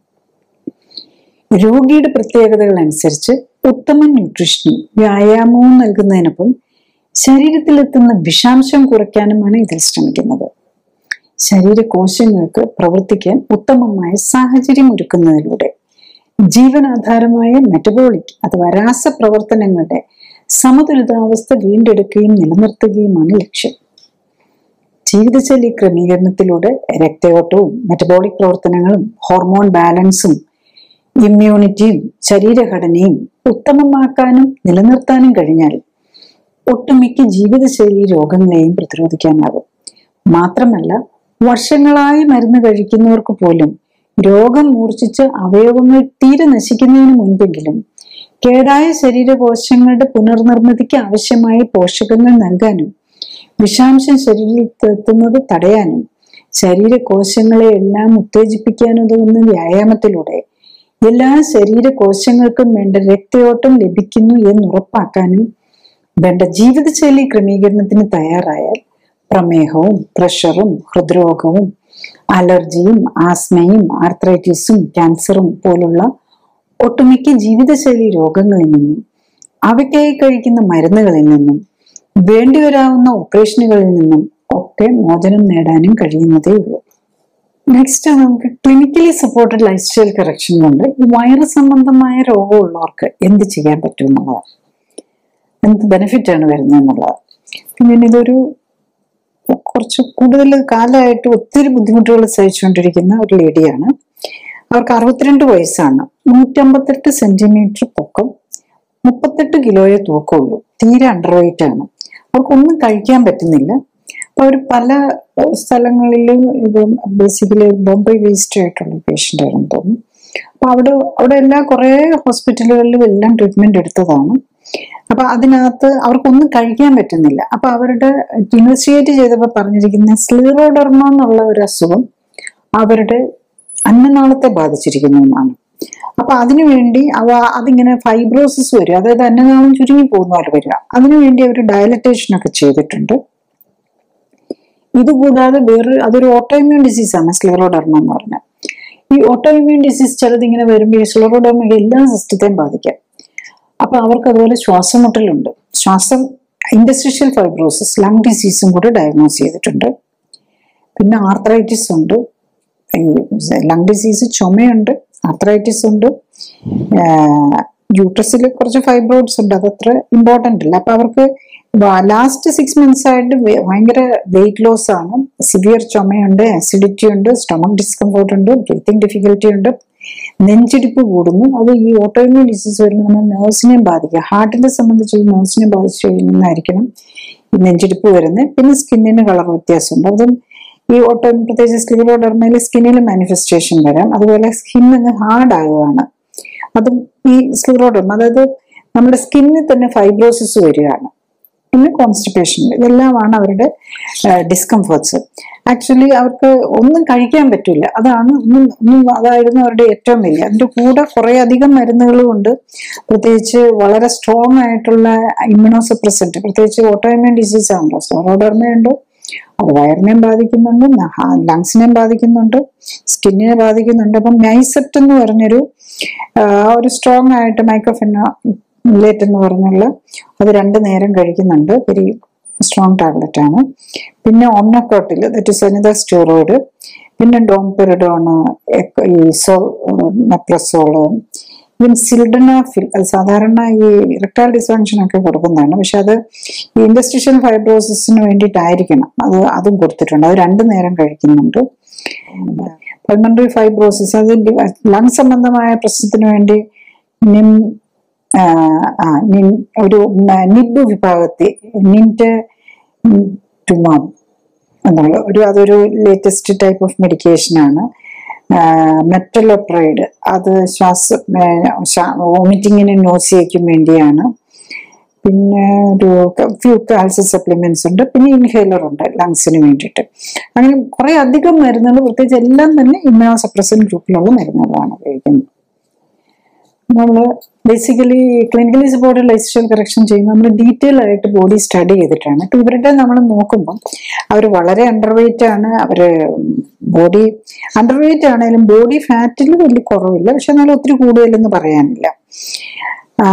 രോഗിയുടെ പ്രത്യേകതകൾ അനുസരിച്ച് ഉത്തമ ന്യൂട്രീഷനും വ്യായാമവും നൽകുന്നതിനൊപ്പം ശരീരത്തിലെത്തുന്ന വിഷാംശം കുറയ്ക്കാനുമാണ് ഇതിൽ ശ്രമിക്കുന്നത് ശരീരകോശങ്ങൾക്ക് പ്രവർത്തിക്കാൻ ഉത്തമമായ സാഹചര്യം ഒരുക്കുന്നതിലൂടെ ജീവനാധാരമായ മെറ്റബോളിക് അഥവാ രാസപ്രവർത്തനങ്ങളുടെ സമതുലിതാവസ്ഥ വീണ്ടെടുക്കുകയും നിലനിർത്തുകയുമാണ് ലക്ഷ്യം ജീവിതശൈലി ക്രമീകരണത്തിലൂടെ രക്തയോട്ടവും മെറ്റബോളിക് പ്രവർത്തനങ്ങളും ഹോർമോൺ ബാലൻസും ഇമ്മ്യൂണിറ്റിയും ശരീരഘടനയും ഉത്തമമാക്കാനും നിലനിർത്താനും കഴിഞ്ഞാൽ ഒട്ടുമിക്ക ജീവിതശൈലി രോഗങ്ങളെയും പ്രതിരോധിക്കാനാകും മാത്രമല്ല വർഷങ്ങളായി മരുന്ന് കഴിക്കുന്നവർക്ക് പോലും രോഗം മൂർച്ഛിച്ച് അവയവങ്ങൾ തീരെ നശിക്കുന്നതിന് മുൻപെങ്കിലും കേടായ ശരീരകോശങ്ങളുടെ പുനർനിർമ്മിതിക്ക് ആവശ്യമായ പോഷകങ്ങൾ നൽകാനും വിഷാംശം ശരീരത്തിലെത്തുന്നത് തടയാനും ശരീരകോശങ്ങളെ എല്ലാം ഉത്തേജിപ്പിക്കാനുതകുന്ന വ്യായാമത്തിലൂടെ എല്ലാ ശരീരകോശങ്ങൾക്കും വേണ്ട രക്തയോട്ടം ലഭിക്കുന്നു എന്നുറപ്പാക്കാനും വേണ്ട ജീവിതശൈലി ക്രമീകരണത്തിന് തയ്യാറായാൽ പ്രമേഹവും പ്രഷറും ഹൃദ്രോഗവും അലർജിയും ആസ്മയും ആർത്രൈറ്റിസും ക്യാൻസറും പോലുള്ള ഒട്ടുമിക്ക ജീവിതശൈലി രോഗങ്ങളിൽ നിന്നും അവയ്ക്കായി കഴിക്കുന്ന മരുന്നുകളിൽ നിന്നും വേണ്ടിവരാവുന്ന ഓപ്പറേഷനുകളിൽ നിന്നും ഒക്കെ മോചനം നേടാനും കഴിയുന്നതേ ഉള്ളൂ നെക്സ്റ്റ് നമുക്ക് clinically supported life style correction കൊണ്ട് ഈ വയറ് സംബന്ധമായ രോഗമുള്ളവർക്ക് എന്ത് ചെയ്യാൻ പറ്റും എന്നുള്ളതാണ് എന്ത് ബെനിഫിറ്റ് ആണ് വരുന്നത് എന്നുള്ളത് പിന്നെ ഇതൊരു കുറച്ച് കൂടുതൽ കാലമായിട്ട് ഒത്തിരി ബുദ്ധിമുട്ടുകൾ സഹിച്ചുകൊണ്ടിരിക്കുന്ന ഒരു ലേഡിയാണ് അവർക്ക് അറുപത്തിരണ്ട് വയസ്സാണ് നൂറ്റമ്പത്തെട്ട് സെന്റിമീറ്റർ പൊക്കം മുപ്പത്തെട്ട് കിലോയെ തൂക്കമുള്ളൂ തീരെ അണ്ടർ വെയിറ്റ് ആണ് അവർക്കൊന്നും കഴിക്കാൻ പറ്റുന്നില്ല അപ്പൊ അവർ പല ഏഹ്, സ്ഥലങ്ങളിലും ഇത് ബേസിക്കലി ബോംബെ വേസ്റ്റ് ആയിട്ടുള്ള പേഷ്യൻ്റ് ആണെന്ന് തോന്നുന്നു അപ്പൊ അവിടെ അവിടെ എല്ലാ കുറേ ഹോസ്പിറ്റലുകളിലും എല്ലാം ട്രീറ്റ്മെന്റ് എടുത്തതാണ് അപ്പൊ അതിനകത്ത് അവർക്കൊന്നും കഴിക്കാൻ പറ്റുന്നില്ല അപ്പൊ അവരുടെ ഇൻവെസ്റ്റിഗേറ്റ് ചെയ്തപ്പോൾ പറഞ്ഞിരിക്കുന്ന സ്ലീറോഡർമ എന്നുള്ള ഒരു അസുഖം അവരുടെ അന്നനാളത്തെ ബാധിച്ചിരിക്കുന്നു എന്നാണ് അപ്പൊ അതിനുവേണ്ടി അവ അതിങ്ങനെ ഫൈബ്രോസിസ് വരും അതായത് അന്നനാളം ചുരുങ്ങി പോകുന്ന പോലെ വരിക അതിനുവേണ്ടി അവർ ഡയലറ്റേഷൻ ഒക്കെ ചെയ്തിട്ടുണ്ട് ഇതുകൂടാതെ വേറെ അതൊരു ഓട്ടോഇമ്യൂൺ ഡിസീസാണ് സ്ക്ലെറോഡർമ എന്ന് പറഞ്ഞാൽ ഈ ഓട്ടോഇമ്യൂൺ ഡിസീസ് ചിലത് ഇങ്ങനെ വരുമ്പോൾ ഈ സ്ക്ലെറോഡർമ എല്ലാ സിസ്റ്റത്തെയും ബാധിക്കാം അപ്പൊ അവർക്ക് അതുപോലെ ശ്വാസമുട്ടലുണ്ട് ശ്വാസം ഇൻഡസ്ട്രിഷ്യൽ ഫൈബ്രോസിസ് ലങ് ഡിസീസും കൂടെ ഡയഗ്നോസ് ചെയ്തിട്ടുണ്ട് പിന്നെ ആർത്രൈറ്റിസ് ഉണ്ട് ലങ് ഡിസീസ് ചുമയുണ്ട് ആർത്രൈറ്റിസ് ഉണ്ട് യൂട്രസിൽ കുറച്ച് ഫൈബ്രോയിഡ്സ് ഉണ്ട് അതത്ര ഇമ്പോർട്ടൻ്റ് അല്ല അപ്പൊ അവർക്ക് ലാസ്റ്റ് സിക്സ് മന്ത്സ് ആയിട്ട് വെ- ഭയങ്കര വെയിറ്റ് ലോസ് ആണ് സിവിയർ ചുമയുണ്ട് ആസിഡിറ്റി ഉണ്ട് സ്റ്റൊമക് ഡിസ്കംഫോർട്ട് ഉണ്ട് ബ്രീത്തിങ് ഡിഫിക്കൽറ്റി ഉണ്ട് നെഞ്ചിടിപ്പ് കൂടുന്നു അത് ഈ ഓട്ടോയിമ്യൂൺ ഡിസീസ് വരുമ്പോൾ നമ്മൾ നേഴ്സിനെയും ബാധിക്കുക ഹാർട്ടിനെ സംബന്ധിച്ച് നേഴ്സിനെ ബാധിച്ചു കഴിഞ്ഞായിരിക്കണം ഈ നെഞ്ചിടിപ്പ് വരുന്നത് പിന്നെ സ്കിന്നിന് കളർ വ്യത്യാസമുണ്ട് അതും ഈ ഓട്ടോ പ്രത്യേകിച്ച് സ്ക്ലിറോഡർമയിൽ സ്കിന്നിൽ മാനിഫെസ്റ്റേഷൻ വരാം അതുപോലെ സ്കിൻ അങ്ങ് ഹാർഡ് ആകുകയാണ് അതും ഈ സ്ക്ലിറോഡർമ അതായത് നമ്മുടെ സ്കിന്നിൽ തന്നെ ഫൈബ്രോസിസ് വരികയാണ് പിന്നെ കോൺസ്റ്റിപ്പേഷൻ ഇതെല്ലാമാണ് അവരുടെ ഡിസ്കംഫർട്ട്സ് ആക്ച്വലി അവർക്ക് ഒന്നും കഴിക്കാൻ പറ്റില്ല അതാണ് ഒന്നും ഒന്നും അതായിരുന്നു അവരുടെ ഏറ്റവും വലിയ അതിന്റെ കൂടെ കുറെ അധികം മരുന്നുകളും ഉണ്ട് പ്രത്യേകിച്ച് വളരെ സ്ട്രോങ് ആയിട്ടുള്ള ഇമ്മ്യൂണോസപ്രസന്റ് പ്രത്യേകിച്ച് ഓട്ടോഇമ്യൂൺ ഡിസീസ് ആണല്ലോ സോറോഡർമയുണ്ട് അത് വയറിനെയും ബാധിക്കുന്നുണ്ട് ലങ്സിനെയും ബാധിക്കുന്നുണ്ട് സ്കിന്നിനെ ബാധിക്കുന്നുണ്ട് അപ്പം നൈസെപ്റ്റ് എന്ന് പറഞ്ഞൊരു ആ, ഒരു സ്ട്രോങ് ആയിട്ട് മൈക്രോഫെന മില്ലറ്റ് എന്ന് പറഞ്ഞുള്ള അത് രണ്ട് നേരം കഴിക്കുന്നുണ്ട് വെരി സ്ട്രോങ് ടാബ്ലറ്റ് ആണ് പിന്നെ ഒന്നക്കോട്ടിൽ ദറ്റ് ഇസ് അനിത സ്റ്റീറോയിഡ് പിന്നെ ഡോംപെറിഡോണ് ഈ സോ മെപ്രസോള് ഈവൻ സിൽഡനാഫിൽ അത് സാധാരണ ഈ ഇറക്ടൈൽ ഡിസ്ഫങ്ഷൻ ഒക്കെ കൊടുക്കുന്നതാണ് പക്ഷെ അത് ഈ ഇൻഡസ്ട്രിഷ്യൽ ഫൈബ്രോസിസിന് വേണ്ടിയിട്ടായിരിക്കണം അത് അതും കൊടുത്തിട്ടുണ്ട് അത് രണ്ടു നേരം കഴിക്കുന്നുണ്ട് പൾമണറി ഫൈബ്രോസിസ് അത് ലങ് സംബന്ധമായ പ്രശ്നത്തിന് വേണ്ടി നിം ആ, ആ, നിൻ- ഒരു മ- നിബ് വിഭാഗത്തിൽ നിന്റെ ടുമാം എന്നുള്ള ഒരു അതൊരു ലേറ്റസ്റ്റ് ടൈപ്പ് ഓഫ് മെഡിക്കേഷൻ ആണ് മെറ്റലോപ്രൈഡ് അത് ശ്വാസ വോമിറ്റിങ്ങിനും നോസിയയ്ക്കും വേണ്ടിയാണ് പിന്നെ ഒരു ഫ്യൂ കാൽസ്യം സപ്ലിമെന്റ്സ് ഉണ്ട് പിന്നെ ഇൻഹേലർ ഉണ്ട് ലങ്സിന് വേണ്ടിയിട്ട് അങ്ങനെ കുറെ അധികം മരുന്നുകൾ പ്രത്യേകിച്ച് എല്ലാം തന്നെ ഇമ്മ്യൂണോ സപ്രസൻ ഗ്രൂപ്പിലുള്ള മരുന്നുകളാണ് ഉപയോഗിക്കുന്നത് നമ്മൾ basically clinically supported life style correction ചെയ്യുമ്പോൾ നമ്മൾ ഡീറ്റെയിൽ ആയിട്ട് ബോഡി സ്റ്റഡി ചെയ്തിട്ടാണ് ഇപ്പൊ ഇവരുടെ നമ്മൾ നോക്കുമ്പോൾ അവർ വളരെ അണ്ടർ വെയിറ്റ് ആണ് അവര് ബോഡി അണ്ടർ വെയിറ്റ് ആണെങ്കിലും ബോഡി ഫാറ്റിൽ വലിയ കുറവില്ല പക്ഷെ എന്നാലും ഒത്തിരി കൂടുതലെന്ന് പറയാനില്ല ആ,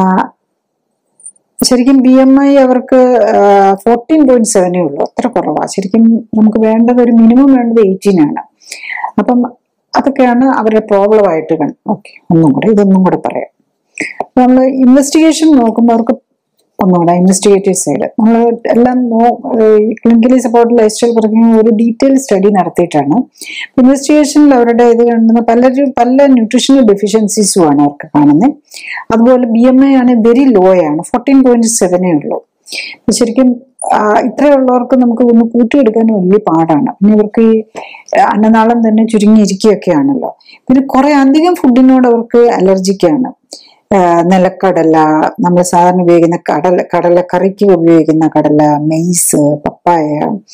ശരിക്കും ബി എം ഐ അവർക്ക് ഫോർട്ടീൻ പോയിന്റ് സെവനേ ഉള്ളൂ അത്ര കുറവാണ് ശരിക്കും നമുക്ക് വേണ്ടത് ഒരു മിനിമം വേണ്ടത് എയ്റ്റീൻ ആണ് അപ്പം അതൊക്കെയാണ് അവരുടെ പ്രോബ്ലം ആയിട്ട് കണ്ട് ഓക്കെ ഒന്നും കൂടെ ഇതൊന്നും കൂടെ പറയാം നമ്മൾ ഇൻവെസ്റ്റിഗേഷൻ നോക്കുമ്പോൾ അവർക്ക് ഒന്നുകൂടെ ഇൻവെസ്റ്റിഗേറ്റീവ് സൈഡ് നമ്മൾ എല്ലാം ക്ലിനിക്കലി സപ്പോർട്ട് ലൈഫ് സ്റ്റൈൽ കുറയ്ക്കുന്ന ഒരു ഡീറ്റെയിൽ സ്റ്റഡി നടത്തിയിട്ടാണ് ഇൻവെസ്റ്റിഗേഷനിൽ അവരുടെ ഇത് കാണുന്ന പലരും പല ന്യൂട്രീഷണൽ ഡെഫിഷ്യൻസീസും ആണ് അവർക്ക് കാണുന്നത് അതുപോലെ ബി എം ഐ ആണ് വെരി ലോ ആണ് ഫോർട്ടീൻ പോയിന്റ് സെവനേ ഉള്ളൂ അപ്പൊ ശരിക്കും ആ, ഇത്രയുള്ളവർക്ക് നമുക്ക് ഒന്ന് കൂട്ടിയെടുക്കാൻ വലിയ പാടാണ് പിന്നെ ഇവർക്ക് ഈ അന്നനാളം തന്നെ ചുരുങ്ങിയിരിക്കുകയൊക്കെയാണല്ലോ പിന്നെ കുറെ അധികം ഫുഡിനോട് അവർക്ക് അലർജിക്കാണ് ആ, നിലക്കടല നമ്മൾ സാധാരണ ഉപയോഗിക്കുന്ന കടല കടലക്കറിക്ക് ഉപയോഗിക്കുന്ന കടല മെയ്സ് പപ്പായ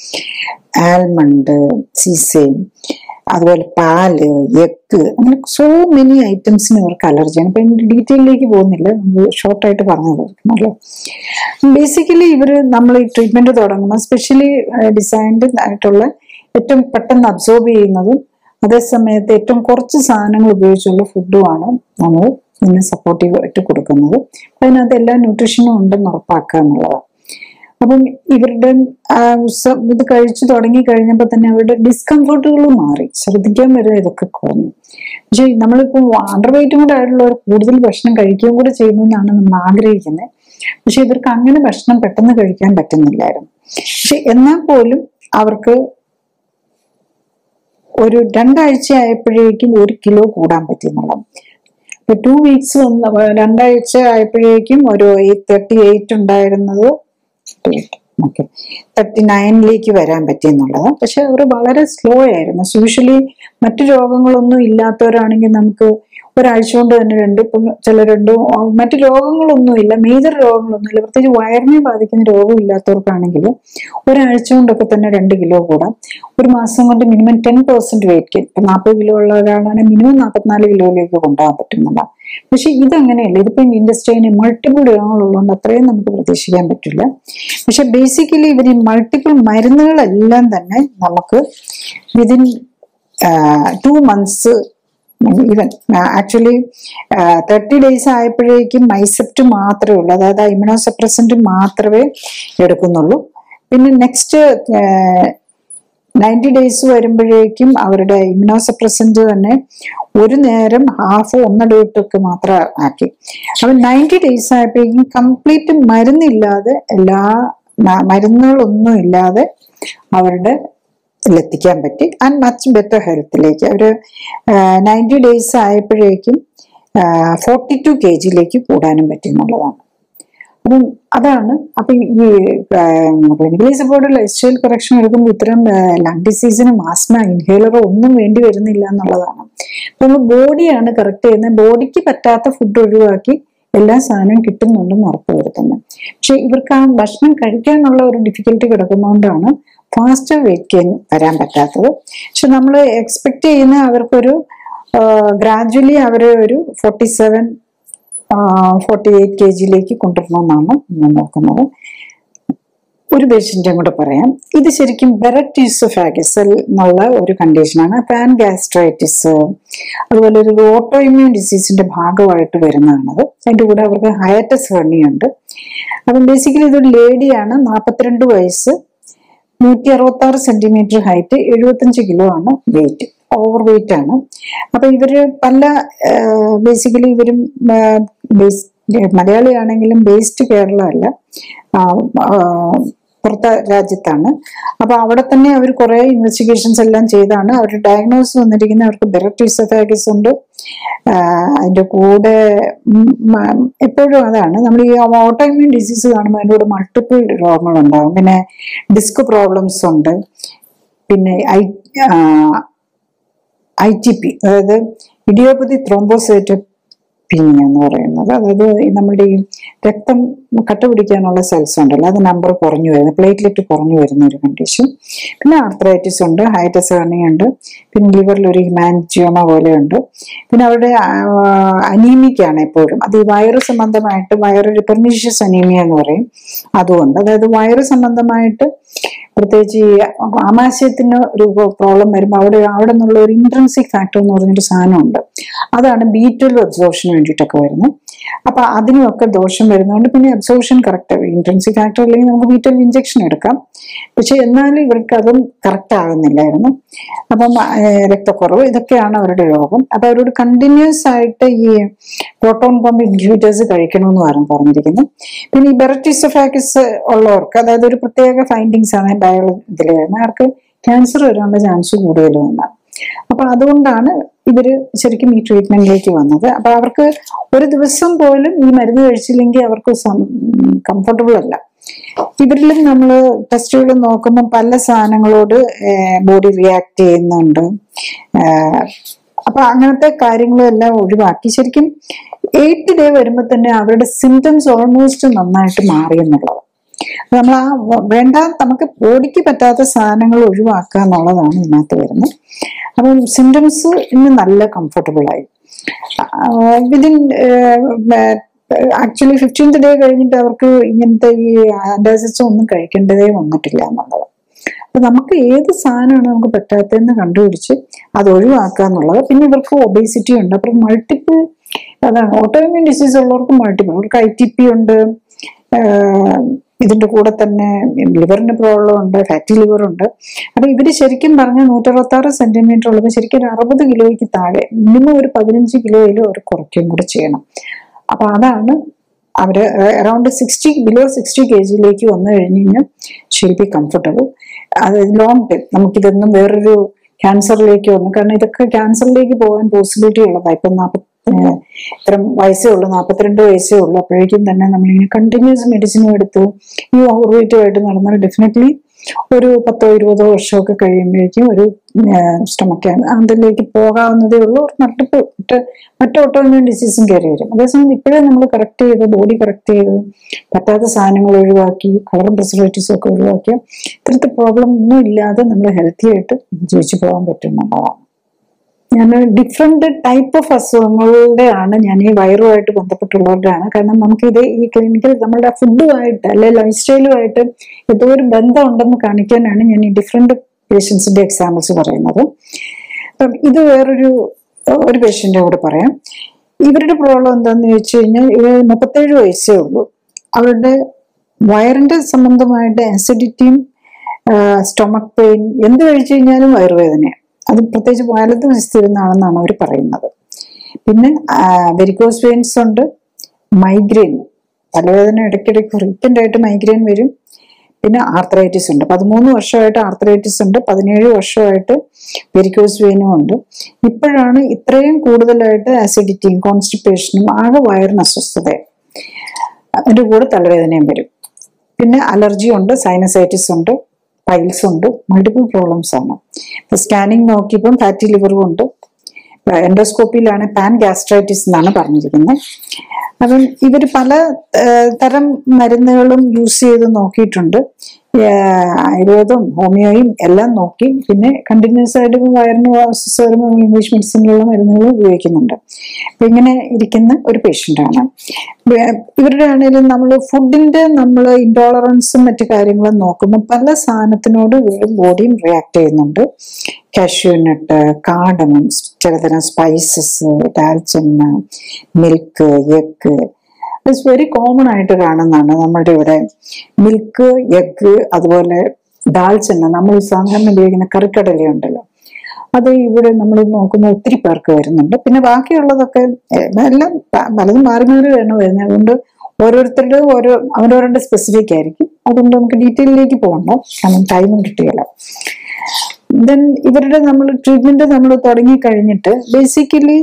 ആൽമണ്ട് സീസയും അതുപോലെ പാല് എഗ് അങ്ങനെ സോ മെനി ഐറ്റംസിന് ഇവർക്ക് അലർജിയാണ് അപ്പൊ ഇതിന്റെ ഡീറ്റെയിലേക്ക് പോകുന്നില്ല നമ്മൾ ഷോർട്ടായിട്ട് പറഞ്ഞു തീർക്കണമല്ലോ ബേസിക്കലി ഇവർ നമ്മൾ ഈ ട്രീറ്റ്മെന്റ് തുടങ്ങുമ്പോൾ സ്പെഷ്യലി ഡിസൈൻഡ് ആയിട്ടുള്ള ഏറ്റവും പെട്ടെന്ന് അബ്സോർബ് ചെയ്യുന്നതും അതേ സമയത്ത് ഏറ്റവും കുറച്ച് സാധനങ്ങൾ ഉപയോഗിച്ചുള്ള ഫുഡുമാണ് നമ്മൾ ഇതിന് സപ്പോർട്ടീവ് ആയിട്ട് കൊടുക്കുന്നത് അപ്പൊ അതിനകത്ത് എല്ലാ ന്യൂട്രീഷനും ഉണ്ടെന്ന് ഉറപ്പാക്കുക എന്നുള്ളതാണ് അപ്പം ഇവരുടെ ആ ഉത്സവം ഇത് കഴിച്ചു തുടങ്ങി കഴിഞ്ഞപ്പോൾ തന്നെ അവരുടെ ഡിസ്കംഫർട്ടുകൾ മാറി ശ്രദ്ധിക്കാൻ വരെ ഇതൊക്കെ കുറഞ്ഞു പക്ഷെ നമ്മളിപ്പോൾ അണ്ടർ വെയിറ്റും കൂടെ ആയിട്ടുള്ളവർ കൂടുതൽ ഭക്ഷണം കഴിക്കുകയും കൂടെ ചെയ്യുന്നു എന്നാണ് നമ്മൾ ആഗ്രഹിക്കുന്നത് പക്ഷെ ഇവർക്ക് അങ്ങനെ ഭക്ഷണം പെട്ടെന്ന് കഴിക്കാൻ പറ്റുന്നില്ലായിരുന്നു പക്ഷെ എന്നാൽ പോലും അവർക്ക് ഒരു രണ്ടാഴ്ച ആയപ്പോഴേക്കും ഒരു കിലോ കൂടാൻ പറ്റുന്നുള്ളത് ഇപ്പൊ ടു വീക്സ് വന്ന രണ്ടാഴ്ച ആയപ്പോഴേക്കും ഒരു തേർട്ടി എയ്റ്റ് ഉണ്ടായിരുന്നത് ഓക്കെ തേർട്ടി നയനിലേക്ക് വരാൻ പറ്റിയെന്നുള്ളത് പക്ഷെ അവർ വളരെ സ്ലോ ആയിരുന്നു യൂഷ്വലി മറ്റു രോഗങ്ങളൊന്നും ഇല്ലാത്തവരാണെങ്കിൽ നമുക്ക് ഒരാഴ്ച കൊണ്ട് തന്നെ രണ്ട് ഇപ്പം ചില രണ്ടും ആ, മറ്റു രോഗങ്ങളൊന്നുമില്ല മേജർ രോഗങ്ങളൊന്നുമില്ല പ്രത്യേകിച്ച് വയറിനെ ബാധിക്കുന്ന രോഗമില്ലാത്തവർക്കാണെങ്കിൽ ഒരാഴ്ച കൊണ്ടൊക്കെ തന്നെ രണ്ട് കിലോ കൂടാം ഒരു മാസം കൊണ്ട് minimum ten percent weight gain ഇപ്പൊ നാൽപ്പത് കിലോ ഉള്ള ഒരാളാണെങ്കിൽ മിനിമം നാൽപ്പത്തിനാല് കിലോയിലേക്ക് കൊണ്ടുപോകാൻ പറ്റുന്നില്ല പക്ഷെ ഇതങ്ങനെയല്ല ഇതിപ്പോ ഇൻഡസ്ട്രീന് മൾട്ടിപ്പിൾ രോഗങ്ങളുള്ളതുകൊണ്ട് അത്രയും നമുക്ക് പ്രതീക്ഷിക്കാൻ പറ്റില്ല പക്ഷെ ബേസിക്കലി ഇവർ ഈ മൾട്ടിപ്പിൾ മരുന്നുകളെല്ലാം തന്നെ നമുക്ക് within two months even actually thirty days ആയപ്പോഴേക്കും മൈസെപ്റ്റ് മാത്രമേ ഉള്ളൂ അതായത് ഇമ്യൂണോസപ്രസന്റ് മാത്രമേ എടുക്കുന്നുള്ളൂ പിന്നെ നെക്സ്റ്റ് നയൻറ്റി ഡേയ്സ് വരുമ്പോഴേക്കും അവരുടെ ഇമ്യൂണോസപ്രസന്റ് തന്നെ ഒരു നേരം ഹാഫ് ഒന്നടവിട്ടൊക്കെ മാത്രം ആക്കി അപ്പൊ നയൻറ്റി ഡേയ്സ് ആയപ്പോഴേക്കും കംപ്ലീറ്റ് മരുന്നില്ലാതെ എല്ലാ മ- മരുന്നുകളൊന്നും ഇല്ലാതെ അവരുടെ എത്തിക്കാൻ പറ്റി ആൻഡ് മച്ച് ബെറ്റർ ഹെൽത്തിലേക്ക് ഒരു നയൻറ്റി ഡേയ്സ് ആയപ്പോഴേക്കും ഫോർട്ടി ടു കെ ജിയിലേക്ക് കൂടാനും പറ്റി എന്നുള്ളതാണ് അപ്പം അതാണ് അപ്പൊ ഈ clinically support life style correction എടുക്കുമ്പോൾ ഇത്തരം ലങ് ഡിസീസിനും ആസ്മ ഇൻഹേലറോ ഒന്നും വേണ്ടി വരുന്നില്ല എന്നുള്ളതാണ് അപ്പൊ നമ്മൾ ബോഡിയാണ് കറക്റ്റ് ചെയ്യുന്നത് ബോഡിക്ക് പറ്റാത്ത ഫുഡ് ഒഴിവാക്കി എല്ലാ സാധനവും കിട്ടുന്നുണ്ടെന്ന് ഉറപ്പ് വരുത്തുന്നത് പക്ഷെ ഇവർക്ക് ആ ഭക്ഷണം കഴിക്കാനുള്ള ഒരു ഡിഫിക്കൽട്ടി കിടക്കുന്നതുകൊണ്ടാണ് ഫാസ്റ്റ് വെയിറ്റ് ഗെയിൻ വരാൻ പറ്റാത്തത് പക്ഷെ നമ്മൾ എക്സ്പെക്ട് ചെയ്യുന്ന അവർക്കൊരു ഗ്രാജുവലി അവരെ ഒരു forty seven forty eight K ജിയിലേക്ക് കൊണ്ടുവരണമെന്നാണ് നമ്മൾ നോക്കുന്നത് ഒരു പേഷ്യന്റും കൂടെ പറയാം ഇത് ശരിക്കും ബെററ്റീസോഫാഗസ് എന്നുള്ള ഒരു കണ്ടീഷനാണ് പാൻ ഗാസ്ട്രൈറ്റിസ് അതുപോലെ ഒരു ഓട്ടോ ഇമ്മ്യൂൺ ഡിസീസിന്റെ ഭാഗമായിട്ട് വരുന്നതാണത് അതിന്റെ കൂടെ അവർക്ക് ഹയറ്റസ് ഹെർണിയുണ്ട് അപ്പം ബേസിക്കലി ഇതൊരു ലേഡിയാണ് നാൽപ്പത്തിരണ്ട് വയസ്സ് നൂറ്റി അറുപത്തി ആറ് സെന്റിമീറ്റർ ഹൈറ്റ് എഴുപത്തഞ്ച് കിലോ ആണ് വെയിറ്റ് ഓവർ വെയിറ്റ് ആണ് അപ്പൊ ഇവര് പല ബേസിക്കലി ഇവരും ബേസ് മലയാളിയാണെങ്കിലും ബേസ്ഡ് കേരള അല്ല ആ, ആ, പുറത്ത രാജ്യത്താണ് അപ്പൊ അവിടെ തന്നെ അവർ കുറെ ഇൻവെസ്റ്റിഗേഷൻസ് എല്ലാം ചെയ്താണ് അവരുടെ ഡയഗ്നോസ് വന്നിരിക്കുന്ന അവർക്ക് ബെററ്റീസഫാഗസ് ഉണ്ട് ആ, അതിന്റെ കൂടെ ഉം, മ- എപ്പോഴും അതാണ് നമ്മൾ ഈ ഓട്ടോ ഇമ്മ്യൂൺ ഡിസീസ് കാണുമ്പോൾ അതിൻ്റെ കൂടെ മൾട്ടിപ്പിൾ രോഗങ്ങളുണ്ടാകും പിന്നെ ഡിസ്ക് പ്രോബ്ലംസ് ഉണ്ട് പിന്നെ ഐ ഐ ടി പി അതായത് ഇഡിയോപ്പതി ത്രോംബോസൈറ്റോപീനിയ എന്ന് പറയുന്നത് അതായത് ഈ നമ്മുടെ ഈ രക്തം കട്ട പിടിക്കാനുള്ള സെൽസ് ഉണ്ടല്ലോ അത് നമ്പർ കുറഞ്ഞു വരുന്ന പ്ലേറ്റ്ലെറ്റ് കുറഞ്ഞു വരുന്ന ഒരു കണ്ടീഷൻ പിന്നെ ആർത്രൈറ്റിസ് ഉണ്ട് ഹൈറ്റസ് ഉണ്ട് പിന്നെ ലിവറിൽ ഒരു ഹിമാൻജിയോമ പോലെയുണ്ട് പിന്നെ അവരുടെ അനീമിക് ആണ് എപ്പോഴും അത് ഈ വയറ് സംബന്ധമായിട്ട് വയറൊരു പെർനീഷ്യസ് അനീമിയ എന്ന് പറയും അതുകൊണ്ട് അതായത് വയറ് സംബന്ധമായിട്ട് പ്രത്യേകിച്ച് ഈ ആമാശയത്തിന് ഒരു പ്രോബ്ലം വരുമ്പോൾ അവിടെ അവിടെ നിന്നുള്ള ഒരു ഇൻട്രൻസിക് ഫാക്ടർ എന്ന് പറഞ്ഞൊരു സാധനമുണ്ട് അതാണ് ബി ട്വൽവ് അബ്സോർപ്ഷന് വേണ്ടിയിട്ടൊക്കെ വരുന്നത് അപ്പൊ അതിനുമൊക്കെ ദോഷം വരുന്നതുകൊണ്ട് പിന്നെ അബ്സോർപ്ഷൻ കറക്റ്റ് ഇൻട്രൻസിക് ഫാക്ടർ അല്ലെങ്കിൽ നമുക്ക് ബി ട്വൽവ് ഇഞ്ചക്ഷൻ എടുക്കാം പക്ഷെ എന്നാലും ഇവർക്ക് അതും കറക്റ്റ് ആകുന്നില്ലായിരുന്നു അപ്പം ഏഹ്, രക്തക്കുറവ് ഇതൊക്കെയാണ് അവരുടെ രോഗം അപ്പൊ അവരോട് കണ്ടിന്യൂസ് ആയിട്ട് ഈ പ്രോട്ടോൺ പമ്പ് ഇൻഹ്യൂറ്റേഴ്സ് കഴിക്കണമെന്ന് പറഞ്ഞു പറഞ്ഞിരിക്കുന്നു പിന്നെ ഈ ബെററ്റിസഫാക്കിസ് ഉള്ളവർക്ക് അതായത് ഒരു പ്രത്യേക ഫൈൻഡിങ്സ് ആണ് ബയോളജി ഇതിൽ വരുന്നത് അവർക്ക് ക്യാൻസർ വരാനുള്ള ചാൻസ് കൂടുതലും എന്നാണ് അപ്പൊ അതുകൊണ്ടാണ് ഇവര് ശരിക്കും ഈ ട്രീറ്റ്മെന്റിലേക്ക് വന്നത് അപ്പൊ അവർക്ക് ഒരു ദിവസം പോലും ഈ മരുന്ന് കഴിച്ചില്ലെങ്കിൽ അവർക്ക് കംഫർട്ടബിൾ അല്ല ഇവരിലും നമ്മൾ ടെസ്റ്റുകൾ നോക്കുമ്പോൾ പല സാധനങ്ങളോട് ബോഡി റിയാക്ട് ചെയ്യുന്നുണ്ട് ഏഹ് അപ്പൊ അങ്ങനത്തെ കാര്യങ്ങളെല്ലാം ഒഴിവാക്കി ശരിക്കും എയ്റ്റ് ഡേ വരുമ്പോൾ തന്നെ അവരുടെ സിംറ്റംസ് ഓൾമോസ്റ്റ് നന്നായിട്ട് മാറി എന്നുള്ളത് നമ്മൾ ആ വ- വേണ്ട നമുക്ക് ബോഡിക്ക് പറ്റാത്ത സാധനങ്ങൾ ഒഴിവാക്കുക എന്നുള്ളതാണ് ഇതിനകത്ത് വരുന്നത് അപ്പം സിംറ്റംസ് ഇന്ന് നല്ല കംഫർട്ടബിൾ ആയി വിതിൻ ആക്ച്വലി ഫിഫ്റ്റീൻത് ഡേ കഴിഞ്ഞിട്ട് അവർക്ക് ഇങ്ങനത്തെ ഈ ആൻറ്റാസിഡ്സ് ഒന്നും കഴിക്കേണ്ടതേ വന്നിട്ടില്ല എന്നുള്ളത് അപ്പൊ നമുക്ക് ഏത് സാധനമാണ് നമുക്ക് പറ്റാത്തതെന്ന് കണ്ടുപിടിച്ച് അത് ഒഴിവാക്കുക എന്നുള്ളത് പിന്നെ ഇവർക്ക് ഒബേസിറ്റി ഉണ്ട് അപ്പൊ മൾട്ടിപ്പിൾ അതാണ് ഓട്ടോഇമ്യൂൺ ഡിസീസ് ഉള്ളവർക്ക് മൾട്ടിപ്പിൾ അവർക്ക് ഐ ടി പി ഉണ്ട് ആഹ് ഇതിന്റെ കൂടെ തന്നെ ലിവറിന് പ്രോബ്ലം ഉണ്ട് ഫാറ്റി ലിവർ ഉണ്ട് അപ്പൊ ഇവര് ശരിക്കും പറഞ്ഞാൽ നൂറ്ററുപത്തി ആറ് സെന്റിമീറ്റർ ഉള്ളത് ശരിക്കും ഒരു അറുപത് കിലോയ്ക്ക് താഴെ മിനിമം ഒരു പതിനഞ്ച് കിലോയിലും അവർ കുറയ്ക്കുകയും കൂടെ ചെയ്യണം അപ്പൊ അതാണ് അവര് around sixty below sixty K ജിയിലേക്ക് വന്നു കഴിഞ്ഞ് കഴിഞ്ഞാൽ ഷീൽ ബി കംഫർട്ടബിൾ അത് ലോങ് ടൈം നമുക്കിതൊന്നും വേറൊരു ക്യാൻസറിലേക്ക് വന്നു കാരണം ഇതൊക്കെ ക്യാൻസറിലേക്ക് പോകാൻ പോസിബിലിറ്റി ഉള്ളതാണ് ഇപ്പം നാൽപ്പത്തി ഇത്രയും വയസ്സേ ഉള്ളൂ നാൽപ്പത്തിരണ്ട് വയസ്സേ ഉള്ളൂ അപ്പോഴേക്കും തന്നെ നമ്മളിങ്ങനെ കണ്ടിന്യൂസ് മെഡിസിനും എടുത്ത് ഈ ഓവർ വെയിറ്റുമായിട്ട് നടന്നാൽ ഡെഫിനറ്റ്ലി ഒരു പത്തോ ഇരുപതോ വർഷമൊക്കെ കഴിയുമ്പോഴേക്കും ഒരു സ്റ്റൊമക്ക് അതിലേക്ക് പോകാവുന്നതേ ഉള്ളൂ ഒരു മൾട്ടിപ്പിൾ മറ്റ് മറ്റ് ഓട്ടോഇമ്യൂൺ ഡിസീസും കയറി വരും അതേസമയം ഇപ്പോഴേ നമ്മൾ കറക്റ്റ് ചെയ്ത് ബോഡി കറക്റ്റ് ചെയ്ത് പറ്റാത്ത സാധനങ്ങൾ ഒഴിവാക്കി കളറും പ്രിസർവേറ്റീവ്സും ഒക്കെ ഒഴിവാക്കി ഇത്തരത്തിൽ പ്രോബ്ലം ഒന്നും ഇല്ലാതെ നമ്മൾ ഹെൽത്തി ആയിട്ട് ജീവിച്ചു പോകാൻ പറ്റും എന്നുള്ളതാണ് ഞാൻ ഡിഫറെന്റ് ടൈപ്പ് ഓഫ് അസുഖങ്ങളുടെ ആണ് ഞാൻ ഈ വയറുമായിട്ട് ബന്ധപ്പെട്ടുള്ളവരുടെ ആണ് കാരണം നമുക്ക് ഇത് ഈ ക്ലിനിക്കൽ നമ്മളുടെ ഫുഡുമായിട്ട് അല്ലെ ലൈഫ് സ്റ്റൈലുമായിട്ട് എന്തോ ഒരു ബന്ധം ഉണ്ടെന്ന് കാണിക്കാനാണ് ഞാൻ ഈ ഡിഫറെന്റ് പേഷ്യൻസിന്റെ എക്സാമ്പിൾസ് പറയുന്നത് അപ്പം ഇത് വേറൊരു ഒരു പേഷ്യന്റെ കൂടെ പറയാം ഇവരുടെ പ്രോബ്ലം എന്താന്ന് ചോദിച്ചു കഴിഞ്ഞാൽ ഇവർ മുപ്പത്തേഴ് വയസ്സേ ഉള്ളൂ അവരുടെ വയറിന്റെ സംബന്ധമായിട്ട് ആസിഡിറ്റിയും സ്റ്റൊമക് പെയിൻ എന്ത് കഴിച്ചു കഴിഞ്ഞാലും വയറുവേദനയാണ് അത് പ്രത്യേകിച്ച് വലത് വശത്തിരുന്നാണെന്നാണ് അവർ പറയുന്നത് പിന്നെ വെരിക്കോസ് വെയിൻസ് ഉണ്ട് മൈഗ്രെയിൻ തലവേദന ഇടയ്ക്കിടയ്ക്ക് ഫ്രീക്വന്റ് ആയിട്ട് മൈഗ്രെയിൻ വരും പിന്നെ ആർത്രൈറ്റിസ് ഉണ്ട് പതിമൂന്ന് വർഷമായിട്ട് ആർത്രൈറ്റിസ് ഉണ്ട് പതിനേഴ് വർഷമായിട്ട് വെരിക്കോസ് വെയിനും ഉണ്ട് ഇപ്പോഴാണ് ഇത്രയും കൂടുതലായിട്ട് ആസിഡിറ്റിയും കോൺസ്റ്റിപ്പേഷനും ആകെ വയറിന് അസ്വസ്ഥതയും അതിൻ്റെ കൂടെ തലവേദനയും വരും പിന്നെ അലർജി ഉണ്ട് സൈനസൈറ്റിസ് ഉണ്ട് പൈൽസ് ഉണ്ട് മൾട്ടിപ്പിൾ പ്രോബ്ലംസ് ആണ് ഇപ്പൊ സ്കാനിങ് നോക്കിയപ്പം ഫാറ്റി ലിവറും ഉണ്ട് എൻഡോസ്കോപ്പിയിലാണ് പാൻ ഗ്യാസ്ട്രൈറ്റിസ് എന്നാണ് പറഞ്ഞിരിക്കുന്നത് അപ്പം ഇവർ പല ഏഹ്, തരം മരുന്നുകളും യൂസ് ചെയ്ത് നോക്കിയിട്ടുണ്ട് ഏഹ് ആയുർവേദവും ഹോമിയോയും എല്ലാം നോക്കി പിന്നെ കണ്ടിന്യൂസ് ആയിട്ട് ഇപ്പം വയറിന് വാസസ് വരുമ്പോൾ ഇംഗ്ലീഷ് മെഡിസിനിലുള്ള മരുന്നുകൾ ഉപയോഗിക്കുന്നുണ്ട് അപ്പൊ ഇങ്ങനെ ഇരിക്കുന്ന ഒരു പേഷ്യൻ്റ് ആണ് വേ- ഇവരുടെ ആണെങ്കിലും നമ്മൾ ഫുഡിന്റെ നമ്മൾ ഇൻടോളറൻസും മറ്റു കാര്യങ്ങളും നോക്കുമ്പോൾ പല സാധനത്തിനോട് ഇവരുടെ ബോഡിയും റിയാക്ട് ചെയ്യുന്നുണ്ട് കാഷ്യൂനട്ട് കാടമം ചിലതരം സ്പൈസസ് ദാൽച്ചെണ്ണ milk egg it's very common ആയിട്ട് കാണുന്നതാണ് നമ്മുടെ ഇവിടെ മിൽക്ക് എഗ് അതുപോലെ ദാൽച്ചെണ്ണ നമ്മൾ സാധാരണ ഉപയോഗിക്കുന്ന കറിക്കടലയുണ്ടല്ലോ അത് ഇവിടെ നമ്മൾ നോക്കുന്ന ഒത്തിരി പേർക്ക് വരുന്നുണ്ട് പിന്നെ ബാക്കിയുള്ളതൊക്കെ ഏ, എല്ലാം പ- പലതും മാറി മാറി വേണം വരുന്നത് അതുകൊണ്ട് ഓരോരുത്തരുടെ ഓരോ അവരവരുടെ സ്പെസിഫിക് ആയിരിക്കും അതുകൊണ്ട് നമുക്ക് ഡീറ്റെയിലേക്ക് പോകണ്ട കാരണം ടൈമും കിട്ടുകയില്ല ദെൻ ഇവരുടെ നമ്മൾ ട്രീറ്റ്മെന്റ് നമ്മൾ തുടങ്ങി കഴിഞ്ഞിട്ട് ബേസിക്കലി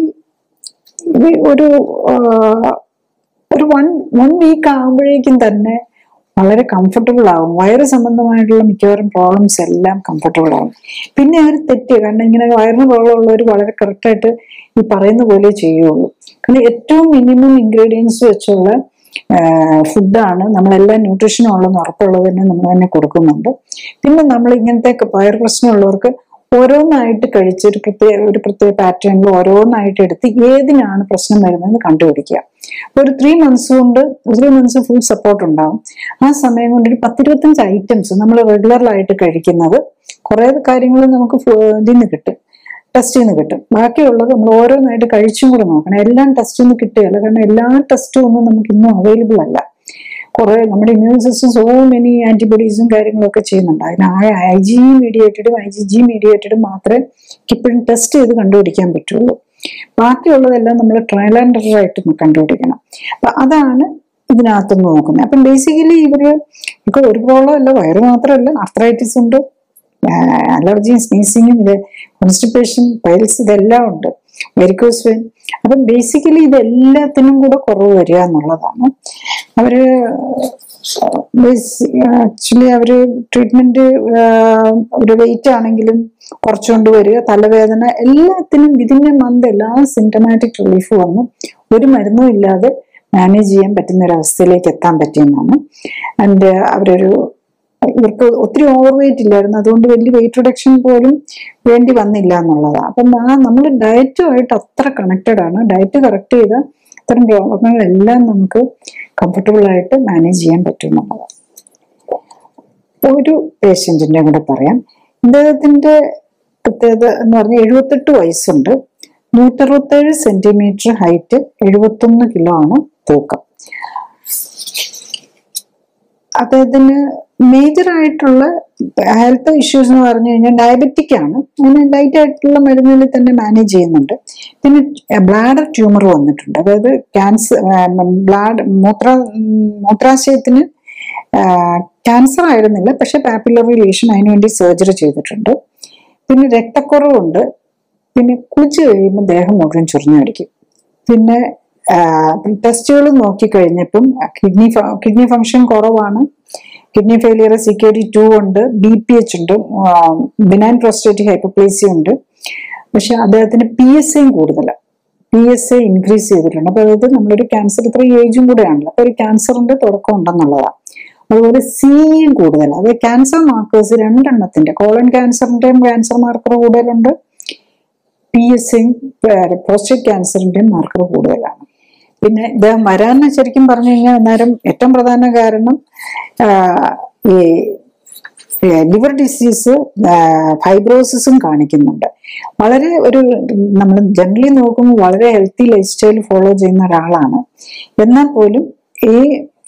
ഒരു ആ, ഒരു വൺ വൺ വീക്ക് ആകുമ്പോഴേക്കും തന്നെ വളരെ കംഫർട്ടബിൾ ആവും വയറ് സംബന്ധമായിട്ടുള്ള മിക്കവാറും പ്രോബ്ലംസ് എല്ലാം കംഫർട്ടബിൾ ആവും പിന്നെ അവർ തെറ്റ് കാരണം ഇങ്ങനെ വയറിന് പ്രോബ്ലം ഉള്ളവർ വളരെ കറക്റ്റായിട്ട് ഈ പറയുന്ന പോലെ ചെയ്യുള്ളൂ കാരണം ഏറ്റവും മിനിമം ഇൻഗ്രീഡിയൻസ് വെച്ചുള്ള ഫുഡാണ് നമ്മളെല്ലാം ന്യൂട്രീഷനും ഉള്ളതെന്ന് ഉറപ്പുള്ളത് തന്നെ നമ്മൾ തന്നെ കൊടുക്കുന്നുണ്ട് പിന്നെ നമ്മൾ ഇങ്ങനത്തെ വയർ പ്രശ്നമുള്ളവർക്ക് ഓരോന്നായിട്ട് കഴിച്ച് ഒരു പ്രത്യേക ഒരു പ്രത്യേക പാറ്റേണിൽ ഓരോന്നായിട്ട് എടുത്ത് ഏതിനാണ് പ്രശ്നം വരുന്നതെന്ന് കണ്ടുപിടിക്കുക അപ്പൊ ഒരു ത്രീ മന്ത്സ് കൊണ്ട് ത്രീ മന്ത്സ് ഫുൾ സപ്പോർട്ട് ഉണ്ടാവും ആ സമയം കൊണ്ട് ഒരു പത്തിരുപത്തഞ്ച് ഐറ്റംസ് നമ്മൾ റെഗുലറായിട്ട് കഴിക്കുന്നത് കുറെ കാര്യങ്ങൾ നമുക്ക് ഫു- ഇതിൽ നിന്ന് കിട്ടും ടെസ്റ്റിൽ നിന്ന് കിട്ടും ബാക്കിയുള്ളത് നമ്മൾ ഓരോന്നായിട്ട് കഴിച്ചും കൂടെ നോക്കണം എല്ലാം ടെസ്റ്റിൽ നിന്ന് കിട്ടുകയല്ല കാരണം എല്ലാ ടെസ്റ്റും ഒന്നും നമുക്ക് ഇന്നും അവൈലബിൾ അല്ല കുറെ നമ്മുടെ ഇമ്മ്യൂൺ സിസ്റ്റം സോ മെനി ആന്റിബോഡീസും കാര്യങ്ങളൊക്കെ ചെയ്യുന്നുണ്ട് അതിന് ആ ഐ ജി മീഡിയേറ്റഡും ഐ ജി ജി മീഡിയേറ്റഡും മാത്രമേ ഇപ്പോഴും ടെസ്റ്റ് ചെയ്ത് കണ്ടുപിടിക്കാൻ പറ്റുള്ളൂ ബാക്കിയുള്ളതെല്ലാം നമ്മൾ ട്രയൽ ആൻഡ് എറർ ആയിട്ട് ഒന്ന് കണ്ടുപിടിക്കണം അപ്പൊ അതാണ് ഇതിനകത്തുനിന്ന് നോക്കുന്നത് അപ്പം ബേസിക്കലി ഇവര് ഇപ്പൊ ഒരു പ്രോബ്ലം അല്ല വയറ് മാത്രമല്ല ആർത്രൈറ്റിസ് ഉണ്ട് അലർജിയും സ്നീസിങ്ങും ഇത് കോൺസ്റ്റിപ്പേഷൻ പൈൽസ് ഇതെല്ലാം ഉണ്ട് വെരിക്കോസ് വെയിൻ അപ്പം ബേസിക്കലി ഇതെല്ലാത്തിനും കൂടെ കുറവ് വരിക എന്നുള്ളതാണ് അവര് ആക്ച്വലി അവര് ട്രീറ്റ്മെന്റ് ഒരു വെയിറ്റ് ആണെങ്കിലും കുറച്ചുകൊണ്ട് വരിക തലവേദന എല്ലാത്തിനും ഇതിന്റെ മന്ത് എല്ലാ സിംറ്റമാറ്റിക് റിലീഫ് വന്നു ഒരു മരുന്നും ഇല്ലാതെ മാനേജ് ചെയ്യാൻ പറ്റുന്ന ഒരു അവസ്ഥയിലേക്ക് എത്താൻ പറ്റിയെന്നാണ് ആൻഡ് അവരൊരു ഇവർക്ക് ഒത്തിരി ഓവർ വെയിറ്റ് ഇല്ലായിരുന്നു അതുകൊണ്ട് വലിയ വെയിറ്റ് റിഡക്ഷൻ പോലും വേണ്ടി വന്നില്ല എന്നുള്ളതാണ് അപ്പം ആ നമ്മൾ ഡയറ്റുമായിട്ട് അത്ര കണക്റ്റഡ് ആണ് ഡയറ്റ് കറക്റ്റ് ചെയ്താൽ ഇത്തരം രോഗങ്ങളെല്ലാം നമുക്ക് കംഫർട്ടബിൾ ആയിട്ട് മാനേജ് ചെയ്യാൻ പറ്റും എന്നുള്ളതാണ് ഒരു പേഷ്യന്റിന്റെ കൂടെ പറയാം ഇദ്ദേഹത്തിന്റെ പ്രത്യേകത എന്ന് പറഞ്ഞാൽ എഴുപത്തെട്ട് വയസ്സുണ്ട് നൂറ്ററുപത്തേഴ് സെന്റിമീറ്റർ ഹൈറ്റ് എഴുപത്തൊന്ന് കിലോ ആണ് തൂക്കം അദ്ദേഹത്തിന് മേജർ ആയിട്ടുള്ള ഹെൽത്ത് ഇഷ്യൂസ് എന്ന് പറഞ്ഞു കഴിഞ്ഞാൽ ഡയബറ്റിക് ആണ് അങ്ങനെ ലൈറ്റ് ആയിട്ടുള്ള മരുന്നുകളിൽ തന്നെ മാനേജ് ചെയ്യുന്നുണ്ട് പിന്നെ ബ്ലാഡർ ട്യൂമർ വന്നിട്ടുണ്ട് അതായത് ക്യാൻസർ ബ്ലാഡ് മൂത്ര മൂത്രാശയത്തിന് ക്യാൻസർ ആയിരുന്നില്ല പക്ഷെ പാപ്പുലറി ലീഷൻ അതിനുവേണ്ടി സർജറി ചെയ്തിട്ടുണ്ട് പിന്നെ രക്തക്കുറവുണ്ട് പിന്നെ കുളിച്ചു കഴിയുമ്പോൾ ദേഹം മുഴുവൻ ചൊറിഞ്ഞടിക്കും പിന്നെ ടെസ്റ്റുകൾ നോക്കിക്കഴിഞ്ഞപ്പം കിഡ്നി കിഡ്നി ഫങ്ഷൻ കുറവാണ് kidney failure C K D two ഉണ്ട് ബി പി എച്ച് ഉണ്ട് ബിനൈൻ പ്രോസ്റ്റേറ്റിക് ഹൈപ്പോപ്ലേസി ഉണ്ട് പക്ഷെ അദ്ദേഹത്തിന് പി എസ് എയും കൂടുതലാണ് പി എസ് എ ഇൻക്രീസ് ചെയ്തിട്ടുണ്ട് അപ്പൊ അതായത് നമ്മളൊരു ക്യാൻസർ ഇത്ര ഏജും കൂടെ ആണല്ലോ അപ്പൊ ഒരു ക്യാൻസറിന്റെ തുടക്കം ഉണ്ടെന്നുള്ളതാണ് അതുപോലെ സിയും കൂടുതൽ അത് ക്യാൻസർ മാർക്കേഴ്സ് രണ്ടെണ്ണത്തിന്റെ കോളൻ ക്യാൻസറിന്റെയും ക്യാൻസർ മാർക്കർ കൂടുതലുണ്ട് പി എസ് എയും പ്രോസ്റ്റേറ്റ് ക്യാൻസറിന്റെയും മാർക്കർ കൂടുതലാണ് പിന്നെ ഇദ്ദേഹം വരാൻ ശരിക്കും പറഞ്ഞു കഴിഞ്ഞാൽ അന്നേരം ഏറ്റവും പ്രധാന കാരണം ഈ ലിവർ ഡിസീസ് ഫൈബ്രോസിസും കാണിക്കുന്നുണ്ട് വളരെ ഒരു നമ്മൾ ജനറലി നോക്കുമ്പോൾ വളരെ ഹെൽത്തി ലൈഫ് സ്റ്റൈൽ ഫോളോ ചെയ്യുന്ന ഒരാളാണ് എന്നാൽ പോലും ഈ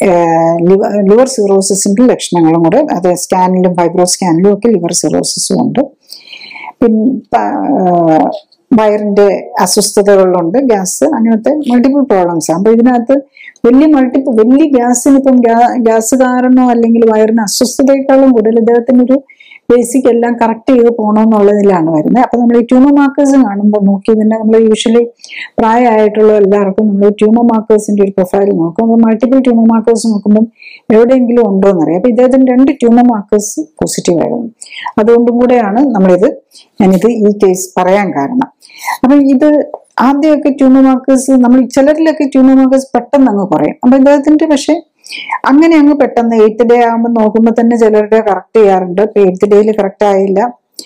ലിവർ സിറോസിസിന്റെ ലക്ഷണങ്ങളും കൂടെ അത് സ്കാനിലും ഫൈബ്രോ സ്കാനിലും ഒക്കെ ലിവർ സിറോസിസും ഉണ്ട് പിന്നെ വയറിന്റെ അസ്വസ്ഥതകളുണ്ട് ഗ്യാസ് അങ്ങനത്തെ മൾട്ടിപ്പിൾ പ്രോബ്ലംസ് അപ്പൊ ഇതിനകത്ത് വലിയ മൾട്ടിപ്പിൾ വലിയ ഗ്യാസിന് ഇപ്പം ഗ്യാസ് കാരണമോ അല്ലെങ്കിൽ വയറിന് അസ്വസ്ഥതയെക്കാളും കൂടുതൽ ഇദ്ദേഹത്തിന് ഒരു ബേസിക് എല്ലാം കറക്റ്റ് ചെയ്ത് പോകണമെന്നുള്ളതിലാണ് വരുന്നത് അപ്പൊ നമ്മൾ ഈ ട്യൂമർ മാർക്കേഴ്സ് കാണുമ്പോൾ നോക്കി തന്നെ നമ്മൾ യൂഷ്വലി പ്രായമായിട്ടുള്ള എല്ലാവർക്കും നമ്മൾ ട്യൂമർ മാർക്കേഴ്സിന്റെ ഒരു പ്രൊഫൈൽ നോക്കും അപ്പോൾ മൾട്ടിപ്പിൾ ട്യൂമർ മാർക്കേഴ്സ് നോക്കുമ്പോൾ എവിടെയെങ്കിലും ഉണ്ടോ എന്നറിയാം അപ്പൊ ഇദ്ദേഹത്തിന് രണ്ട് ട്യൂമർ മാർക്കേഴ്സ് പോസിറ്റീവ് ആയിരുന്നു അതുകൊണ്ടും കൂടെയാണ് നമ്മളിത് ഞാനിത് ഈ കേസ് പറയാൻ കാരണം അപ്പൊ ഇത് ആദ്യമൊക്കെ ട്യൂമർ മാർക്കേഴ്സ് നമ്മൾ ചിലരിലൊക്കെ ട്യൂമർ മാർക്കേഴ്സ് പെട്ടെന്ന് അങ്ങ് കുറയും അപ്പൊ ഇദ്ദേഹത്തിന്റെ പക്ഷെ അങ്ങനെ അങ്ങ് പെട്ടെന്ന് എയ്ത്ത് ഡേ ആകുമ്പോൾ നോക്കുമ്പോൾ തന്നെ ചിലരുടെ കറക്റ്റ് ചെയ്യാറുണ്ട് ഇപ്പൊ എയ്ത്ത് ഡേയിൽ കറക്റ്റ് ആയില്ല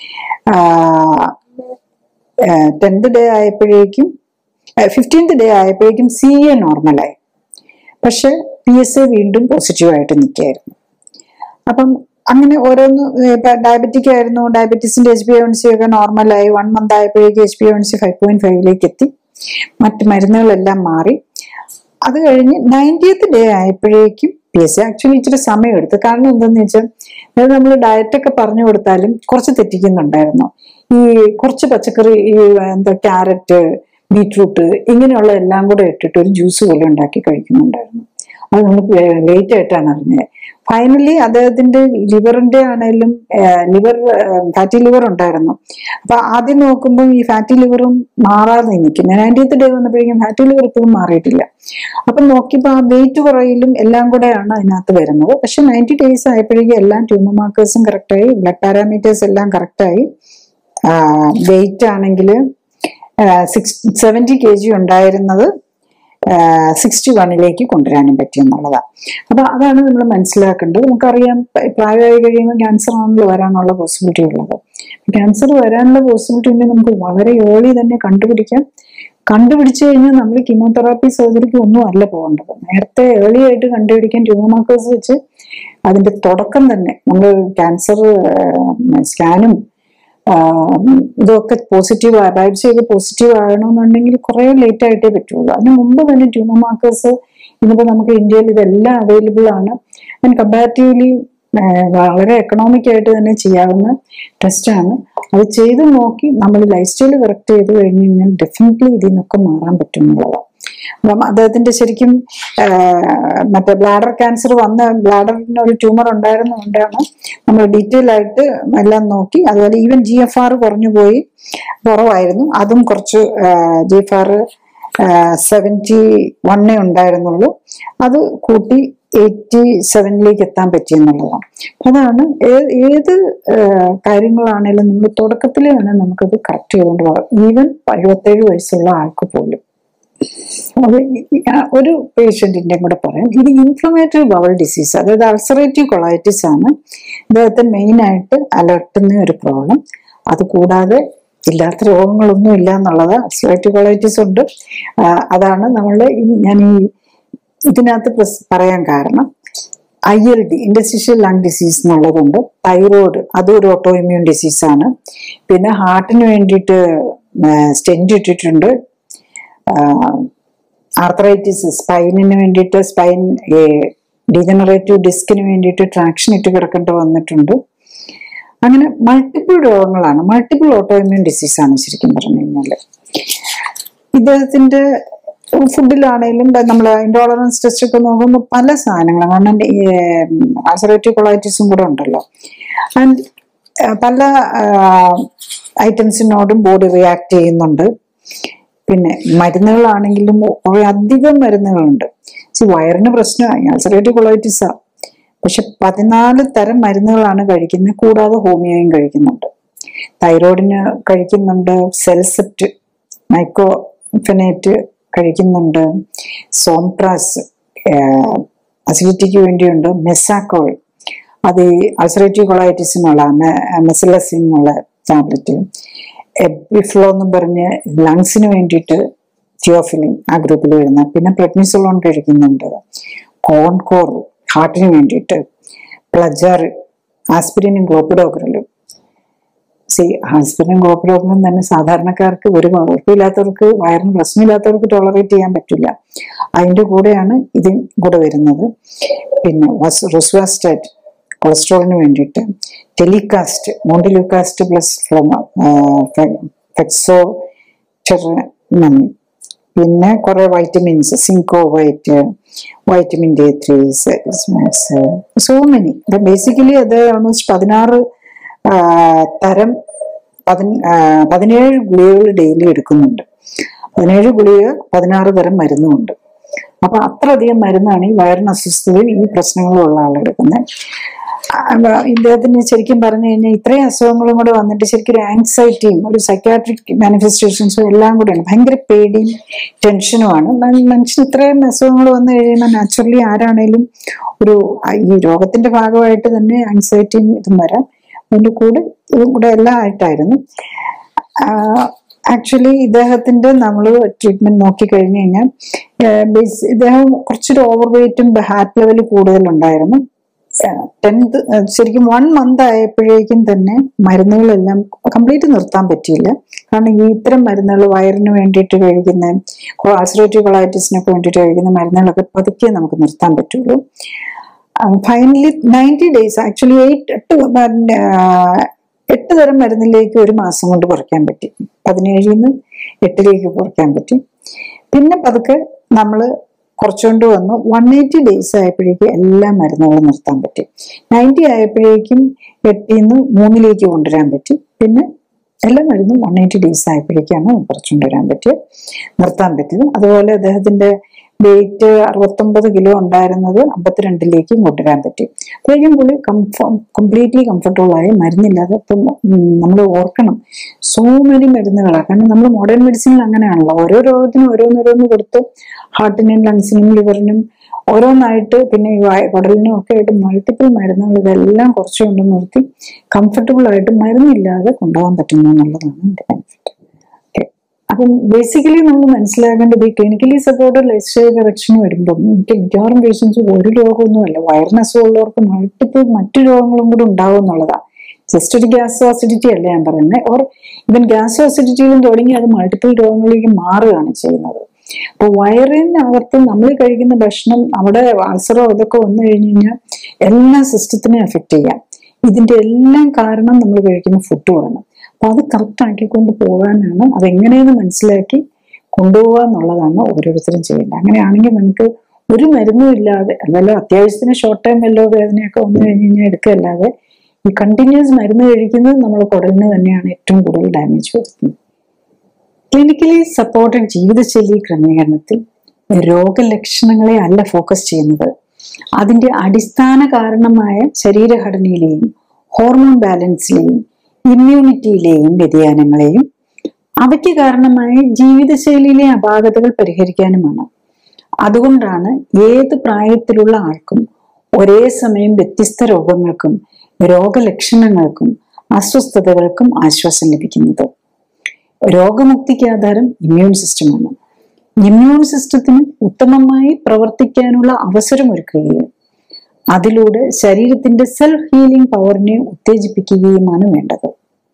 ടെൻത്ത് ഡേ ആയപ്പോഴേക്കും ഫിഫ്റ്റീൻത്ത് ഡേ ആയപ്പോഴേക്കും സി എ നോർമലായി പക്ഷെ പി എസ് എ വീണ്ടും പോസിറ്റീവായിട്ട് നിൽക്കുകയായിരുന്നു അപ്പം അങ്ങനെ ഓരോന്ന് ഇപ്പൊ ഡയബറ്റിക് ആയിരുന്നു ഡയബറ്റീസിന്റെ എച്ച് ബി എൻ സി ഒക്കെ നോർമലായി വൺ മന്ത് ആയപ്പോഴേക്കും H B N C five point ഫൈവിലേക്ക് എത്തി മറ്റ് മരുന്നുകളെല്ലാം മാറി അത് കഴിഞ്ഞ് നയൻറ്റീത്ത് ഡേ ആയപ്പോഴേക്കും പി എസ് സി ആക്ച്വലി ഇച്ചിരി സമയം എടുത്തു കാരണം എന്താന്ന് വെച്ചാൽ അതായത് നമ്മൾ ഡയറ്റൊക്കെ പറഞ്ഞു കൊടുത്താലും കുറച്ച് തെറ്റിക്കുന്നുണ്ടായിരുന്നു ഈ കുറച്ച് പച്ചക്കറി ഈ എന്താ ക്യാരറ്റ് ബീട്രൂട്ട് ഇങ്ങനെയുള്ള എല്ലാം കൂടെ ഇട്ടിട്ട് ഒരു ജ്യൂസ് പോലെ ഉണ്ടാക്കി കഴിക്കുന്നുണ്ടായിരുന്നു അത് നമ്മൾ ലേറ്റ് ആയിട്ടാണ് അറിഞ്ഞത് ഫൈനലി അദ്ദേഹത്തിന്റെ ലിവറിന്റെ ആണെങ്കിലും ലിവർ ഫാറ്റി ലിവർ ഉണ്ടായിരുന്നു അപ്പൊ ആദ്യം നോക്കുമ്പോൾ ഈ ഫാറ്റി ലിവറും മാറാതെ നിൽക്കുന്നു നയൻറ്റീത്ത് ഡേ വന്നപ്പോഴേക്കും ഫാറ്റി ലിവർ ഇപ്പോഴും മാറിയിട്ടില്ല അപ്പൊ നോക്കിയപ്പോൾ ആ വെയിറ്റ് കുറയിലും എല്ലാം കൂടെയാണ് അതിനകത്ത് വരുന്നത് പക്ഷെ നയൻറ്റി ഡേയ്സ് ആയപ്പോഴേക്കും എല്ലാം ട്യൂമർ മാർക്കേഴ്സും കറക്റ്റായി ബ്ലഡ് പാരാമീറ്റേഴ്സ് എല്ലാം കറക്റ്റായി വെയിറ്റ് ആണെങ്കിൽ സിക്സ് സെവൻറ്റി കെ ജി ഉണ്ടായിരുന്നത് സിക്സ്റ്റി വണ്ണിലേക്ക് കൊണ്ടുവരാനും പറ്റി എന്നുള്ളതാണ് അപ്പൊ അതാണ് നമ്മൾ മനസ്സിലാക്കേണ്ടത് നമുക്കറിയാം പ- പ്രായമായി കഴിയുമ്പോൾ ക്യാൻസർ ആണല്ലോ വരാനുള്ള പോസിബിലിറ്റി ഉള്ളത് ക്യാൻസർ വരാനുള്ള പോസിബിലിറ്റി ഉണ്ടെങ്കിൽ നമുക്ക് വളരെ ഏർലി തന്നെ കണ്ടുപിടിക്കാം കണ്ടുപിടിച്ചു കഴിഞ്ഞാൽ നമ്മൾ കീമോതെറാപ്പി സർജറിക്ക് ഒന്നും അല്ല പോകേണ്ടത് നേരത്തെ ഏർലി ആയിട്ട് കണ്ടുപിടിക്കാൻ ട്യൂമർ മാർക്കേഴ്സ് വെച്ച് അതിന്റെ തുടക്കം തന്നെ നമ്മൾ ക്യാൻസർ സ്കാനും ഇതൊക്കെ പോസിറ്റീവ് ബയോപ്സി ഒക്കെ പോസിറ്റീവ് ആകണമെന്നുണ്ടെങ്കിൽ കുറെ ലേറ്റ് ആയിട്ടേ പറ്റുള്ളൂ അതിന് മുമ്പ് തന്നെ ട്യൂമർ മാർക്കേഴ്സ് ഇന്നിപ്പോ നമുക്ക് ഇന്ത്യയിൽ ഇതെല്ലാം അവൈലബിൾ ആണ് ആൻഡ് കമ്പാരിറ്റീവ്ലി വളരെ എക്കണോമിക് ആയിട്ട് തന്നെ ചെയ്യാവുന്ന ടെസ്റ്റാണ് അത് ചെയ്ത് നോക്കി നമ്മൾ ലൈഫ് സ്റ്റൈൽ കറക്റ്റ് ചെയ്ത് കഴിഞ്ഞ് കഴിഞ്ഞാൽ ഡെഫിനറ്റ്ലി ഇതിൽ നിന്നൊക്കെ മാറാൻ പറ്റും എന്നുള്ളതാണ് അപ്പം അദ്ദേഹത്തിന്റെ ശരിക്കും ആ, മറ്റേ ബ്ലാഡർ ക്യാൻസർ വന്ന ബ്ലാഡറിന് ഒരു ട്യൂമർ ഉണ്ടായിരുന്നുകൊണ്ടാണ് നമ്മൾ ഡീറ്റെയിൽ ആയിട്ട് എല്ലാം നോക്കി അതുപോലെ ഈവൻ ജി എഫ് ആർ കുറഞ്ഞു പോയി കുറവായിരുന്നു അതും കുറച്ച് ജി എഫ് ആർ സെവൻറ്റി വണ്ണേ ഉണ്ടായിരുന്നുള്ളൂ അത് കൂട്ടി എയ്റ്റി സെവനിലേക്ക് എത്താൻ പറ്റിയെന്നുള്ളതാണ് അതാണ് ഏ- ഏത് ആ, കാര്യങ്ങളാണേലും നമ്മൾ തുടക്കത്തിൽ തന്നെ നമുക്കത് കറക്റ്റ് ചെയ്തുകൊണ്ട് പോകാം ഈവൻ എഴുപത്തേഴ് വയസ്സുള്ള ആൾക്ക് പോലും അത് ഈ- ആ ഒരു പേഷ്യന്റിന്റെ കൂടെ പറയാം ഇത് ഇൻഫ്ലമേറ്ററി ബവൽ ഡിസീസ് അതായത് അൾസറേറ്റീവ് കൊളൈറ്റിസ് ആണ് ഇദ്ദേഹത്തെ മെയിൻ ആയിട്ട് അലർട്ടുന്ന ഒരു പ്രോബ്ലം അത് കൂടാതെ ഇല്ലാത്ത രോഗങ്ങളൊന്നും ഇല്ല എന്നുള്ളത് അൾസറേറ്റീവ് കൊളൈറ്റിസ് ഉണ്ട് ആ, അതാണ് നമ്മളുടെ ഈ- ഞാൻ ഈ ഇതിനകത്ത് പ്രസ് പറയാൻ കാരണം I L D interstitial lung disease എന്നുള്ളതുണ്ട് തൈറോയ്ഡ് അതും ഒരു ഓട്ടോ ഇമ്മ്യൂൺ ഡിസീസാണ് പിന്നെ ഹാർട്ടിന് വേണ്ടിയിട്ട് സ്റ്റെൻറ്റ് ഇട്ടിട്ടുണ്ട് ആർത്രൈറ്റിസ് സ്പൈനിന് വേണ്ടിയിട്ട് സ്പൈൻ ഡിജനറേറ്റീവ് ഡിസ്കിന് വേണ്ടിയിട്ട് ട്രാക്ഷൻ ഇട്ട് കിടക്കേണ്ടി വന്നിട്ടുണ്ട് അങ്ങനെ മൾട്ടിപ്പിൾ രോഗങ്ങളാണ് മൾട്ടിപ്പിൾ ഓട്ടോ ഇമ്മ്യൂൺ ഡിസീസാണ് ശരിക്കും പറഞ്ഞു കഴിഞ്ഞാൽ ഇദ്ദേഹത്തിന്റെ ഫുഡിലാണേലും നമ്മൾ ഇൻടോളറൻസ് ടെസ്റ്റ് ഒക്കെ നോക്കുമ്പോൾ പല സാധനങ്ങളും കാരണം ആസറേറ്റീവ് കൊളൈറ്റിസും കൂടെ ഉണ്ടല്ലോ ആൻഡ് പല ഐറ്റംസിനോടും ബോഡി റിയാക്ട് ചെയ്യുന്നുണ്ട് പിന്നെ മരുന്നുകളാണെങ്കിലും കുറെ അധികം മരുന്നുകളുണ്ട് സി വയറിന് പ്രശ്നമായി അൾസറേറ്റീവ് കൊളൈറ്റിസാ പക്ഷെ പതിനാല് തരം മരുന്നുകളാണ് കഴിക്കുന്നത് കൂടാതെ ഹോമിയോയും കഴിക്കുന്നുണ്ട് തൈറോയിഡിന് കഴിക്കുന്നുണ്ട് സെൽസെപ്റ്റ് മൈക്കോഫെനേറ്റ് കഴിക്കുന്നുണ്ട് സോംപ്രാസ് അസിഡിറ്റിക്ക് വേണ്ടിയുണ്ട് മെസാക്കോൾ അത് ഈ അൾസറേറ്റീവ് കൊളൈറ്റിസിനുള്ള മെസിലസിനുള്ള ടാബ്ലറ്റ് എബിഫ്ലോ എന്ന് പറഞ്ഞ് ലങ്സിന് വേണ്ടിയിട്ട് തിയോഫിലിൻ ആ ഗ്രൂപ്പിൽ വരുന്ന പിന്നെ പ്രെഡ്നിസോളോൺ കഴിക്കുന്നുണ്ട് കോൺകോർ ഹാർട്ടിന് വേണ്ടിയിട്ട് പ്ലജർ ആസ്പിരിനും ഗ്ലോപ്പിഡോഗ്രലും സി ആസ്പിരിനും ഗ്ലോപ്പിഡോഗ്രലും തന്നെ സാധാരണക്കാർക്ക് ഒരു കുഴപ്പമില്ലാത്തവർക്ക് വയറിന് പ്രശ്നമില്ലാത്തവർക്ക് ടോളറേറ്റ് ചെയ്യാൻ പറ്റില്ല അതിൻ്റെ കൂടെയാണ് ഇതും കൂടെ വരുന്നത് പിന്നെ റുസ്വാസ്റ്റാറ്റ് കൊളസ്ട്രോളിന് വേണ്ടിയിട്ട് ടെലികാസ്റ്റ് മോണ്ടിലൂക്കാസ്റ്റ് പ്ലസ് ഫെക്സോ പിന്നെ കുറെ വൈറ്റമിൻസ് സിങ്കോ വൈറ്റ് vitamin D three so many basically അത് ഓൾമോസ്റ്റ് പതിനാറ് ആ, തരം പതിന ആ, പതിനേഴ് ഗുളികകൾ ഡെയിലി എടുക്കുന്നുണ്ട് പതിനേഴ് ഗുളിക പതിനാറ് തരം മരുന്നുമുണ്ട് അപ്പൊ അത്രയധികം മരുന്നാണ് ഈ വയറിന് അസ്വസ്ഥതയും ഈ പ്രശ്നങ്ങളും ഉള്ള ആളെടുക്കുന്നത് ഇദ്ദേഹത്തിന് ശരിക്കും പറഞ്ഞു കഴിഞ്ഞാൽ ഇത്രയും അസുഖങ്ങളും കൂടെ വന്നിട്ട് ശരിക്കും ഒരു ആൻസൈറ്റിയും ഒരു സൈക്കാട്രിക് മാനിഫെസ്റ്റേഷൻസും എല്ലാം കൂടെയാണ് ഭയങ്കര പേടിയും ടെൻഷനുമാണ് മ- മനുഷ്യന് ഇത്രയും അസുഖങ്ങൾ വന്നു കഴിയുമ്പോൾ നാച്ചുറലി ആരാണേലും ഒരു ആ, ഈ രോഗത്തിന്റെ ഭാഗമായിട്ട് തന്നെ ആൻസൈറ്റിയും ഇതും വരാം അതിന്റെ കൂടെ ഇതും കൂടെ എല്ലാം ആയിട്ടായിരുന്നു ആക്ച്വലി ഇദ്ദേഹത്തിന്റെ നമ്മൾ ട്രീറ്റ്മെന്റ് നോക്കി കഴിഞ്ഞു കഴിഞ്ഞാൽ ബേസ് ഇദ്ദേഹം കുറച്ചൊരു ഓവർ വെയിറ്റും ഹാർട്ട് ലെവൽ കൂടുതലുണ്ടായിരുന്നു ടെൻത്ത് ശരിക്കും വൺ മന്ത് ആയപ്പോഴേക്കും തന്നെ മരുന്നുകളെല്ലാം കംപ്ലീറ്റ് നിർത്താൻ പറ്റിയില്ല കാരണം ഈ ഇത്തരം മരുന്നുകൾ വയറിന് വേണ്ടിയിട്ട് കഴിക്കുന്ന ആൾസറേറ്റീവ് കൊളൈറ്റിസിനൊക്കെ വേണ്ടിയിട്ട് കഴിക്കുന്ന മരുന്നുകളൊക്കെ പതുക്കെ നമുക്ക് നിർത്താൻ പറ്റുള്ളൂ finally ninety days actually eight എട്ട് മരുന്ന്, ആ, എട്ട് തരം മരുന്നിലേക്ക് ഒരു മാസം കൊണ്ട് കുറയ്ക്കാൻ പറ്റി പതിനേഴിൽ നിന്ന് എട്ടിലേക്ക് കുറയ്ക്കാൻ പറ്റി പിന്നെ പതുക്കെ നമ്മൾ കുറച്ചുകൊണ്ട് വന്നു വൺ എയ്റ്റി ഡേയ്സ് ആയപ്പോഴേക്കും എല്ലാ മരുന്നുകളും നിർത്താൻ പറ്റി നയൻറ്റി ആയപ്പോഴേക്കും എട്ടിൽ നിന്ന് മൂന്നിലേക്ക് കൊണ്ടുവരാൻ പറ്റി പിന്നെ എല്ലാ മരുന്നും വൺ എയ്റ്റി ഡേയ്സ് ആയപ്പോഴേക്കാണ് കുറച്ചുകൊണ്ട് വരാൻ പറ്റിയത് നിർത്താൻ പറ്റിയത് അതുപോലെ അദ്ദേഹത്തിന്റെ വെയിറ്റ് അറുപത്തൊമ്പത് കിലോ ഉണ്ടായിരുന്നത് അമ്പത്തിരണ്ടിലേക്കും കൊണ്ടുവരാൻ പറ്റി അപ്പോഴേക്കും പുള്ളി കംഫോ കംപ്ലീറ്റ്ലി കംഫർട്ടബിൾ ആയി മരുന്നില്ലാതെ ഇപ്പം നമ്മൾ ഓർക്കണം സോ മെനി മരുന്നുകളാണ് കാരണം നമ്മൾ മോഡേൺ മെഡിസിനിൽ അങ്ങനെയാണല്ലോ ഓരോ രോഗത്തിനും ഓരോന്നോരോന്ന് കൊടുത്ത് ഹാർട്ടിനും ലങ്സിനും ലിവറിനും ഓരോന്നായിട്ട് പിന്നെ ഈ വായ- കുടലിനും ഒക്കെ ആയിട്ട് മൾട്ടിപ്പിൾ മരുന്നുകൾ ഇതെല്ലാം കുറച്ചുകൊണ്ട് നിർത്തി കംഫർട്ടബിൾ ആയിട്ട് മരുന്നില്ലാതെ കൊണ്ടുപോകാൻ പറ്റുന്നു എന്നുള്ളതാണ് എൻ്റെ ബെനിഫിറ്റ് അപ്പം ബേസിക്കലി നമ്മൾ മനസ്സിലാക്കേണ്ടത് ഈ clinically supported life style correction വരുമ്പം എനിക്ക് മിക്കവാറും പേഷ്യൻസ് ഒരു രോഗമൊന്നുമല്ല വയറിന് അസുഖമുള്ളവർക്ക് മൾട്ടിപ്പിൾ മറ്റു രോഗങ്ങളും കൂടി ഉണ്ടാവും എന്നുള്ളതാണ് ജസ്റ്റ് ഒരു ഗ്യാസ് ആസിഡിറ്റി അല്ല ഞാൻ പറയുന്നത് ഓർ ഇവൻ ഗ്യാസ് ആസിഡിറ്റിയിലും തുടങ്ങി അത് മൾട്ടിപ്പിൾ രോഗങ്ങളിലേക്ക് മാറുകയാണ് ചെയ്യുന്നത് അപ്പൊ വയറിനകത്ത് നമ്മൾ കഴിക്കുന്ന ഭക്ഷണം അവിടെ അൾസറോ ഇതൊക്കെ വന്നു കഴിഞ്ഞു കഴിഞ്ഞാൽ എല്ലാ സിസ്റ്റത്തിനെയും എഫക്ട് ചെയ്യാം ഇതിന്റെ എല്ലാം കാരണം നമ്മൾ കഴിക്കുന്ന ഫുഡുമാണ് അപ്പൊ അത് കറക്റ്റ് ആക്കിക്കൊണ്ട് പോകാനാണ് അതെങ്ങനെയെന്ന് മനസ്സിലാക്കി കൊണ്ടുപോകുക എന്നുള്ളതാണ് ഓരോരുത്തരും ചെയ്യേണ്ടത് അങ്ങനെയാണെങ്കിൽ നമുക്ക് ഒരു മരുന്നും ഇല്ലാതെ വല്ല അത്യാവശ്യത്തിന് ഷോർട്ട് ടൈം വല്ലോ വേദനയൊക്കെ വന്നു കഴിഞ്ഞ് കഴിഞ്ഞാൽ എടുക്കുകയല്ലാതെ ഈ കണ്ടിന്യൂസ് മരുന്ന് കഴിക്കുന്നത് നമ്മൾ കുടലിന് തന്നെയാണ് ഏറ്റവും കൂടുതൽ ഡാമേജ് വരുത്തുന്നത് ക്ലിനിക്കലി സപ്പോർട്ടഡ് ജീവിതശൈലി ക്രമീകരണത്തിൽ രോഗലക്ഷണങ്ങളെ അല്ല ഫോക്കസ് ചെയ്യുന്നത് അതിന്റെ അടിസ്ഥാന കാരണമായ ശരീരഘടനയിലെയും ഹോർമോൺ ബാലൻസിലെയും ഇമ്മ്യൂണിറ്റിയിലെയും വ്യതിയാനങ്ങളെയും അവയ്ക്ക് കാരണമായ ജീവിതശൈലിയിലെ അപാകതകൾ പരിഹരിക്കാനുമാണ് അതുകൊണ്ടാണ് ഏത് പ്രായത്തിലുള്ള ആൾക്കും ഒരേ സമയം വ്യത്യസ്ത രോഗങ്ങൾക്കും രോഗലക്ഷണങ്ങൾക്കും അസ്വസ്ഥതകൾക്കും ആശ്വാസം ലഭിക്കുന്നത് രോഗമുക്തിക്ക് ആധാരം ഇമ്മ്യൂൺ സിസ്റ്റമാണ് ഇമ്മ്യൂൺ സിസ്റ്റത്തിന് ഉത്തമമായി പ്രവർത്തിക്കാനുള്ള അവസരമൊരുക്കുകയും അതിലൂടെ ശരീരത്തിന്റെ സെൽഫ് ഹീലിംഗ് പവറിനെ ഉത്തേജിപ്പിക്കുകയുമാണ് വേണ്ടത്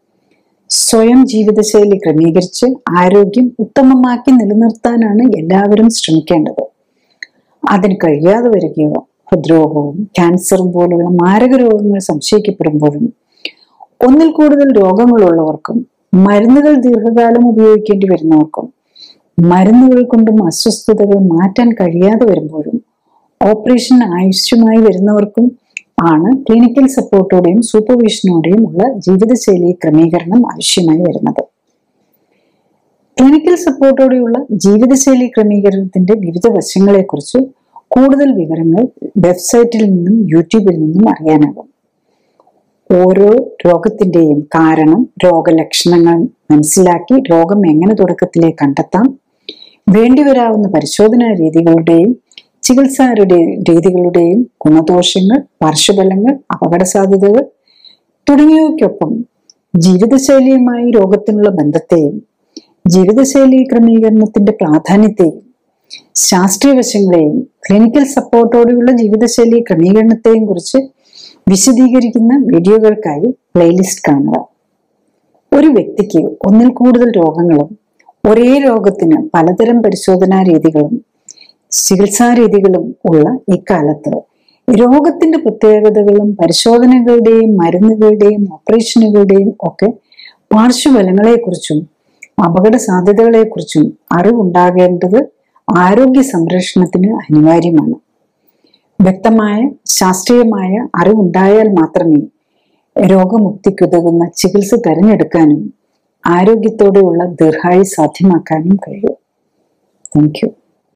സ്വയം ജീവിതശൈലി ക്രമീകരിച്ച് ആരോഗ്യം ഉത്തമമാക്കി നിലനിർത്താനാണ് എല്ലാവരും ശ്രമിക്കേണ്ടത് അതിന് കഴിയാതെ വരികയോ ഹൃദ്രോഗവും ക്യാൻസറും പോലുള്ള മാരക രോഗങ്ങൾ സംശയിക്കപ്പെടുമ്പോഴും ഒന്നിൽ കൂടുതൽ രോഗങ്ങളുള്ളവർക്കും മരുന്നുകൾ ദീർഘകാലം ഉപയോഗിക്കേണ്ടി വരുന്നവർക്കും മരുന്നുകൾ കൊണ്ടും അസ്വസ്ഥതകൾ മാറ്റാൻ കഴിയാതെ വരുമ്പോഴും ഓപ്പറേഷൻ ആവശ്യമായി വരുന്നവർക്കും ആണ് ക്ലിനിക്കൽ സപ്പോർട്ടോടെയും സൂപ്പർവിഷനോടെയും ഉള്ള ജീവിതശൈലി ക്രമീകരണം ആവശ്യമായി വരുന്നത് ക്ലിനിക്കൽ സപ്പോർട്ടോടെയുള്ള ജീവിതശൈലി ക്രമീകരണത്തിന്റെ വിവിധ വശങ്ങളെക്കുറിച്ച് കൂടുതൽ വിവരങ്ങൾ വെബ്സൈറ്റിൽ നിന്നും യൂട്യൂബിൽ നിന്നും അറിയാനാകും ഓരോ രോഗത്തിന്റെയും കാരണം രോഗലക്ഷണങ്ങൾ മനസ്സിലാക്കി രോഗം എങ്ങനെ തുടക്കത്തിലെ കണ്ടെത്താം വേണ്ടിവരാവുന്ന പരിശോധനാ രീതികളുടെയും ചികിത്സാ രുടെ- രീതികളുടെയും ഗുണദോഷങ്ങൾ പാർശ്വഫലങ്ങൾ അപകട സാധ്യതകൾ തുടങ്ങിയവയ്ക്കൊപ്പം ജീവിതശൈലിയുമായി രോഗത്തിനുള്ള ബന്ധത്തെയും ജീവിതശൈലി ക്രമീകരണത്തിന്റെ പ്രാധാന്യത്തെയും ശാസ്ത്രീയ വശങ്ങളെയും ക്ലിനിക്കൽ സപ്പോർട്ടോടെയുള്ള ജീവിതശൈലി ക്രമീകരണത്തെയും കുറിച്ച് വിശദീകരിക്കുന്ന വീഡിയോകൾക്കായി പ്ലേലിസ്റ്റ് കാണുക ഒരു വ്യക്തിക്ക് ഒന്നിൽ കൂടുതൽ രോഗങ്ങളും ഒരേ രോഗത്തിന് പലതരം പരിശോധനാ രീതികളും ചികിത്സാ രീതികളും ഉള്ള ഇക്കാലത്ത് രോഗത്തിന്റെ പ്രത്യേകതകളും പരിശോധനകളുടെയും മരുന്നുകളുടെയും ഓപ്പറേഷനുകളുടെയും ഒക്കെ പാർശ്വഫലങ്ങളെക്കുറിച്ചും അപകട സാധ്യതകളെക്കുറിച്ചും അറിവുണ്ടാകേണ്ടത് ആരോഗ്യ സംരക്ഷണത്തിന് അനിവാര്യമാണ് വ്യക്തമായ ശാസ്ത്രീയമായ അറിവുണ്ടായാൽ മാത്രമേ രോഗമുക്തിക്കുതകുന്ന ചികിത്സ തിരഞ്ഞെടുക്കാനും ആരോഗ്യത്തോടെയുള്ള ദീർഘായുസ് സാധ്യമാക്കാനും കഴിയൂ താങ്ക് യു